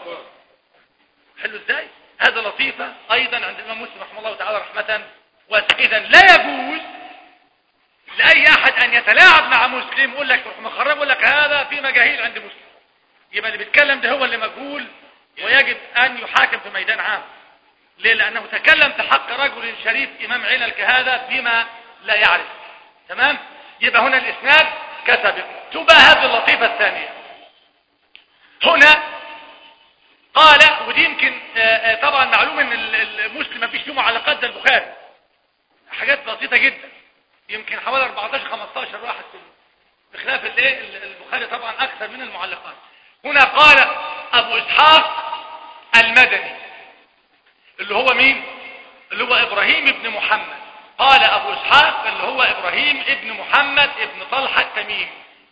حلو ازاي هذا لطيفة ايضا عند الامام مسلم رحمه الله تعالى رحمة واسعة اذا لا يجوز لاي احد ان يتلاعب مع مسلم يقول لك روح مخرج يقول لك هذا في مجاهيل عند مسلم يبقى اللي بيتكلم ده هو اللي مجهول ويجب ان يحاكم في ميدان عام ليه لانه تكلم في حق رجل شريف امام علل كهذا بما لا يعرف تمام يبقى هنا الاسناد كسبق تبقى هذه اللطيفة الثانية هنا قال ودي يمكن آه، آه، طبعا معلوم ان ال- المسلم ما فيش فيه معلقات زي البخاري حاجات بسيطة جدا يمكن حوالي 14 15 راحت في- بخلاف الايه ال- البخاري طبعا اكثر من المعلقات هنا قال ابو اسحاق المدني اللي هو مين اللي هو ابراهيم ابن محمد قال ابو اسحاق اللي هو ابراهيم ابن محمد ابن طلحة التميمي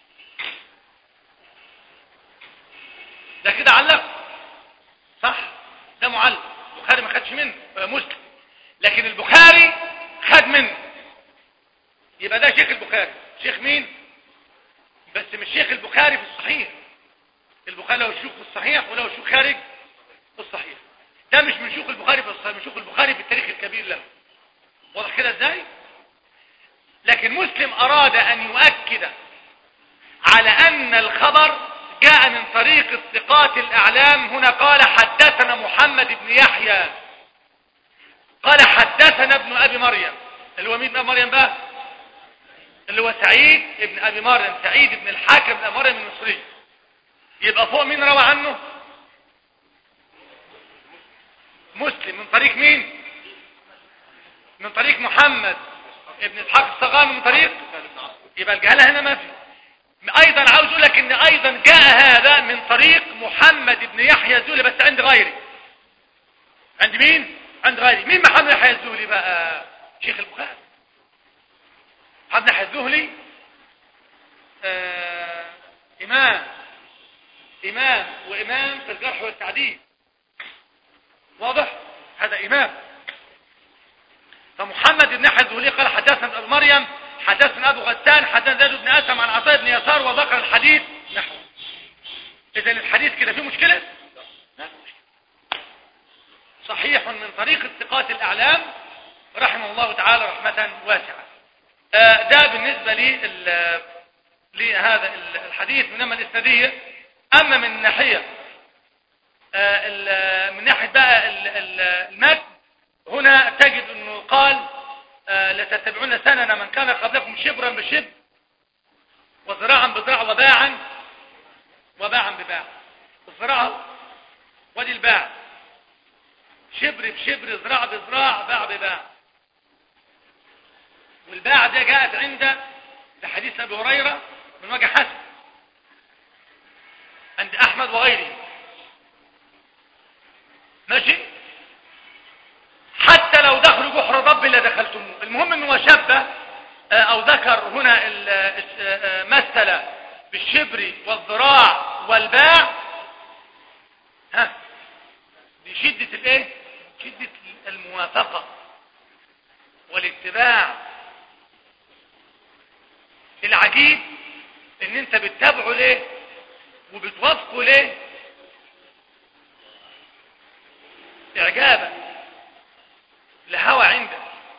ده كده علق صح ده معلق البخاري ما خدش منه آه، مسلم لكن البخاري خد منه يبقى ده شيخ البخاري شيخ مين بس مش شيخ البخاري في الصحيح البخاري له شيوخ في الصحيح وله شيوخ خارج في الصحيح ده مش من شيوخ البخاري في الصحيح من شيوخ البخاري في التاريخ الكبير له واضح كده ازاي لكن مسلم اراد ان يؤكد على ان الخبر جاء من طريق الثقات الاعلام هنا قال حدثنا محمد بن يحيى قال حدثنا ابن ابي مريم اللي هو مين ابن أبي مريم بقى اللي هو سعيد ابن ابي مريم سعيد ابن الحاكم ابن أبي مريم المصري يبقى فوق مين روى عنه مسلم من طريق مين من طريق محمد ابن اسحاق الصغاني من طريق يبقى الجهاله هنا ما في ايضا عاوز اقول لك ان ايضا جاء هذا من طريق محمد بن يحيى الزولي بس عند غيري عند مين عند غيري مين محمد يحيى الزولي بقى شيخ البخاري محمد يحيى الزهلي آه امام امام وامام في الجرح والتعديل واضح هذا امام فمحمد بن يحيى الزهلي قال حدثنا ابو مريم حدثنا ابو غسان حدثنا زيد بن اسلم عن عطاء بن يسار وذكر الحديث نحو اذا الحديث كده فيه مشكله لا مشكلة. صحيح من طريق الثقات الاعلام رحمه الله تعالى رحمه واسعه آه، ده بالنسبة لي ال- لهذا الحديث من الناحية الإسنادية أما من ناحية آه، ال- من ناحية بقى ال- ال- المتن هنا تجد أنه قال آه، لتتبعون سنن من كان قبلكم شبرا بشبر وذراعا بذراع وباعا وباعا بباع الذراع ودي الباع شبر بشبر ذراع بذراع باع بباع والباع دي جاءت عند في حديث ابي هريره من وجه حسن عند احمد وغيره ماشي حتى لو دخلوا جحر رب اللي دخلتموه المهم انه شبه آه، او ذكر هنا ال- آه، آه، مثل بالشبر والذراع والباع ها بشدة الايه شدة الموافقة والاتباع العجيب ان انت بتتابعه ليه وبتوافقه ليه اعجابا لهوى عندك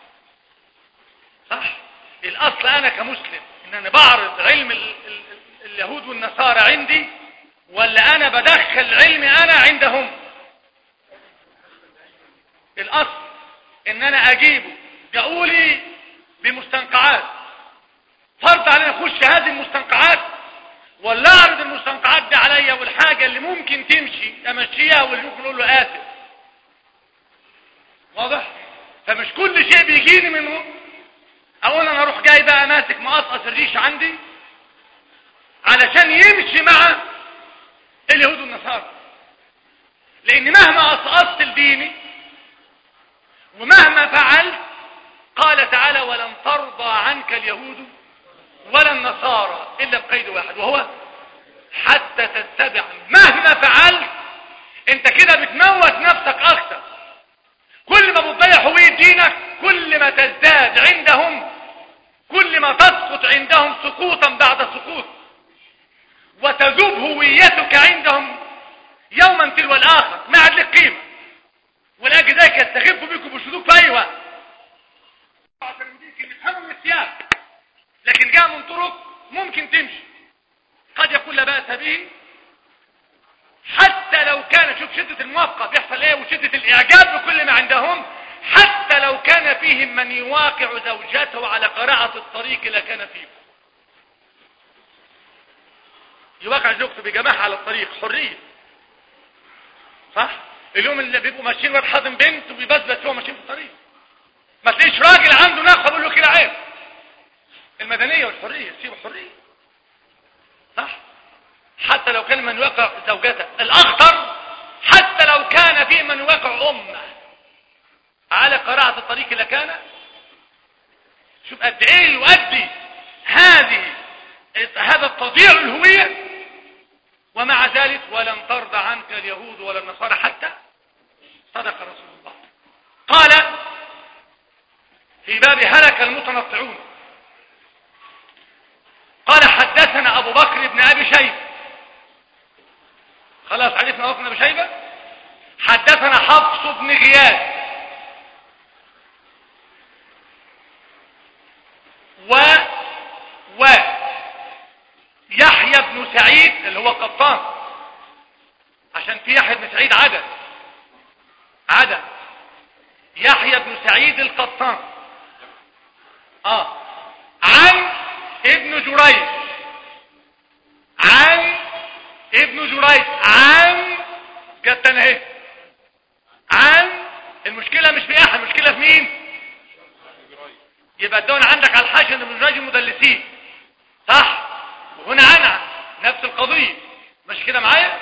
صح الاصل انا كمسلم ان انا بعرض علم ال ال ال اليهود والنصارى عندي ولا انا بدخل علمي انا عندهم الاصل ان انا اجيبه جاءولي بمستنقعات فرض علينا اخش هذه المستنقعات ولا اعرض المستنقعات دي عليا والحاجة اللي ممكن تمشي امشيها واللي ممكن اقول له اسف واضح فمش كل شيء بيجيني منه اقول انا اروح جاي بقى ماسك مقصقص الريش عندي علشان يمشي مع اليهود والنصارى لان مهما قصقصت لديني ومهما فعلت قال تعالى ولن ترضى عنك اليهود ولا النصارى الا بقيد واحد وهو حتى تتبع مهما فعلت انت كده بتموت نفسك اكتر كل ما بتضيع هوية دينك كل ما تزداد عندهم كل ما تسقط عندهم سقوطا بعد سقوط وتذوب هويتك عندهم يوما تلو الاخر ما عاد لك قيمه ولاجل ذلك يستخفوا بكم ويشدوك في اي وقت يفهموا من السياق لكن جاء من طرق ممكن تمشي قد يكون لا باس به حتى لو كان شوف شدة الموافقة بيحصل ايه وشدة الاعجاب بكل ما عندهم حتى لو كان فيهم من يواقع زوجته على قراءة الطريق لكان فيه يواقع زوجته بجماعة على الطريق حرية صح اليوم اللي بيبقوا ماشيين واد حاضن بنت وبيبزبز هو ماشيين في الطريق ما تلاقيش راجل عنده ناقه بيقول له كده عيب المدنيه والحريه سيبوا حريه صح حتى لو كان من يوقع زوجته الاخطر حتى لو كان في من يوقع امه على قراءه الطريق لكان شوف قد ايه يؤدي هذه هذا التضييع الهويه ومع ذلك ولن ترضى عنك اليهود ولا النصارى حتى صدق رسول الله قال في باب هلك المتنطعون قال حدثنا ابو بكر بن ابي شيبه خلاص عرفنا ابو بكر بن ابي شيبه حدثنا حفص بن غياث و و يحيى بن سعيد اللي هو قطان عشان في يحيى بن سعيد عدد عدد يحيى بن سعيد القطان اه عن ابن جريج عن ابن جريج عن جت انا اهي عن المشكله مش في احد المشكله في مين يبقى الدون عندك على الحاشيه ابن جريج المدلسين صح وهنا عنع نفس القضيه مش كده معايا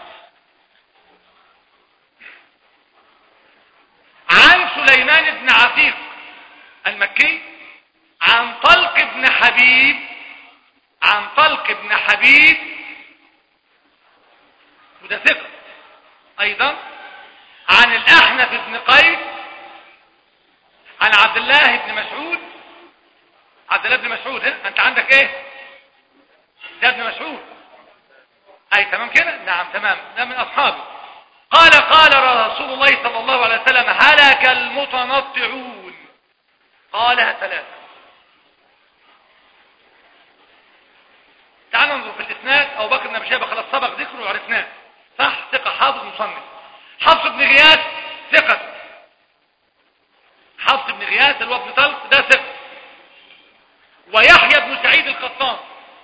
عن سليمان بن عتيق المكي عن طلق بن حبيب عن طلق بن حبيب وده ثقة ايضا عن الاحنف بن قيس عن عبد الله بن مسعود عبد الله بن مسعود ها انت عندك ايه ده ابن مسعود اي تمام كده نعم تمام ده من اصحابه قال قال رسول الله صلى الله عليه وسلم هلك المتنطعون قالها ثلاثة بن غياث ثقة حفص بن غياث اللي هو ابن طلق ده ثقة ويحيى بن سعيد القطان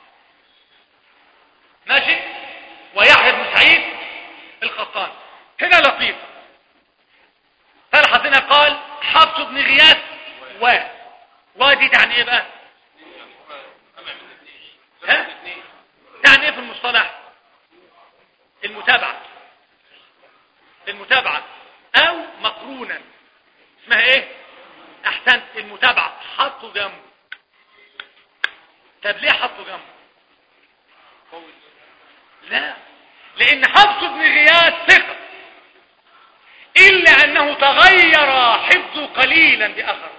ماشي ويحيى بن سعيد القطان هنا لطيف فالحظ هنا قال حفص بن غياث و ودي تعني ايه بقى ها تعني ايه في المصطلح المتابعة المتابعة او مقرونا اسمها ايه احسنت المتابعة حطوا جنبه طب ليه حطوا جنبه لا لان حفص بن غياث ثقة الا انه تغير حفظه قليلا باخر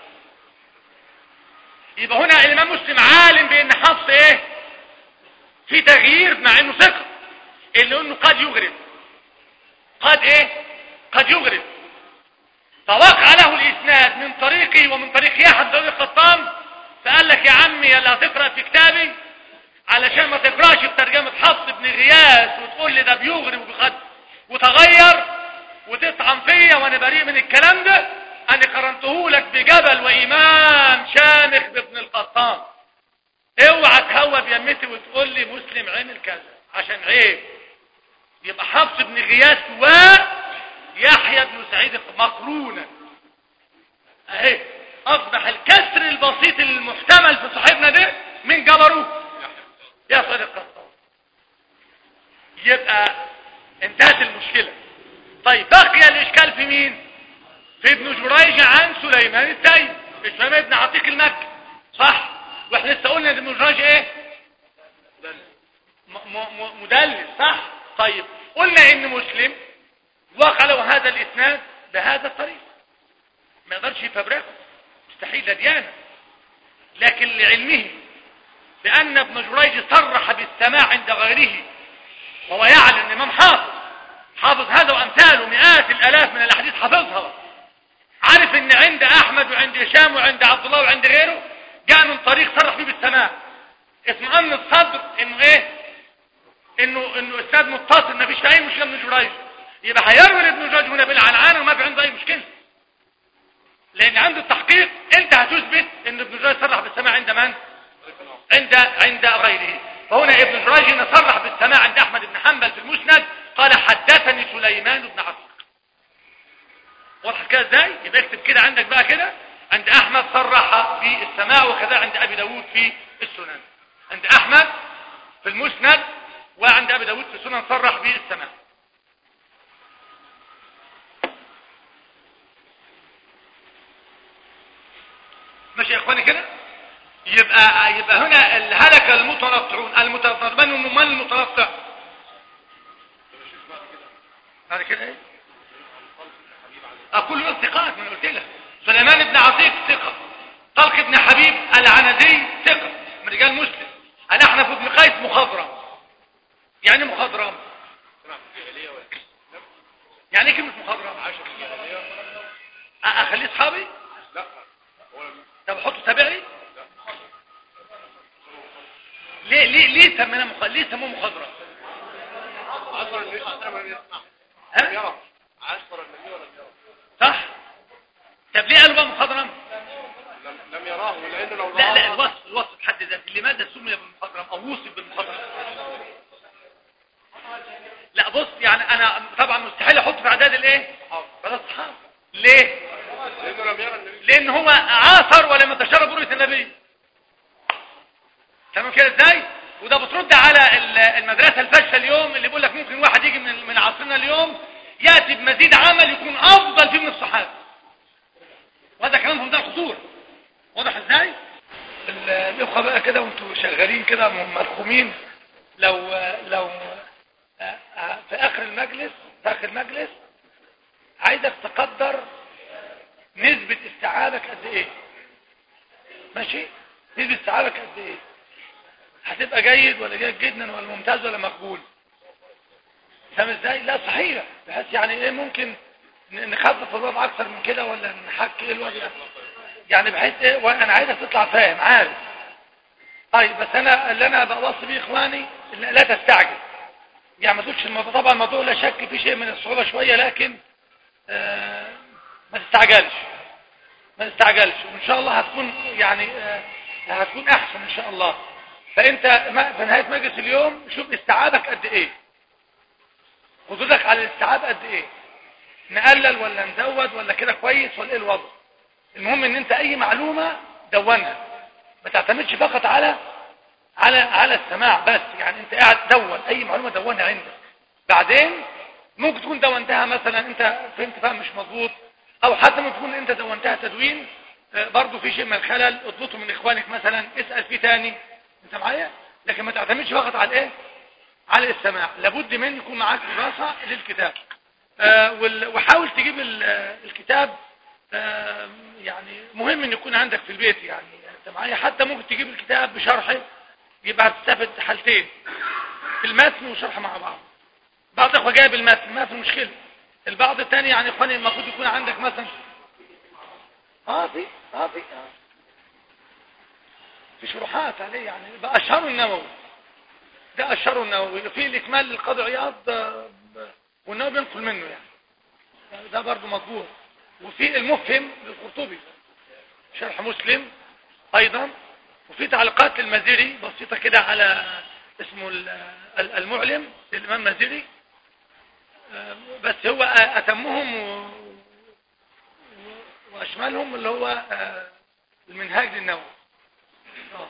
يبقى هنا الامام مسلم عالم بان حفص ايه في تغيير مع انه ثقة اللي انه قد يغرب قد ايه قد يغرب فوقع له الاسناد من طريقي ومن طريق يحيى بن القطان فقال لك يا عمي يا اللي هتقرا في كتابي علشان ما تقراش بترجمه حفص بن غياث وتقول لي ده بيغرب وبيخد وتغير وتطعن فيا وانا بريء من الكلام ده انا قرنته لك بجبل وامام شامخ بابن القطان اوعى تهوى بيمتي وتقول لي مسلم عمل كذا عشان عيب يبقى حفص بن غياث ويحيى بن سعيد مقرونا اهي اصبح الكسر البسيط المحتمل في صاحبنا ده من جبره يا صديق القطان يبقى انتهت المشكلة طيب بقي الاشكال في مين في ابن جريج عن سليمان التيم سليمان ابن عتيق المكي صح واحنا لسه قلنا ان ابن جريج ايه م- م- مدلس صح طيب قلنا ان مسلم وقع له هذا الاسناد بهذا الطريق ما يقدرش يفبركه مستحيل ده ديانه لكن لعلمه بان ابن جريج صرح بالسماع عند غيره وهو يعلم ان الامام حافظ حافظ هذا وامثاله مئات الالاف من الاحاديث حافظها عارف ان عند احمد وعند هشام وعند عبد الله وعند غيره جاء من طريق صرح فيه بالسماع اطمئن الصدر انه ايه انه انه استاذ متصل ما فيش اي مشكله من جريج يبقى هيروي ابن جريج هنا بالعنعان وما في عنده اي مشكله لان عند التحقيق انت هتثبت ان ابن جريج صرح بالسماع عند من عند عند غيره فهنا ابن جريج هنا صرح بالسماع عند احمد بن حنبل في المسند قال حدثني سليمان بن عتيق واضح كده ازاي يبقى اكتب كده عندك بقى كده عند احمد صرح في السماع وكذا عند ابي داود في السنن عند احمد في المسند وعند ابي داود في السنن صرح بالسماع ماشي يا اخواني كده يبقى يبقى هنا الهلك المتنطعون المتنطعون من من المتنطع بعد كده ايه اقول له ثقات من قلت لك سليمان بن عتيق ثقه طلق بن حبيب العنزي ثقه من رجال مسلم الاحنف بن قيس مخضرم يعني إيه مخضرم يعني ايه كلمه مخضرم أ- اخليه اصحابي لا هو طب احطه تابعي ليه ليه ليه سميناه مخ... ليه سموه مخضرم عصر النبي عصر ما بيسمع لم ها يرى عصر النبي ولم يرى صح طب ليه قالوا بقى مخضرم لم, لم يراه لانه لو لا لا رآه- الوصف الوصف بحد ذاته لماذا سمي بالمخضرم او وصف بالمخضرم لا بص يعني انا طبعا مستحيل احط في اعداد الايه بس الصحابه ليه لانه لم يرى النبي لان هو عاصر ولم يتشرب رؤيه النبي تمام كده ازاي وده بترد على ال- المدرسه الفاشله اليوم اللي بيقول لك ممكن واحد يجي من من عصرنا اليوم ياتي بمزيد عمل يكون افضل فيه من الصحابه وهذا كلامهم ده خطوره واضح ازاي الاخوه بقى كده وانتوا شغالين كده مرخومين لو لو في اخر المجلس في اخر المجلس عايزك تقدر نسبة استيعابك قد ايه ماشي نسبة استيعابك قد ايه هتبقى جيد ولا جيد جدا ولا ممتاز ولا مقبول فاهم ازاي لا صحيح بحيث يعني ايه ممكن ن- نخفف الوضع اكتر من كده ولا نحك ايه الوضع يعني بحيث ايه وانا عايزك تطلع فاهم عارف طيب بس انا اللي انا بوصي بيه اخواني لا لا تستعجل يعني ما تقولش الموضوع طبعا الموضوع لا شك فيه شيء من الصعوبة شوية لكن آه، ما تستعجلش ما تستعجلش وان شاء الله هتكون يعني آه، هتكون احسن ان شاء الله فانت ما- في نهايه مجلس اليوم شوف استيعابك قد ايه قدرتك على الاستيعاب قد ايه نقلل ولا نزود ولا كده كويس ولا ايه الوضع المهم ان انت اي معلومه دونها ما تعتمدش فقط على على على السماع بس يعني انت قاعد دون اي معلومه دونها عندك بعدين ممكن تكون دونتها مثلا انت فهمت فهم مش مظبوط او حتى ممكن تكون انت دونتها تدوين آه، برضو في شيء من الخلل اطلبه من اخوانك مثلا اسال فيه تاني انت معايا لكن ما تعتمدش فقط على الايه على السماع لابد من يكون معاك دراسه للكتاب آه، وال- وحاول تجيب ال- آه، الكتاب آه، يعني مهم ان يكون عندك في البيت يعني انت معايا حتى ممكن تجيب الكتاب بشرحه يبقى هتستفد حالتين المتن وشرح مع بعض بعض اخوة جايب المتن ما في مشكلة البعض الثاني يعني اخواني المفروض يكون عندك مثلا اه في اه في آه. في شروحات عليه يعني بقى اشهر النووي ده اشهر النووي في الاكمال للقاضي عياض آه، ب- والنووي بينقل منه يعني ده برضه مطبوع وفي المفهم للقرطبي شرح مسلم ايضا وفي تعليقات للمزيري بسيطة كده على اسمه ال- ال- المعلم للإمام مزيري آه، بس هو أتمهم و- و- وأشملهم اللي هو آه، المنهاج للنووي آه.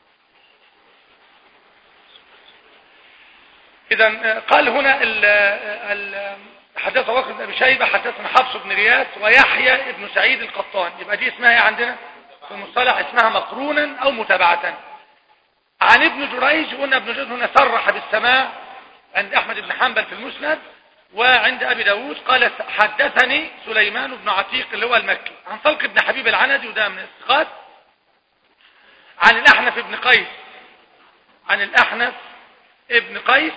إذا قال هنا ال ال حدث وقت بن أبي شيبة حدثنا حفص بن رياس ويحيى بن سعيد القطان يبقى دي اسمها ايه عندنا في المصطلح اسمها مقرونا أو متابعة عن ابن جريج قلنا ابن جريج هنا صرح بالسماع عند أحمد بن حنبل في المسند وعند أبي داود قال حدثني سليمان بن عتيق اللي هو المكي عن طلق بن حبيب العندي وده من الثقات عن الأحنف بن قيس عن الأحنف ابن قيس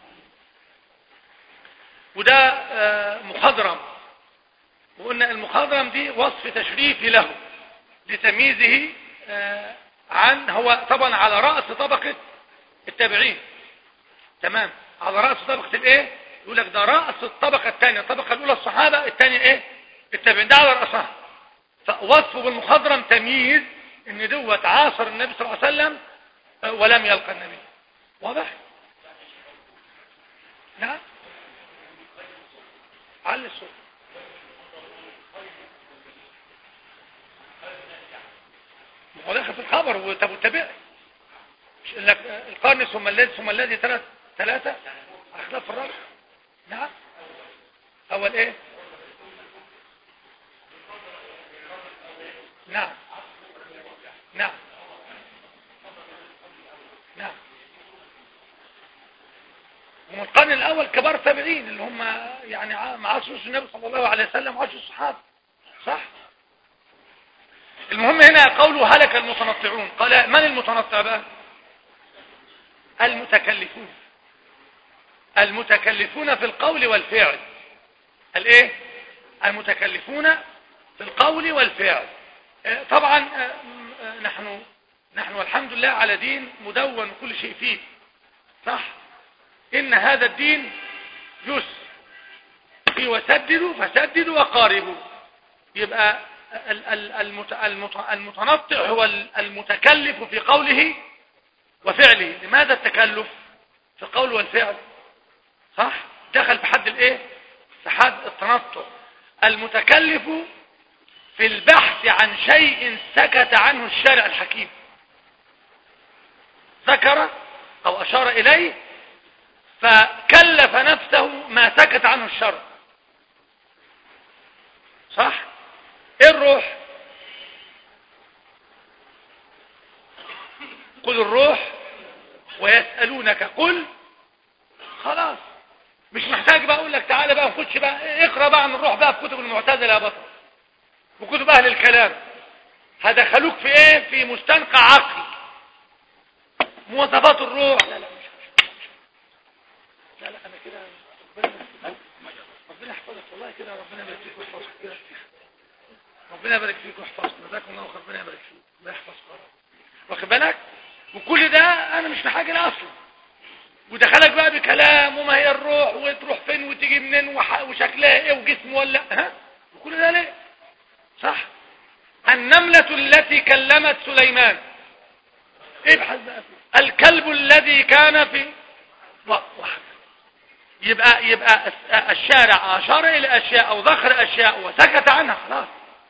وده آه، مخضرم وقلنا المخضرم دي وصف تشريفي له لتمييزه آه، عن هو طبعا على رأس طبقة التابعين تمام على رأس طبقة الايه يقول لك ده رأس الطبقة الثانية الطبقة الأولى الصحابة الثانية ايه التابعين ده على رأسها فوصفه بالمخضرم تمييز ان دوت عاصر النبي صلى الله عليه وسلم آه، ولم يلقى النبي واضح نعم علي الصوت هو داخل في الخبر وطب وتابع مش قال لك آه، القرن ثم الذي ثم الذي ثلاث ثلاثة اخلاف في الرجل نعم اول ايه نعم نعم نعم ومن القرن الاول كبار التابعين اللي هم يعني ع- مع عصر النبي صلى الله عليه وسلم وعصر الصحابه صح المهم هنا قوله هلك المتنطعون قال من المتنطع بقى المتكلفون المتكلفون في القول والفعل الايه المتكلفون في القول والفعل آه، طبعا آه، م- آه، نحن نحن والحمد لله على دين مدون وكل شيء فيه صح إن هذا الدين يسر في وسددوا فسددوا وقاربوا يبقى ال- ال- المت- المت- المتنطع هو ال- المتكلف في قوله وفعله لماذا التكلف في القول والفعل صح دخل في حد الايه في حد التنطع المتكلف في البحث عن شيء سكت عنه الشارع الحكيم ذكر او اشار اليه فكلف نفسه ما سكت عنه الشرع صح ايه الروح قل الروح ويسألونك قل خلاص مش محتاج بقى اقول لك تعالى بقى نخش بقى اقرا بقى عن الروح بقى في كتب المعتزله يا بطل وكتب اهل الكلام هدخلوك في ايه في مستنقع عقلي مواصفات الروح لا لا مش مش مش لا لا انا كده ربنا ربنا يحفظك والله كده ربنا يبارك فيك ويحفظك كده ربنا يبارك فيك ويحفظك جزاكم الله خير ربنا يبارك فيك الله يحفظك يا رب. واخد بالك وكل ده انا مش محتاج له اصلا ودخلك بقى بكلام وما هي الروح وتروح فين وتيجي منين وح- وشكلها ايه وجسم ولا ها وكل ده ليه صح النملة التي كلمت سليمان ابحث بقى فيه. الكلب الذي كان في و- واحد يبقى يبقى الس- الشارع أشار إلى أشياء أو ذكر أشياء وسكت عنها خلاص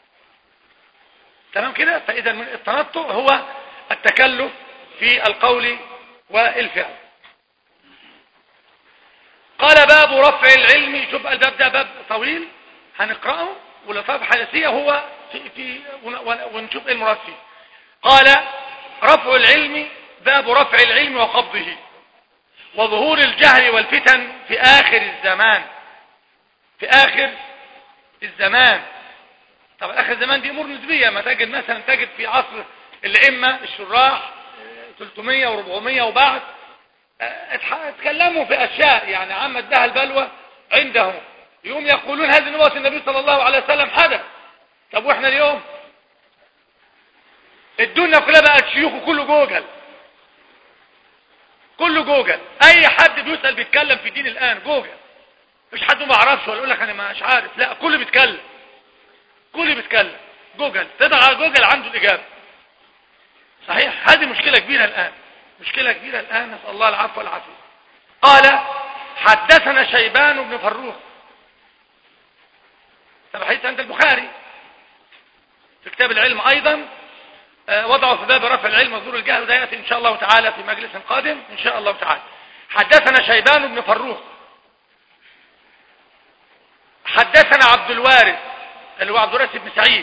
تمام كده فإذا من التنطع هو التكلف في القول والفعل قال باب رفع العلم شوف الباب ده باب طويل هنقرأه ولطاف حدثية هو في, في ون- ون- ونشوف ايه المراد فيه قال رفع العلم باب رفع العلم وقبضه وظهور الجهل والفتن في آخر الزمان في آخر الزمان طب آخر الزمان دي أمور نسبية ما تجد مثلا تجد في عصر الأئمة الشراح آه، 300 و400 وبعد آه، اتح- اتكلموا في أشياء يعني عمت بها البلوى عندهم يوم يقولون هذه نبوة النبي صلى الله عليه وسلم حدث طب واحنا اليوم الدنيا كلها بقت شيوخ وكله جوجل كله جوجل اي حد بيسأل بيتكلم في الدين الان جوجل مش حد ما يعرفش ولا يقول لك انا مش عارف لا كله بيتكلم كله بيتكلم جوجل تضع على جوجل عنده الاجابه صحيح هذه مشكله كبيره الان مشكله كبيره الان نسال الله العفو والعافيه قال حدثنا شيبان بن فروخ طب حديث عند البخاري في كتاب العلم ايضا آه، وضعوا في باب رفع العلم وظهور الجهل وده ياتي ان شاء الله تعالى في مجلس قادم ان شاء الله تعالى حدثنا شيبان بن فروخ حدثنا عبد الوارث اللي هو عبد الوارث بن سعيد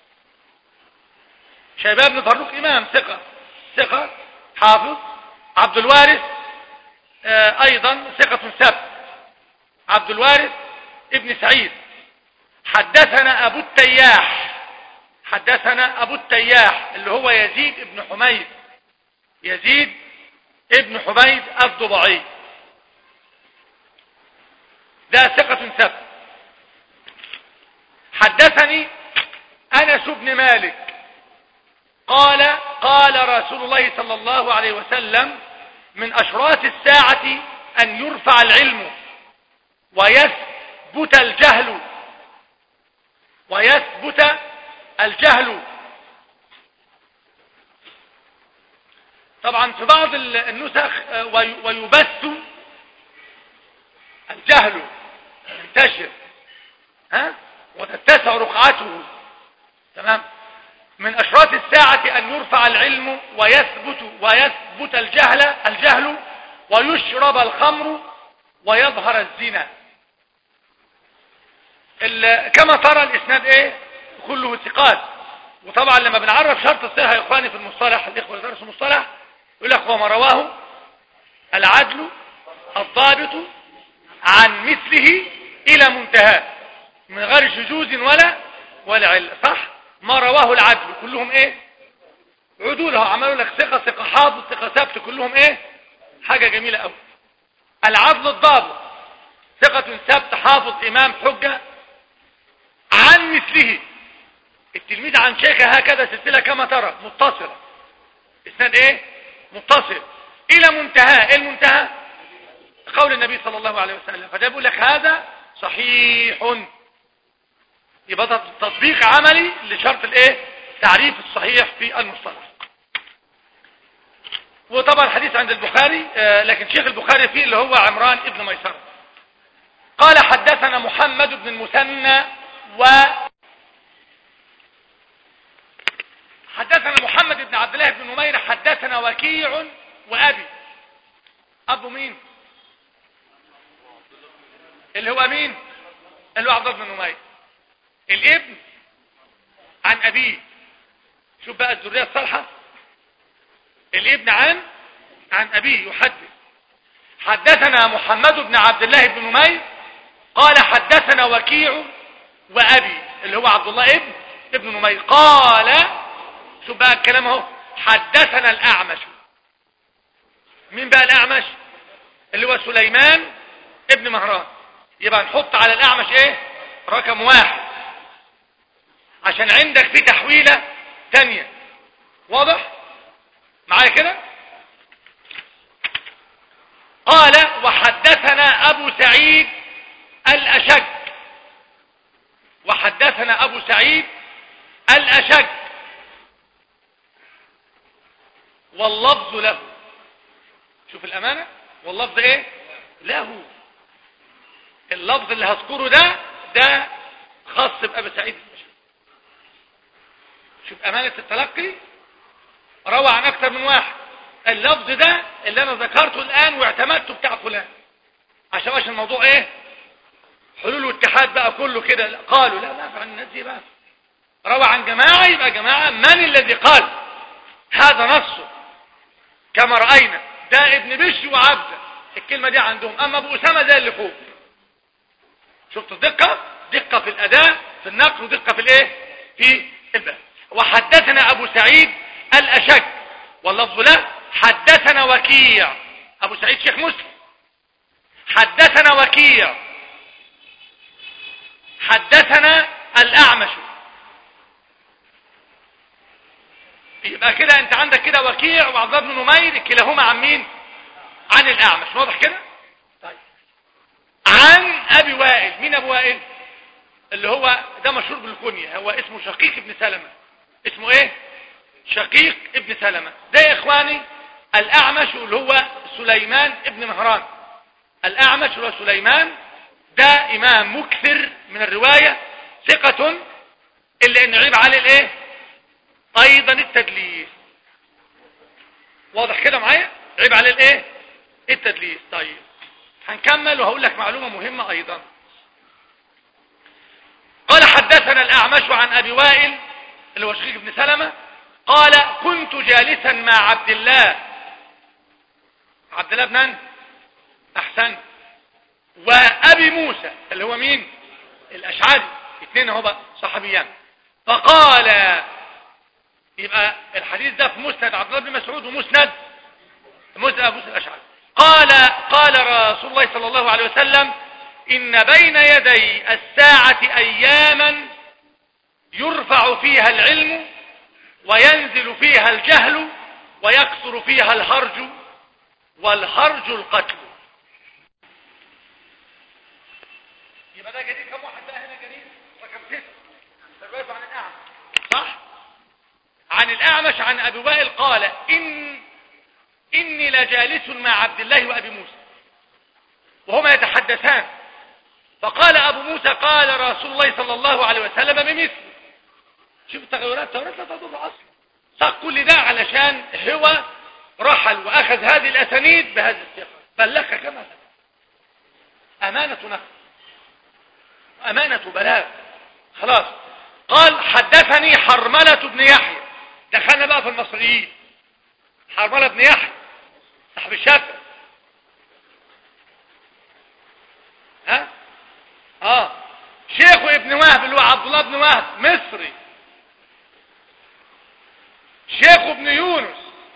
شيبان بن فروخ امام ثقه ثقه حافظ عبد الوارث آه، ايضا ثقه ثبت عبد الوارث ابن سعيد حدثنا ابو التياح حدثنا ابو التياح اللي هو يزيد ابن حميد يزيد ابن حميد الضبعي ده ثقة ثبت حدثني انس بن مالك قال قال رسول الله صلى الله عليه وسلم من اشراط الساعة ان يرفع العلم ويثبت الجهل ويثبت الجهل طبعا في بعض ال- النسخ آه، وي- ويبث الجهل ينتشر ها وتتسع رقعته تمام من اشراط الساعة ان يرفع العلم ويثبت ويثبت الجهل الجهل ويشرب الخمر ويظهر الزنا ال- كما ترى الاسناد ايه كله ثقات وطبعا لما بنعرف شرط الصحه يا اخواني في المصطلح الاخوه اللي درسوا المصطلح يقول لك هو ما رواه العدل الضابط عن مثله الى منتهى من غير شذوذ ولا ولا عله صح ما رواه العدل كلهم ايه عدول اهو عملوا لك ثقه ثقه حافظ ثقه ثبت كلهم ايه حاجه جميله قوي العدل الضابط ثقه ثبت حافظ امام حجه عن مثله التلميذ عن شيخه هكذا سلسلة كما ترى متصلة اسناد ايه متصل الى منتهى ايه المنتهى قول النبي صلى الله عليه وسلم فده بيقول لك هذا صحيح يبقى ده تطبيق عملي لشرط الايه تعريف الصحيح في المصطلح وطبعا الحديث عند البخاري آه، لكن شيخ البخاري فيه اللي هو عمران ابن ميسره قال حدثنا محمد بن المثنى و حدثنا محمد بن عبد الله بن نمير حدثنا وكيع وابي ابو مين اللي هو مين اللي هو عبد الله بن نمير الابن عن ابيه شوف بقى الذريه الصالحه الابن عن عن ابيه يحدث حدثنا محمد بن عبد الله بن نمير قال حدثنا وكيع وابي اللي هو عبد الله ابن ابن نمير قال شوف بقى الكلام اهو حدثنا الاعمش مين بقى الاعمش اللي هو سليمان ابن مهران يبقى نحط على الاعمش ايه رقم واحد عشان عندك في تحويلة تانية واضح معايا كده قال وحدثنا أبو سعيد الأشج وحدثنا أبو سعيد الأشج واللفظ له شوف الأمانة واللفظ ايه له اللفظ اللي هذكره ده ده خاص بأبي سعيد شوف أمانة التلقي روى عن أكثر من واحد اللفظ ده اللي أنا ذكرته الآن واعتمدته بتاع فلان عشان عشان الموضوع إيه حلول واتحاد بقى كله كده قالوا لا ما عن الناس دي بقى روى عن جماعة يبقى جماعة من الذي قال هذا نصه كما رأينا ده ابن بشر وعبده الكلمة دي عندهم أما أبو أسامة زي اللي فوق شفت الدقة دقة في الأداء في النقل ودقة في الايه في الباب وحدثنا أبو سعيد الأشج واللفظ له حدثنا وكيع أبو سعيد شيخ مسلم حدثنا وكيع حدثنا الأعمش يبقى كده انت عندك كده وكيع وعبد بن نمير كلاهما عن مين عن الأعمش واضح كده طيب عن أبي وائل مين أبو وائل اللي هو ده مشهور بالكنية هو اسمه شقيق ابن سلمة اسمه ايه شقيق ابن سلمة ده يا اخواني الأعمش اللي هو سليمان ابن مهران الأعمش اللي هو سليمان ده إمام مكثر من الرواية ثقة إلا إن عيب عليه الإيه أيضا التدليس واضح كده معايا عيب عليه الإيه التدليس طيب هنكمل وهقول لك معلومة مهمة أيضا قال حدثنا الأعمش عن أبي وائل اللي هو شقيق بن سلمة قال كنت جالسا مع عبد الله عبد الله بن أحسن وأبي موسى اللي هو مين الأشعري اثنين هو صحابيان فقال يبقى الحديث ده في مسند عبد الله بن مسعود ومسند مسند أبو موسى الأشعري قال قال رسول الله صلى الله عليه وسلم إن بين يدي الساعة أياما يرفع فيها العلم وينزل فيها الجهل ويكثر فيها الهرج والهرج القتل يبقى ده جديد كم واحد بقى هنا جديد رقم ستة روايته عن الأعمش صح عن الأعمش عن أبي وائل قال إن إني لجالس مع عبد الله وأبي موسى وهما يتحدثان فقال أبو موسى قال رسول الله صلى الله عليه وسلم بمثل شوف التغيرات التغيرات لا تضر أصلا صح كل ده علشان هو رحل وأخذ هذه الأسانيد بهذه الثقة بلغها كما أمانة نقل أمانة بلاغ خلاص قال حدثني حرملة بن يحيى دخلنا بقى في المصريين حرملة بن يحيى صاحب الشافعي ها اه شيخه ابن وهب اللي هو عبد الله بن وهب مصري شيخه ابن يونس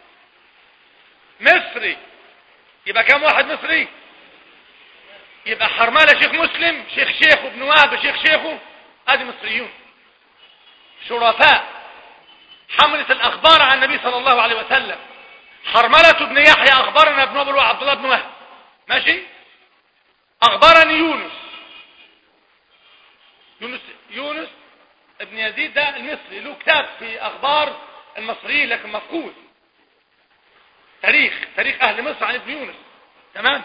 مصري يبقى كم واحد مصري يبقى حرملة شيخ مسلم شيخ شيخه ابن وهب شيخ شيخه ادي مصريون شرفاء حملة الاخبار عن النبي صلى الله عليه وسلم حرملة بن يحيى اخبرنا ابن ابو عبد الله بن وهب ماشي اخبرني يونس يونس يونس ابن يزيد ده المصري له كتاب في اخبار المصريين لكن مفقود تاريخ تاريخ اهل مصر عن ابن يونس تمام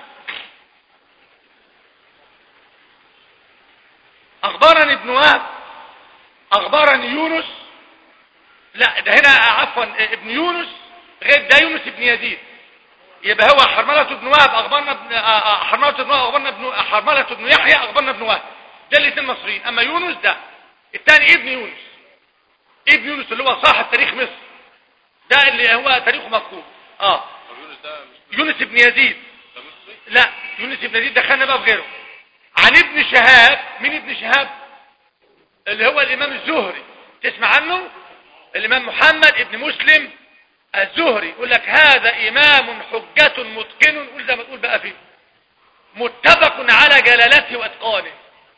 اخبرني ابن وهب اخبرني يونس لا ده هنا عفوا ابن يونس غير ده يونس ابن يزيد يبقى هو حرملة ابن وهب اخبرنا ابن حرملة ابن وهب اخبرنا ابن حرملة ابن يحيى اخبرنا ابن وهب ده الاثنين مصريين اما يونس ده الثاني ابن يونس ابن يونس اللي هو صاحب تاريخ مصر ده اللي هو تاريخه مفقود اه طب يونس ده مش يونس ابن يزيد ده مصري لا يونس ابن يزيد دخلنا بقى في غيره عن ابن شهاب مين ابن شهاب اللي هو الامام الزهري تسمع عنه الامام محمد ابن مسلم الزهري يقول لك هذا امام حجة متقن قول زي ما تقول بقى فيه متفق على جلالته واتقانه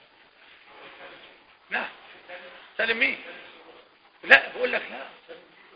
لا سالم مين لا بقول لك لا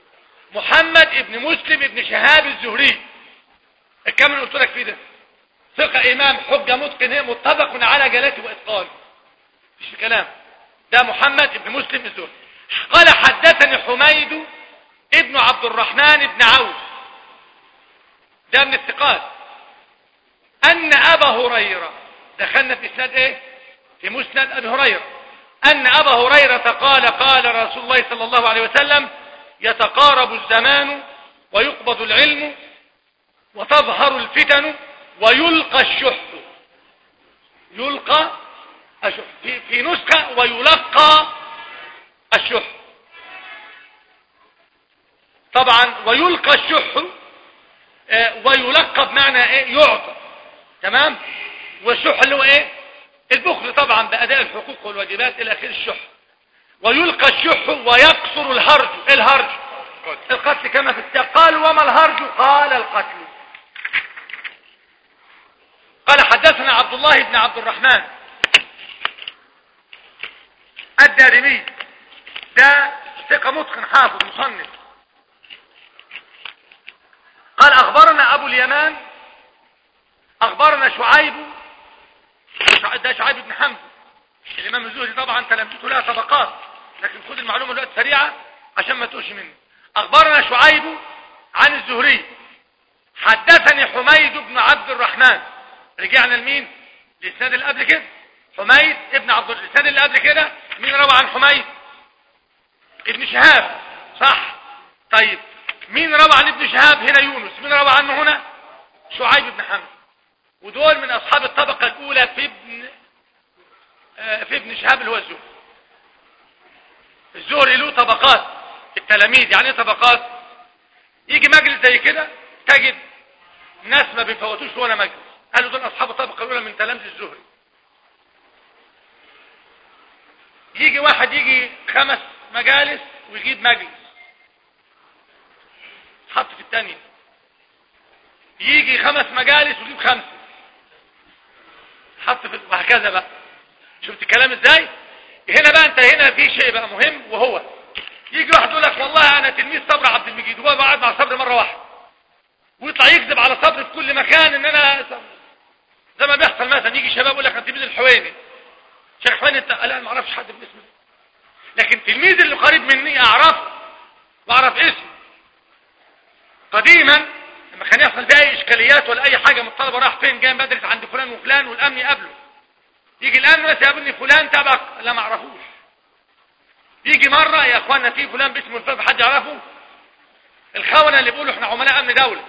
محمد ابن مسلم ابن شهاب الزهري الكم اللي قلت لك فيه ده ثقة إمام حجة متقن متفق على جلاته وإتقانه مش في كلام ده محمد ابن مسلم الزهري قال حدثني حميد ابن عبد الرحمن بن عوف ده من الثقات أن أبا هريرة دخلنا في إسناد إيه في مسند أبي هريرة أن أبا هريرة قال قال رسول الله صلى الله عليه وسلم يتقارب الزمان ويقبض العلم وتظهر الفتن ويلقى الشح يلقى الشح في, في نسخة ويلقى الشح طبعا ويلقى الشح آه، ويلقى بمعنى ايه يعطى تمام والشح اللي هو ايه البخل طبعا بأداء الحقوق والواجبات الى اخر الشح ويلقى الشح ويقصر الهرج إيه الهرج القتل كما في السياق قال وما الهرج قال القتل قال حدثنا عبد الله بن عبد الرحمن الدارمي ده ثقة متقن حافظ مصنف قال أخبرنا أبو اليمان أخبرنا شعيب ده شعيب بن حمد الإمام الزهري طبعا تلامذته لها طبقات لكن خد المعلومة الوقت سريعة عشان ما تقولش مني أخبرنا شعيب عن الزهري حدثني حميد بن عبد الرحمن رجعنا لمين الإسناد اللي قبل كده حميد ابن عبد الإسناد اللي قبل كده مين روى عن حميد ابن شهاب صح طيب مين روى عن ابن شهاب هنا يونس مين روى عنه هنا شعيب بن حمد ودول من أصحاب الطبقة الأولى في ابن آه، في ابن شهاب اللي هو الزهري الزهري له طبقات التلاميذ يعني ايه طبقات يجي مجلس زي كده تجد ناس ما بيفوتوش ولا مجلس قالوا دول اصحاب الطبقه الاولى من تلامذه الزهري يجي واحد يجي خمس مجالس ويجيب مجلس حط في الثانيه يجي خمس مجالس ويجيب خمسه حط في وهكذا بقى شفت الكلام ازاي هنا بقى انت هنا في شيء بقى مهم وهو يجي واحد يقول لك والله انا تلميذ صبر عبد المجيد وهو قاعد مع صبر مره واحده ويطلع يكذب على صبر في كل مكان ان انا زي ما بيحصل مثلا يجي شباب يقول لك انا تلميذ الحويني شيخ حويني انت لا انا ما اعرفش حد باسمه لكن التلميذ اللي قريب مني اعرفه واعرف اسمه قديما لما كان يحصل بيه اي اشكاليات ولا اي حاجه من الطلبه راح فين جاي بدرس عند فلان وفلان والامن يقابله يجي الامن بس يقابلني فلان تبع لا ما اعرفوش يجي مره يا اخوانا في فلان باسمه الفلان حد يعرفه الخونه اللي بيقولوا احنا عملاء امن دوله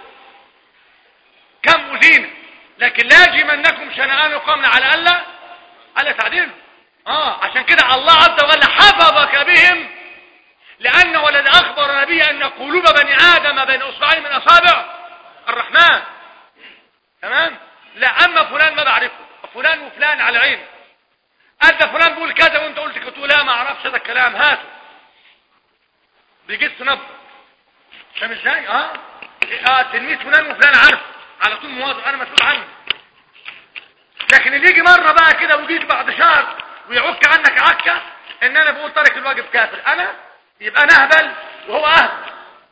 كم اذينا لكن لا يجرمنكم شنآن قوم على الا الا تعديل اه عشان كده الله عز وجل حفظك بهم لأن ولد أخبر نبي أن قلوب بني آدم بين أصبعين من أصابع الرحمن تمام لا أما فلان ما بعرفه فلان وفلان على عينه أدى فلان بيقول كذا وانت قلت كنت لا ما أعرفش هذا الكلام هاته بيجس نبض فاهم ازاي اه اه تلميذ فلان وفلان عارف على طول مواظب انا مسؤول عنه لكن اللي يجي مره بقى كده ويجيك بعد شهر ويعك عنك عكه ان انا بقول ترك الواجب كافر انا يبقى انا اهبل وهو اهبل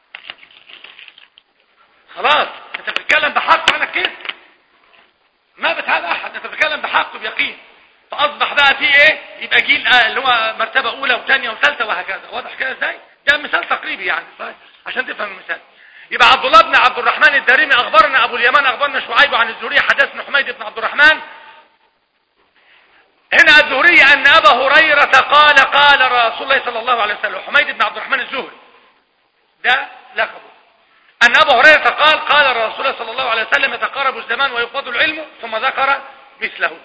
خلاص انت بتتكلم بحق عنك كده ما بتهاب احد انت بتتكلم بحق وبيقين فاصبح بقى في ايه يبقى جيل آه اللي هو مرتبه اولى وثانيه وثالثه وهكذا واضح كده ازاي ده مثال تقريبي يعني صحيح. عشان تفهم المثال يبقى عبد الله بن عبد الرحمن الدارمي اخبرنا ابو اليمان اخبرنا شعيب عن الزهري حدثنا حميد بن عبد الرحمن هنا الزهري أن أبا هريرة قال قال رسول الله صلى الله عليه وسلم حميد بن عبد الرحمن الزهري ده لقبه أن أبا هريرة قال قال رسول الله صلى الله عليه وسلم يتقارب الزمان ويقبض العلم ثم ذكر مثله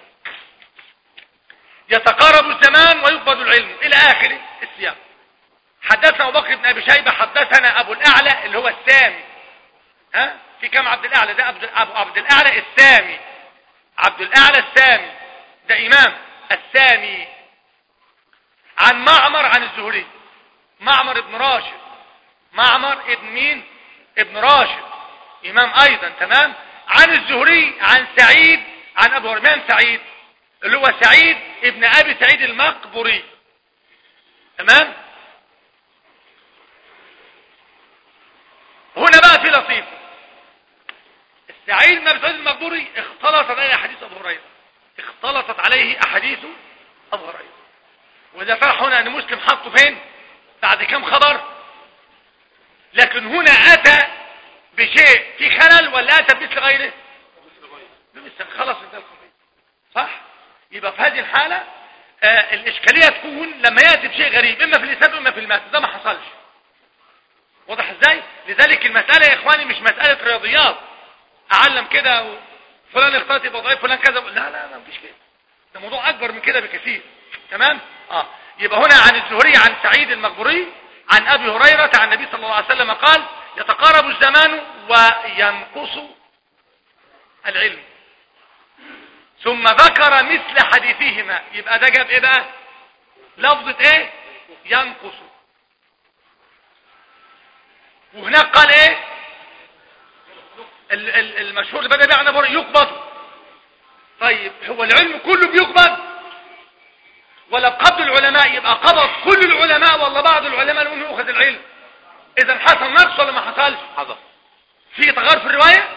يتقارب الزمان ويقبض العلم إلى آخر السياق حدثنا أبو بكر بن أبي شيبة حدثنا أبو الأعلى اللي هو السامي ها في كم عبد الأعلى ده أبو عبد الأعلى السامي عبد الأعلى السامي ده إمام الثاني عن معمر عن الزهري معمر ابن راشد معمر ابن مين ابن راشد امام ايضا تمام عن الزهري عن سعيد عن ابو هرمان سعيد اللي هو سعيد ابن ابي سعيد المقبري تمام هنا بقى في لطيف سعيد بن ابي سعيد المقبوري اختلطت عليه احاديث ابو هريره اختلطت عليه احاديث ابو هريره واذا فرح هنا ان مسلم حطه فين بعد كم خبر لكن هنا اتى بشيء في خلل ولا اتى بمثل غيره بمثل خلاص انتهى القضيه صح يبقى في هذه الحاله آه الاشكاليه تكون لما ياتي بشيء غريب اما في الاسناد واما في المتن ده ما حصلش واضح ازاي لذلك المساله يا اخواني مش مساله رياضيات اعلم كده و... فلان اختلط يبقى ضعيف فلان كذا لا لا لا مفيش كده ده موضوع اكبر من كده بكثير تمام اه يبقى هنا عن الزهري عن سعيد المقبوري عن ابي هريره عن النبي صلى الله عليه وسلم قال يتقارب الزمان وينقص العلم ثم ذكر مثل حديثهما يبقى ده جاب ايه بقى لفظه ايه ينقص وهناك قال ايه ال- ال- المشهور اللي بدأ بيعنا بر يقبض طيب هو العلم كله بيقبض ولا بقبض العلماء يبقى قبض كل العلماء ولا بعض العلماء اللي هم يأخذ العلم اذا حصل نقص ولا ما حصلش حضر في تغير في الرواية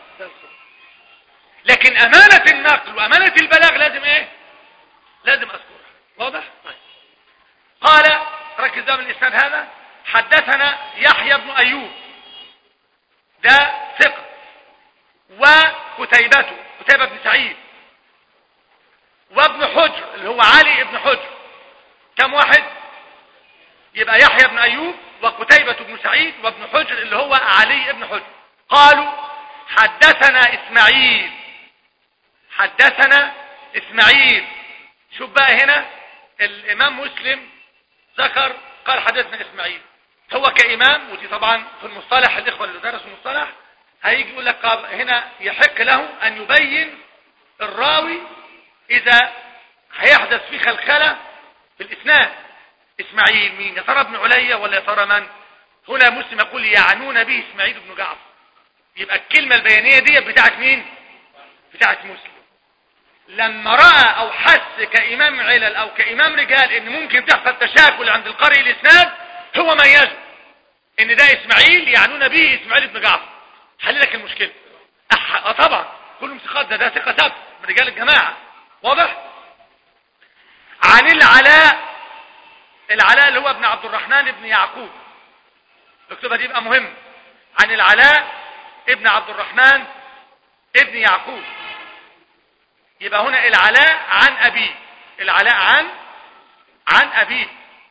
لكن امانة النقل وامانة البلاغ لازم ايه لازم اذكرها واضح طيب. قال ركز ده من الاسناد هذا حدثنا يحيى بن ايوب ده ثقة وكتيبته كتيبة بن سعيد وابن حجر اللي هو علي ابن حجر كم واحد يبقى يحيى بن ايوب وقتيبة بن سعيد وابن حجر اللي هو علي ابن حجر قالوا حدثنا اسماعيل حدثنا اسماعيل شوف بقى هنا الامام مسلم ذكر قال حدثنا اسماعيل هو كامام ودي طبعا في المصطلح الاخوه اللي درسوا المصطلح هيجي يقول لك طب هنا يحق له ان يبين الراوي اذا هيحدث فيه خلخله في الاسناد اسماعيل مين يا ترى ابن عليا ولا يا ترى من هنا مسلم يقول يعنون به اسماعيل بن جعفر يبقى الكلمه البيانيه دي بتاعت مين بتاعت مسلم لما راى او حس كامام علل او كامام رجال ان ممكن تحصل تشاكل عند القارئ الاسناد هو ميزه ان ده اسماعيل يعنون به اسماعيل بن جعفر حل لك المشكله أح... اه طبعا كلهم ثقات ده ده ثقه ثابت من رجال الجماعه واضح عن العلاء العلاء اللي هو ابن عبد الرحمن بن يعقوب اكتبها دي يبقى مهم عن العلاء ابن عبد الرحمن ابن يعقوب يبقى هنا العلاء عن أبيه العلاء عن عن أبيه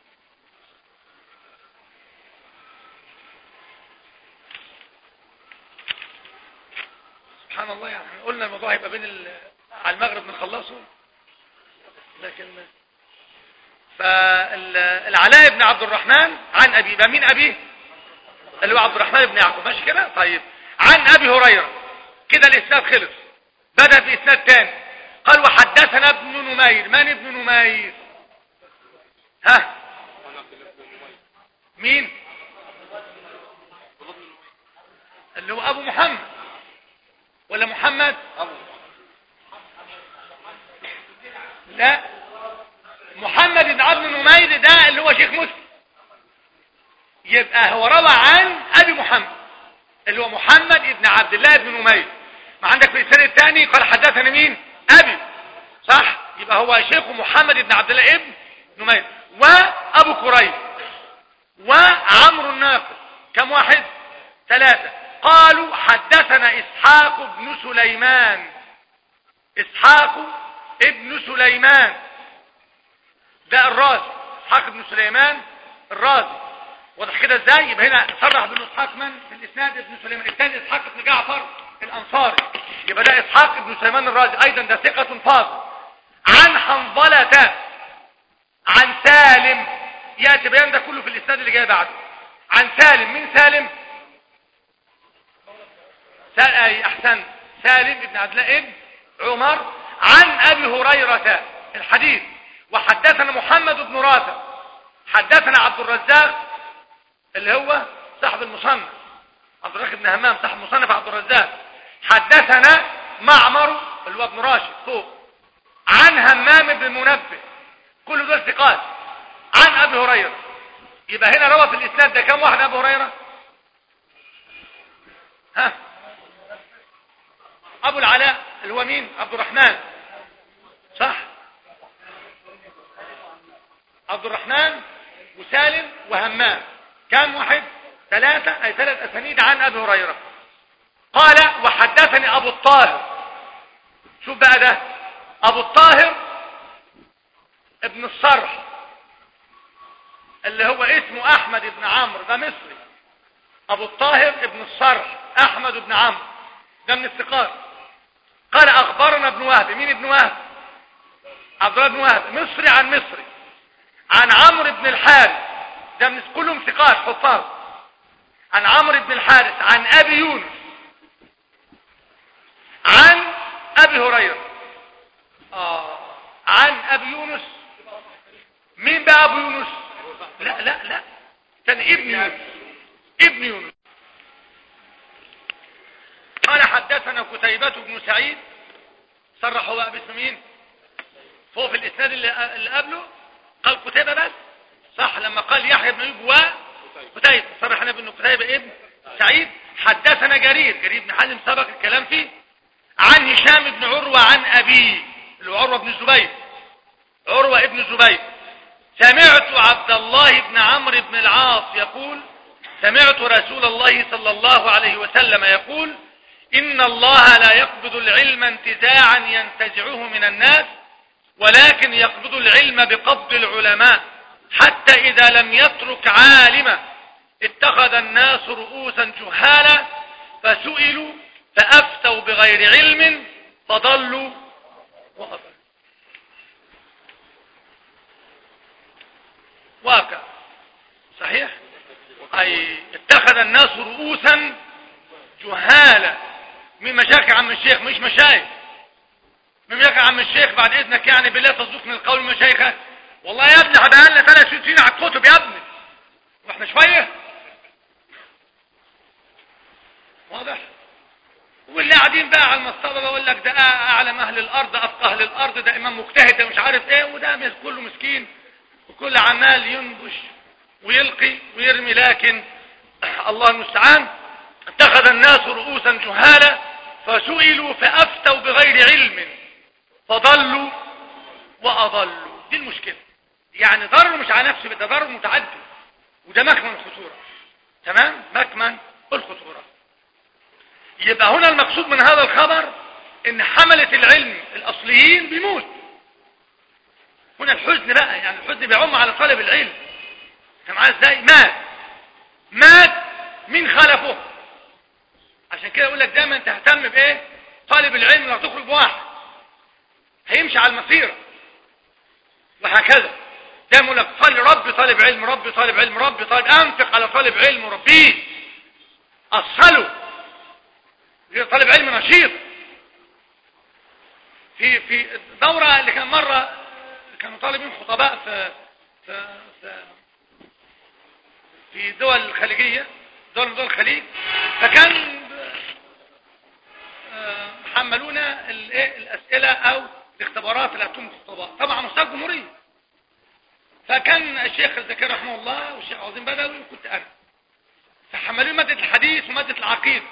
سبحان الله يعني قلنا الموضوع هيبقى بين ال... على المغرب نخلصه لكن فالعلاء بن عبد الرحمن عن أبيه يبقى مين أبيه اللي هو عبد الرحمن بن يعقوب ماشي كده طيب عن أبي هريرة كده الإسناد خلص بدأ بإسناد تاني قال وحدثنا ابن نمير من ابن نمير ها مين اللي هو ابو محمد ولا محمد لا محمد بن عبد نمير ده اللي هو شيخ مسلم يبقى هو روى عن ابي محمد اللي هو محمد بن عبد الله بن نمير ما عندك في السنة الثاني قال حدثنا مين ابي صح يبقى هو شيخ محمد بن عبد الله ابن نمير وابو كريب وعمرو الناقد كم واحد ثلاثة قالوا حدثنا اسحاق بن سليمان اسحاق ابن سليمان ده الرازي اسحاق بن سليمان الرازي واضح كده ازاي يبقى هنا صرح بن اسحاق من في الاسناد ابن سليمان الثاني اسحاق بن جعفر الانصاري يبقى ده اسحاق بن سليمان الرازي ايضا ده ثقة فاضل عن حنظلة عن سالم ياتي بيان ده كله في الاسناد اللي جاي بعده عن سالم مين سالم سال اي احسن سالم ابن عبد الله ابن عمر عن ابي هريره الحديث وحدثنا محمد بن رافع حدثنا عبد الرزاق اللي هو صاحب المصنف عبد الرزاق بن همام صاحب مصنف عبد الرزاق حدثنا معمر اللي هو ابن راشد فوق عن همام بن منبه كل دول ثقات عن ابي هريره يبقى هنا روى في الاسناد ده كم واحد ابو هريره ها ابو العلاء اللي هو مين عبد الرحمن صح عبد الرحمن وسالم وهمام كم واحد ثلاثة اي ثلاث اسانيد عن ابي هريرة قال وحدثني ابو الطاهر شوف بقى ده ابو الطاهر ابن الصرح اللي هو اسمه احمد بن عمرو ده مصري ابو الطاهر ابن الصرح احمد بن عمرو ده من الثقات قال اخبرنا ابن وهب مين ابن وهب عبد الله بن وهب مصري عن مصري عن عمرو بن الحارث ده من كلهم ثقات حفاظ عن عمرو بن الحارث عن ابي يونس عن ابي هريره اه عن ابي يونس مين بقى ابو يونس لا لا لا كان ابن يونس ابن يونس قال حدثنا كتيبة بن سعيد صرحوا بقى باسم مين فوق في الاسناد اللي, اللي قبله قال كتيبة بس صح لما قال يحيى بن ايوب و كتيبة صرح انا بانه كتيبة ابن سعيد حدثنا جرير جرير بن حازم سبق الكلام فيه عن هشام بن عروة عن ابيه اللي هو عروة بن الزبير عروة ابن الزبير سمعت عبد الله بن عمرو بن العاص يقول سمعت رسول الله صلى الله عليه وسلم يقول إن الله لا يقبض العلم انتزاعا ينتزعه من الناس ولكن يقبض العلم بقبض العلماء حتى إذا لم يترك عالما اتخذ الناس رؤوسا جهالا فسئلوا فأفتوا بغير علم فضلوا وأضلوا واقع صحيح أي اتخذ الناس رؤوسا جهالا من مشاكل عم الشيخ مش مشايخ من مشاكل عم الشيخ بعد اذنك يعني بالله تصدق من القول مشايخه والله يا ابني هبقى لنا ثلاث سنين على الكتب يا ابني واحنا شويه واضح واللي قاعدين بقى على المصطبه بقول لك ده اعلم اهل الارض افقه اهل الارض ده امام مجتهد ده مش عارف ايه وده كله مسكين وكل عمال ينبش ويلقي ويرمي لكن الله المستعان اتخذ الناس رؤوسا جهالا فسئلوا فافتوا بغير علم فضلوا واضلوا دي المشكله يعني ضرر مش على نفسه ده ضرر متعدد وده مكمن الخطوره تمام مكمن الخطوره يبقى هنا المقصود من هذا الخبر ان حملة العلم الاصليين بيموت هنا الحزن بقى يعني الحزن بيعم على طالب العلم انت معاه ازاي مات مات من خلفه عشان كده يقول لك دايما تهتم بايه طالب العلم لو تخرج بواحد هيمشي على المسيره وهكذا دايما يقول لك صلي ربي طالب علم ربي طالب علم ربي طالب انفق على طالب علم وربيه اصله طالب علم نشيط في في الدورة اللي كان مرة كانوا طالبين خطباء في في في, في الدول الخليجية دول من دول الخليج فكان حملونا الايه الاسئلة او الاختبارات اللي هتكون الخطباء طبعا مستوى الجمهورية فكان الشيخ الزكريا رحمه الله والشيخ عظيم بدوي وكنت انا فحملوني مادة الحديث ومادة العقيدة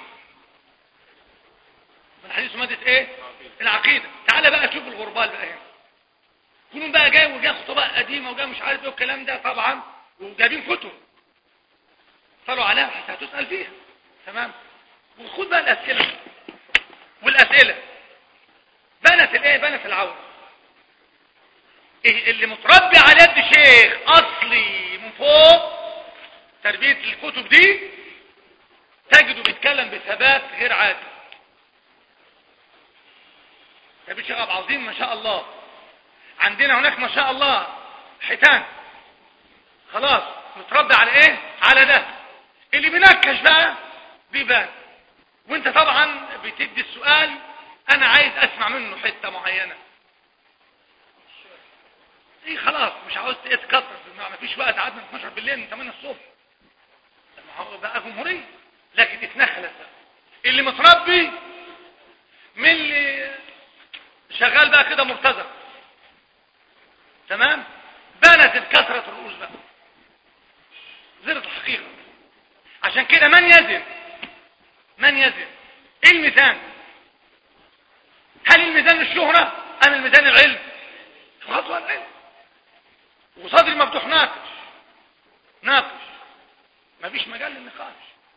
الحديث ومادة ايه العقيدة تعال بقى شوف الغربال بقى هنا كلهم بقى جاي وجاي خطباء قديمة وجاي مش عارف ايه والكلام ده طبعا وجايبين كتب صلوا عليها حتى هتسأل فيها تمام وخد بقى الأسئلة والأسئلة بنت الايه بنت العورة إيه اللي متربي على يد شيخ اصلي من فوق تربية الكتب دي تجده بيتكلم بثبات غير عادي تربية شيخ عبد العظيم ما شاء الله عندنا هناك ما شاء الله حيتان خلاص متربي على ايه على ده اللي بينكش بقى بيبان وانت طبعا بتدي السؤال انا عايز اسمع منه حتة معينة ايه خلاص مش عاوز تكتر ما فيش وقت قعدنا 12 بالليل من 8 الصبح بقى جمهورية لكن اتنخلت اللي متربي من اللي شغال بقى كده مرتزق تمام بانت الكثرة الرؤوس بقى زرت الحقيقة عشان كده من يزن من يزن ايه الميزان هل الميزان الشهرة ام الميزان العلم خطوة العلم وصدري مفتوح ناقش ناقش مفيش مجال للنقاش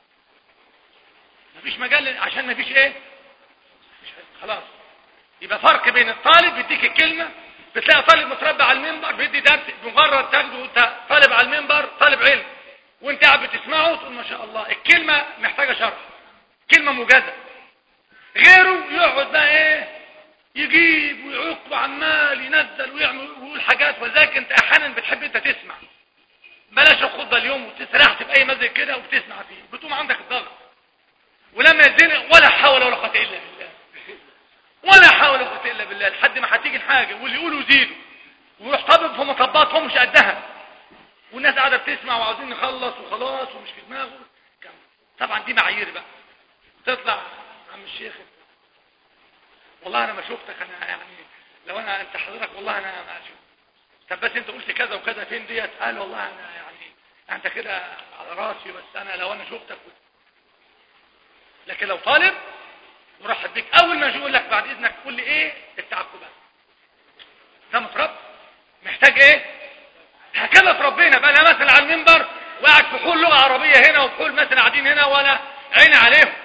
مفيش مجال لل- عشان مفيش ايه مفيش علم. خلاص يبقى فرق بين الطالب بيديك الكلمة بتلاقي طالب متربى على المنبر بيدي درس مجرد تاخده وانت طالب على المنبر طالب علم وانت قاعد بتسمعه تقول ما شاء الله الكلمة محتاجة شرح كلمة موجزة غيره يقعد بقى ايه يجيب ويعق وعمال ينزل ويعمل ويقول حاجات ولذلك انت احيانا بتحب انت تسمع بلاش الخطبه اليوم وتسرحت باي مزج كده وبتسمع فيه بتقوم عندك الضغط ولما يزنق ولا حول ولا قوه الا بالله ولا حول ولا قوه الا بالله لحد ما هتيجي الحاجه واللي يقولوا يزيدوا ويروح طابب في مطبات هم مش قدها والناس قاعده بتسمع وعاوزين نخلص وخلاص ومش في دماغه كم. طبعا دي معايير بقى تطلع عم الشيخ والله انا ما شفتك انا يعني لو انا انت حضرتك والله انا ما شفت طب بس انت قلت كذا وكذا فين ديت قال والله انا يعني انت كده على راسي بس انا لو انا شفتك كنت لكن لو طالب مرحب بيك اول ما يقول لك بعد اذنك قول لي ايه التعقبات ده متربي محتاج ايه هكذا تربينا بقى انا مثلا على المنبر وقاعد في حول لغه عربيه هنا وفي حول مثلا قاعدين هنا ولا عين عليهم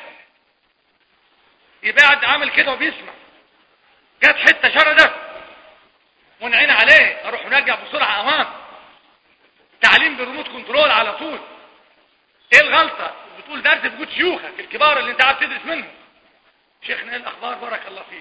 يبقى قاعد عامل كده وبيسمع جت حته شردت ونعين عليه اروح نرجع بسرعه امام تعليم بالريموت كنترول على طول ايه الغلطه بتقول درس بجود شيوخك الكبار اللي انت قاعد تدرس منهم شيخنا ايه الاخبار بارك الله فيك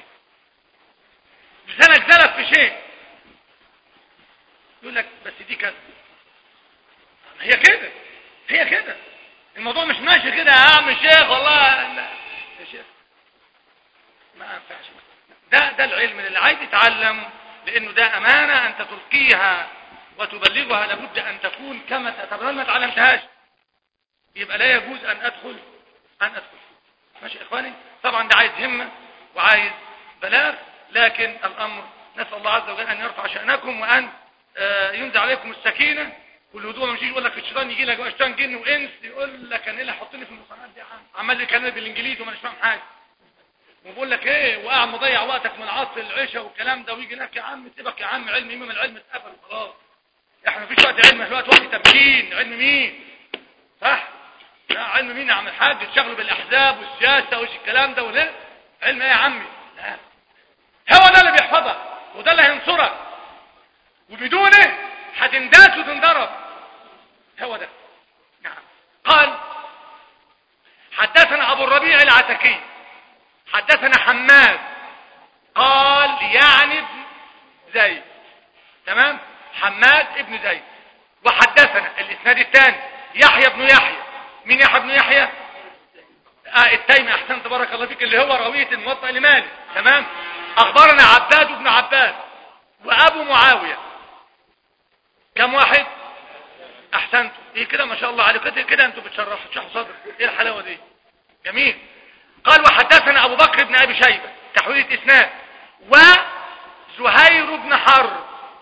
لسانك زلف في شيء يقول لك بس دي كذا هي كده هي كده الموضوع مش ماشي كده يا عم الشيخ والله لا. يا شيخ ما ينفعش ده ده العلم اللي عايز يتعلم لانه ده امانه انت تلقيها وتبلغها لابد ان تكون كما ت- طب لو ما اتعلمتهاش يبقى لا يجوز ان ادخل ان ادخل ماشي يا اخواني طبعا ده عايز همه وعايز بلاغ لكن الامر نسال الله عز وجل ان يرفع شانكم وان آه، ينزل عليكم السكينه والهدوء مش يجي يقول لك الشيطان يجي لك شيطان جن وانس يقول لك انا ايه اللي حطني في المصطلحات دي يا عم عمال يكلمني بالانجليزي وما مش فاهم حاجه وبقول لك ايه وقاعد مضيع وقتك من العصر للعشاء والكلام ده ويجي لك يا عم سيبك يا عم علم مين العلم اتقفل خلاص احنا مفيش وقت علم احنا وقت وقت تمكين علم مين صح لا علم مين يا عم الحاج تشغلوا بالاحزاب والسياسه وش الكلام ده ولا علم ايه يا عمي لا هو ده اللي بيحفظك وده اللي هينصرك وبدونه هتنداس وتنضرب هو ده نعم قال حدثنا ابو الربيع العتكي حدثنا حماد قال يعني ابن زيد تمام حماد ابن زيد وحدثنا الاسناد الثاني يحيى بن يحيى مين يحيى بن يحيى آه التيمي احسن تبارك الله فيك اللي هو راوية الموطأ لمالك تمام اخبرنا عباد بن عباد وابو معاوية كم واحد احسنتم ايه كده ما شاء الله عليكم كده كده انتوا بتشرحوا تشرحوا صدر ايه الحلاوه دي جميل قال وحدثنا ابو بكر بن ابي شيبه تحويل اسناد وزهير بن حرب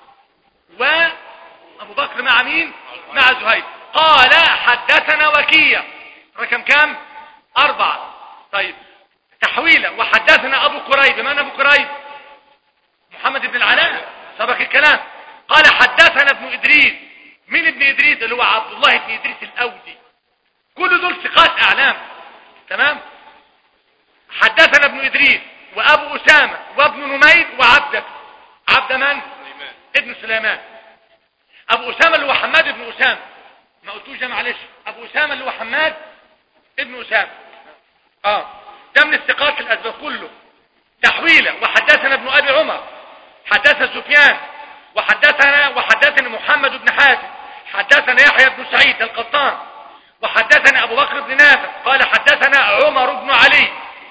وابو بكر مع مين مع زهير قال حدثنا وكيع رقم كام اربعة طيب تحويله وحدثنا ابو قريب من ابو قريب محمد بن العلاء سبق الكلام قال حدثنا ابن ادريس مين ابن ادريس اللي هو عبد الله بن ادريس الاودي كل دول ثقات اعلام تمام حدثنا ابن ادريس وابو اسامه وابن نمير وعبده عبد من سليمان ابن سليمان ابو اسامه اللي هو حماد ابن اسامه ما قلتوش ده معلش ابو اسامه اللي هو حماد ابن اسامه اه ده من الثقات الاسباب كله تحويله وحدثنا ابن ابي عمر حدثنا سفيان وحدثنا وحدثنا محمد بن حاتم حدثنا يحيى بن سعيد القطان وحدثنا ابو بكر بن نافع قال حدثنا عمر بن علي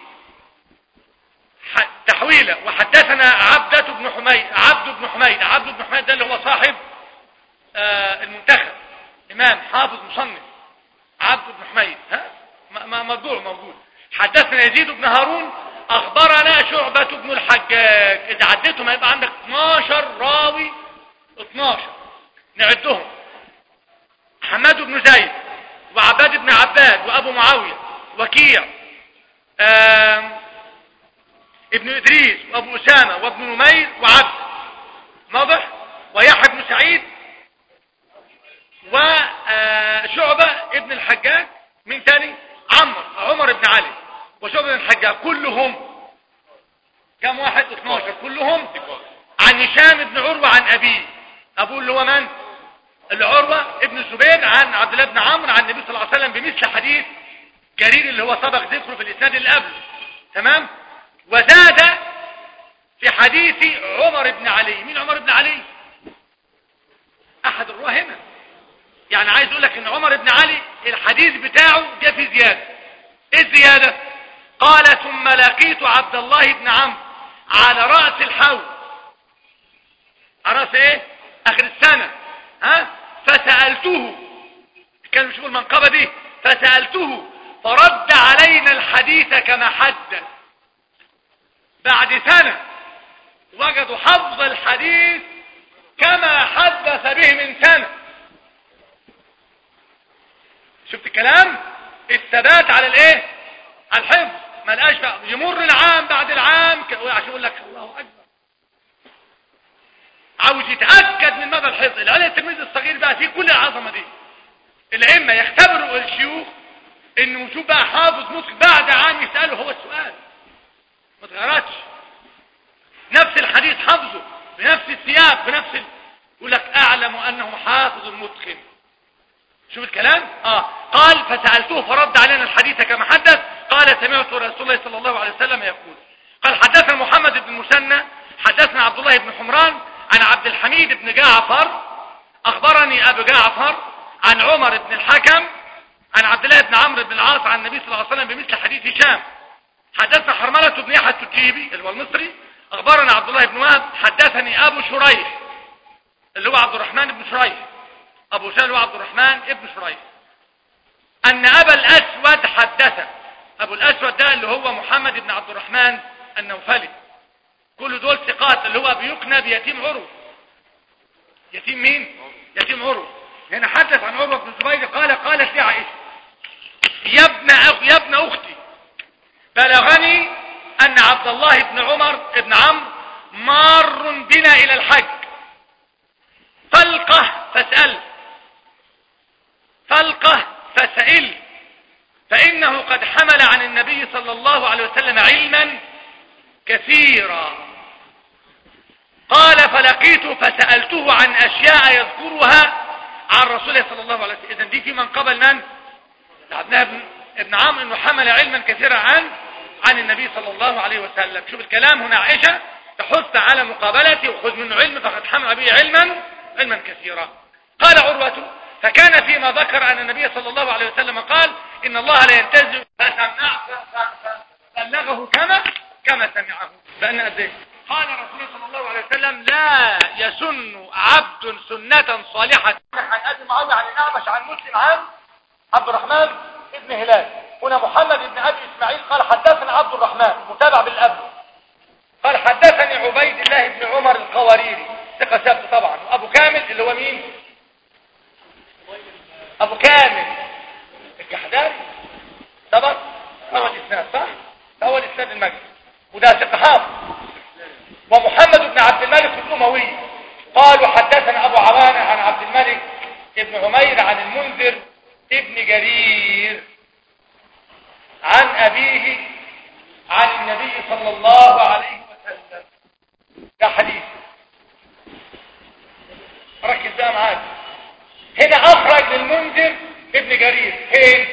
ح- تحويله وحدثنا عبدة بن حميد عبد بن حميد عبد بن حميد ده اللي هو صاحب آه المنتخب امام حافظ مصنف عبد بن حميد ها ما- ما موضوع موجود حدثنا يزيد بن هارون اخبرنا شعبة بن الحجاج اذا عديتهم هيبقى عندك 12 راوي 12 نعدهم حماد بن زيد وعباد بن عباد وابو معاوية وكيع آم، ابن ادريس وابو اسامة وابن نمير وعبد واضح ويحيى بن سعيد وشعبة ابن الحجاج من تاني عمر عمر بن علي وشعبة بن الحجاج كلهم كم واحد 12 كلهم عن هشام بن عروة عن أبيه أبوه اللي هو من العروة ابن الزبير عن عبد الله بن عمرو عن النبي صلى الله عليه وسلم بمثل حديث جرير اللي هو سبق ذكره في الإسناد اللي قبله تمام وزاد في حديث عمر بن علي مين عمر بن علي أحد الرواه هنا يعني عايز اقول لك ان عمر بن علي الحديث بتاعه جاء في زيادة ايه الزيادة قال ثم لقيت عبد الله بن عمرو على رأس الحوض على رأس ايه اخر السنة ها فسألته كان مش المنقبة دي فسألته فرد علينا الحديث كما حدث بعد سنة وجدوا حفظ الحديث كما حدث به من سنة شفت الكلام الثبات على الايه على الحفظ ما لقاش بقى يمر العام بعد العام ك- عشان يقول لك الله اكبر عاوز يتاكد من مدى الحفظ العلم التلميذ الصغير بقى فيه كل العظمه دي الائمه يختبروا الشيوخ انه شوف بقى حافظ ممكن بعد عام يساله هو السؤال ما اتغيرتش نفس الحديث حفظه بنفس السياق بنفس ال... يقول لك اعلم انه حافظ متقن شوف الكلام اه قال فسألته فرد علينا الحديث كما حدث قال سمعت رسول الله صلى الله عليه وسلم يقول قال حدثنا محمد بن مسنى حدثنا عبد الله بن حمران عن عبد الحميد بن جعفر اخبرني ابو جعفر عن عمر بن الحكم عن عبد الله بن عمرو بن العاص عن النبي صلى الله عليه وسلم بمثل حديث هشام حدثنا حرملة بن يحيى التجيبي اللي هو المصري اخبرنا عبد الله بن وهب حدثني ابو شريح اللي هو عبد الرحمن بن شريح ابو سهل وعبد الرحمن ابن شريح ان ابا الاسود حدث ابو الاسود ده اللي هو محمد بن عبد الرحمن النوفلي كل دول ثقات اللي هو بيكنى بيتيم عروه يتيم مين يتيم عروه هنا حدث عن عروه بن الزبير قال قالت لي عائشه يا ابن أخ يا ابن اختي بلغني ان عبد الله بن عمر بن عمرو مار بنا الى الحج فالقه فاسأل فالقه فسئل فإنه قد حمل عن النبي صلى الله عليه وسلم علما كثيرا قال فلقيته فسألته عن أشياء يذكرها عن رسول الله صلى الله عليه وسلم إذن دي في من قبل من عبد ابن, ابن عمرو انه حمل علما كثيرا عن عن النبي صلى الله عليه وسلم شوف الكلام هنا عائشة تحث على مقابلته وخذ منه علم فقد حمل به علما علما كثيرا قال عروة فكان فيما ذكر أن النبي صلى الله عليه وسلم قال إن الله لا ينتزع فسمع فبلغه كما كما سمعه بأن أديه قال رسول الله صلى الله عليه وسلم لا يسن عبد سنة صالحة عن أبي معاوية عن الأعمش عن مسلم عن عبد الرحمن ابن هلال هنا محمد بن أبي إسماعيل قال حدثنا عبد الرحمن متابع بالأب قال حدثني عبيد الله بن عمر القواريري ثقة ثابت طبعا وأبو كامل اللي هو مين أبو كامل الكحداري سبق أول إسناد صح أول إسناد المجلس وده ثقة حافظ ومحمد بن عبد الملك الأموي قالوا حدثنا أبو عوانة عن عبد الملك ابن عمير عن المنذر ابن جرير عن أبيه عن النبي صلى الله عليه وسلم ده حديث ركز بقى معاك هنا أخرج للمنذر ابن جرير فين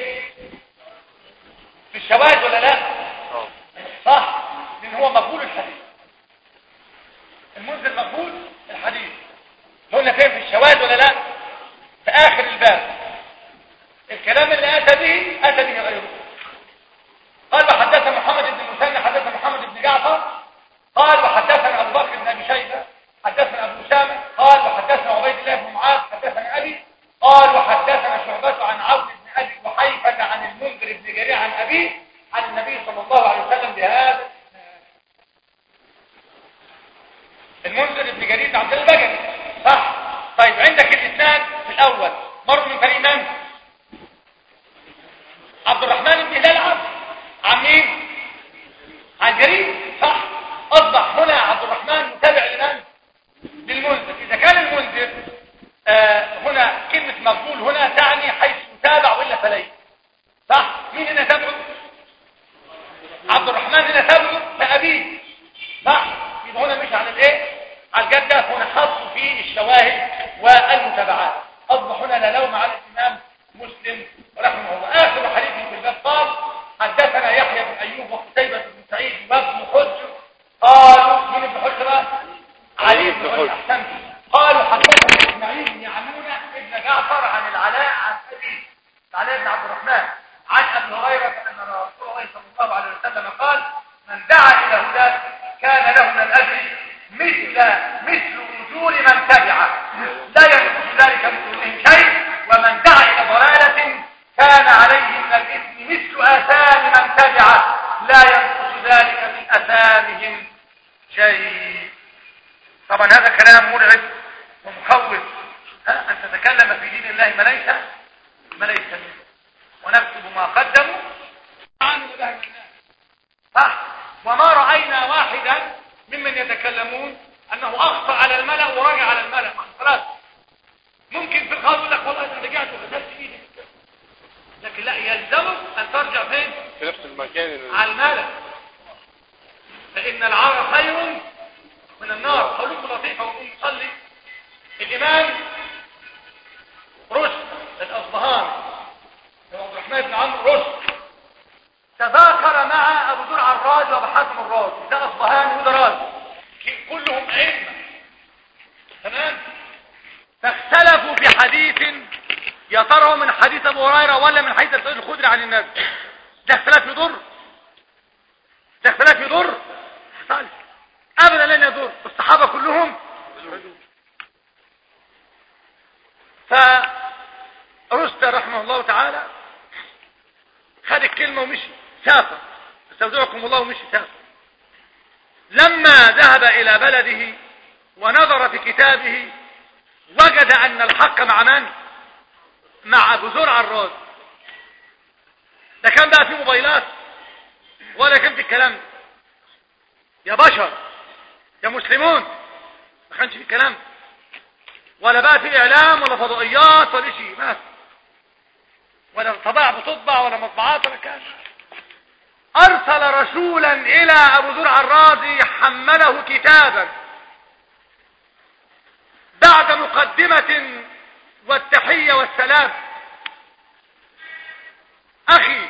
في الشواذ ولا لا صح لأن هو مقبول الحديث المنذر مقبول الحديث قلنا فين في الشواذ ولا لا في آخر الباب الكلام اللي أتى به أتى به غيره قال وحدثنا محمد بن المثنى حدثنا محمد بن جعفر قال وحدثنا أبو بكر بن أبي شيبة حدثنا أبو أسامة قال وحدثنا عبيد الله بن معاذ حدثنا أبي قال وحدثنا شعبة عن عوف بن أبي وحيفة عن المنذر بن جرير عن أبيه عن النبي صلى الله عليه وسلم بهذا المنذر بن جرير عبد البجري صح طيب عندك الإسناد في الأول مر من فريق من؟ عبد الرحمن بن هلال عبد عن مين؟ عن جرير صح هذه نسبه كأبيه صح يبقى هنا مش على الايه على الجدة هنا حطوا فيه الشواهد والمتابعات أصبح هنا لا لوم على الإمام مسلم رحمه الله آخر حديث في الباب قال حدثنا يحيى بن أيوب وقتيبة بن سعيد وابن حجر قالوا من ابن حجر بقى؟ علي بن حجر أحسنت قالوا حدثنا إسماعيل بن يعلون ابن جعفر عن العلاء عن أبي العلاء بن عبد الرحمن عن أبي هريرة أن رسول الله صلى الله عليه وسلم قال من دعا إلى هدى كان له من الأجر مثل مثل أجور من تبعه لا ينقص ذلك من أجورهم شيء ومن دعا إلى ضلالة كان عليه من الإثم مثل آثام من تبعه لا ينقص ذلك من آثامهم شيء طبعا هذا كلام مرعب ومخوف ها أن تتكلم في دين الله ما ليس ما ليس منه ونكتب ما قدموا عن الله من الناس صح وما رأينا واحدا ممن يتكلمون أنه أخطأ على الملأ ورجع على الملأ خلاص ممكن في الخاص يقول لك والله أنا رجعت وغسلت إيدي لكن لا يلزمك أن ترجع فين في نفس المكان اللي- على الملأ فإن العار خير من النار قولكم لطيفة ونقوم نصلي الإمام رشد الأصبهاني عبد الرحمن بن عمرو رشد تذاكر مع أبو زرع الرازي وأبو حاتم الرازي ده أصبهاني وده رازي كلهم أئمة تمام فاختلفوا في حديث يا ترى هو من حديث أبو هريرة ولا من حديث سيد الخدري عن النبي ده اختلاف يضر ده اختلاف يضر طيب. ابدا لن يضر الصحابه كلهم فرشد رحمه الله تعالى خد الكلمه ومشي سافر استودعكم الله ومشي سافر لما ذهب الى بلده ونظر في كتابه وجد ان الحق مع من مع ابو زرع الرازي ده كان بقى في موبايلات ولا كان في الكلام ده يا بشر يا مسلمون ما كانش في كلام ولا بقى في اعلام ولا فضائيات ولا شيء ما في. ولا طباع بتطبع ولا مطبعات ولا كان ارسل رسولا الى ابو زرع الرازي حمله كتابا بعد مقدمة والتحية والسلام اخي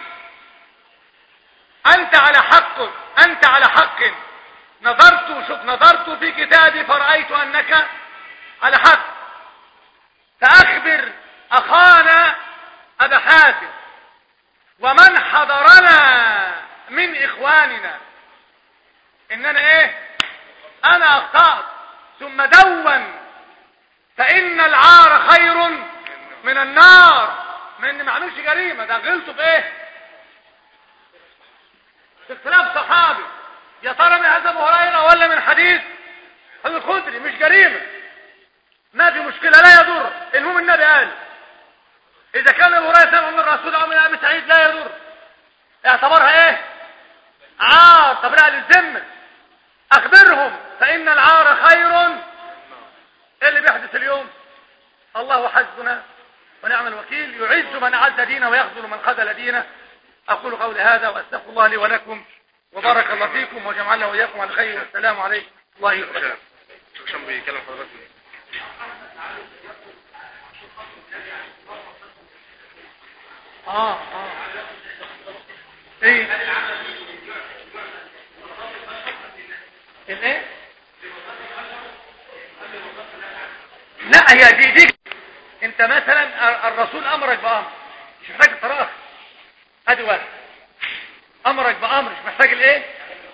انت على حق انت على حق نظرت شوف نظرت في كتابي فرأيت انك على حق فاخبر اخانا ابا حاتم ومن حضرنا من اخواننا اننا ايه انا اخطأت ثم دون فان العار خير من النار ما ان ما عملش جريمه ده غلطوا في ايه في اختلاف صحابي يا ترى من هذا ابو هريره ولا من حديث هذا الخدري مش جريمه ما في مشكله لا يضر المهم النبي قال اذا كان ابو هريره سمع من الرسول او من ابي سعيد لا يضر اعتبرها ايه عار طب لا للذمه اخبرهم فان العار خير ايه اللي بيحدث اليوم الله حسبنا ونعم الوكيل يعز من اعز دينه ويخذل من خذل دينه اقول قولي هذا واستغفر الله لي ولكم وبارك الله فيكم وجمعنا واياكم على خير والسلام عليكم الله وبركاته شوف عشان بيكلم حضرتك اه اه ايه الايه لا هي دي دي انت مثلا الرسول امرك بامر مش محتاج الطراخ ادي واحد امرك بامر مش محتاج الايه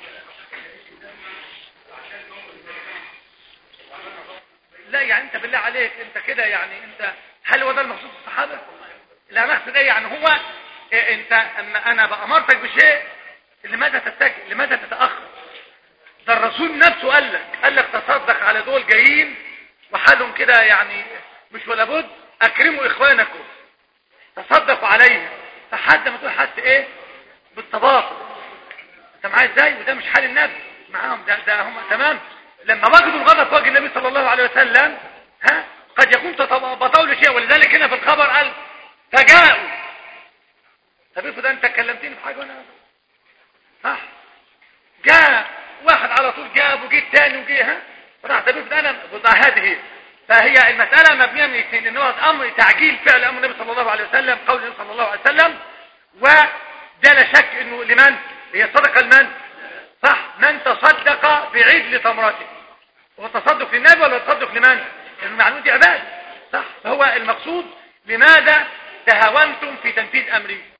لا يعني انت بالله عليك انت كده يعني انت هل هو ده المقصود الصحابه لا مقصد ايه يعني هو إيه انت اما انا بامرتك بشيء لماذا تتجه لماذا تتاخر ده الرسول نفسه قال لك قال لك تصدق على دول جايين وحالهم كده يعني مش ولا بد اكرموا اخوانكم تصدقوا عليهم فحد ما تقول حد ايه بالتباطؤ انت معايا ازاي وده مش حال النبي معاهم ده, ده هم تمام لما وجدوا الغضب في وجه النبي صلى الله عليه وسلم ها قد يكون تتباطؤوا لشيء ولذلك هنا في الخبر قال فجاءوا طب افرض انت كلمتني في حاجه وانا صح المسألة بضع هذه فهي المسألة مبنية من اثنين ان هو امر تعجيل فعل امر النبي صلى الله عليه وسلم قول النبي صلى الله عليه وسلم وده لا شك انه لمن هي الصدقة لمن صح من تصدق بعدل تمرته هو تصدق للنبي ولا تصدق لمن المعلومة دي عباد صح فهو المقصود لماذا تهاونتم في تنفيذ امري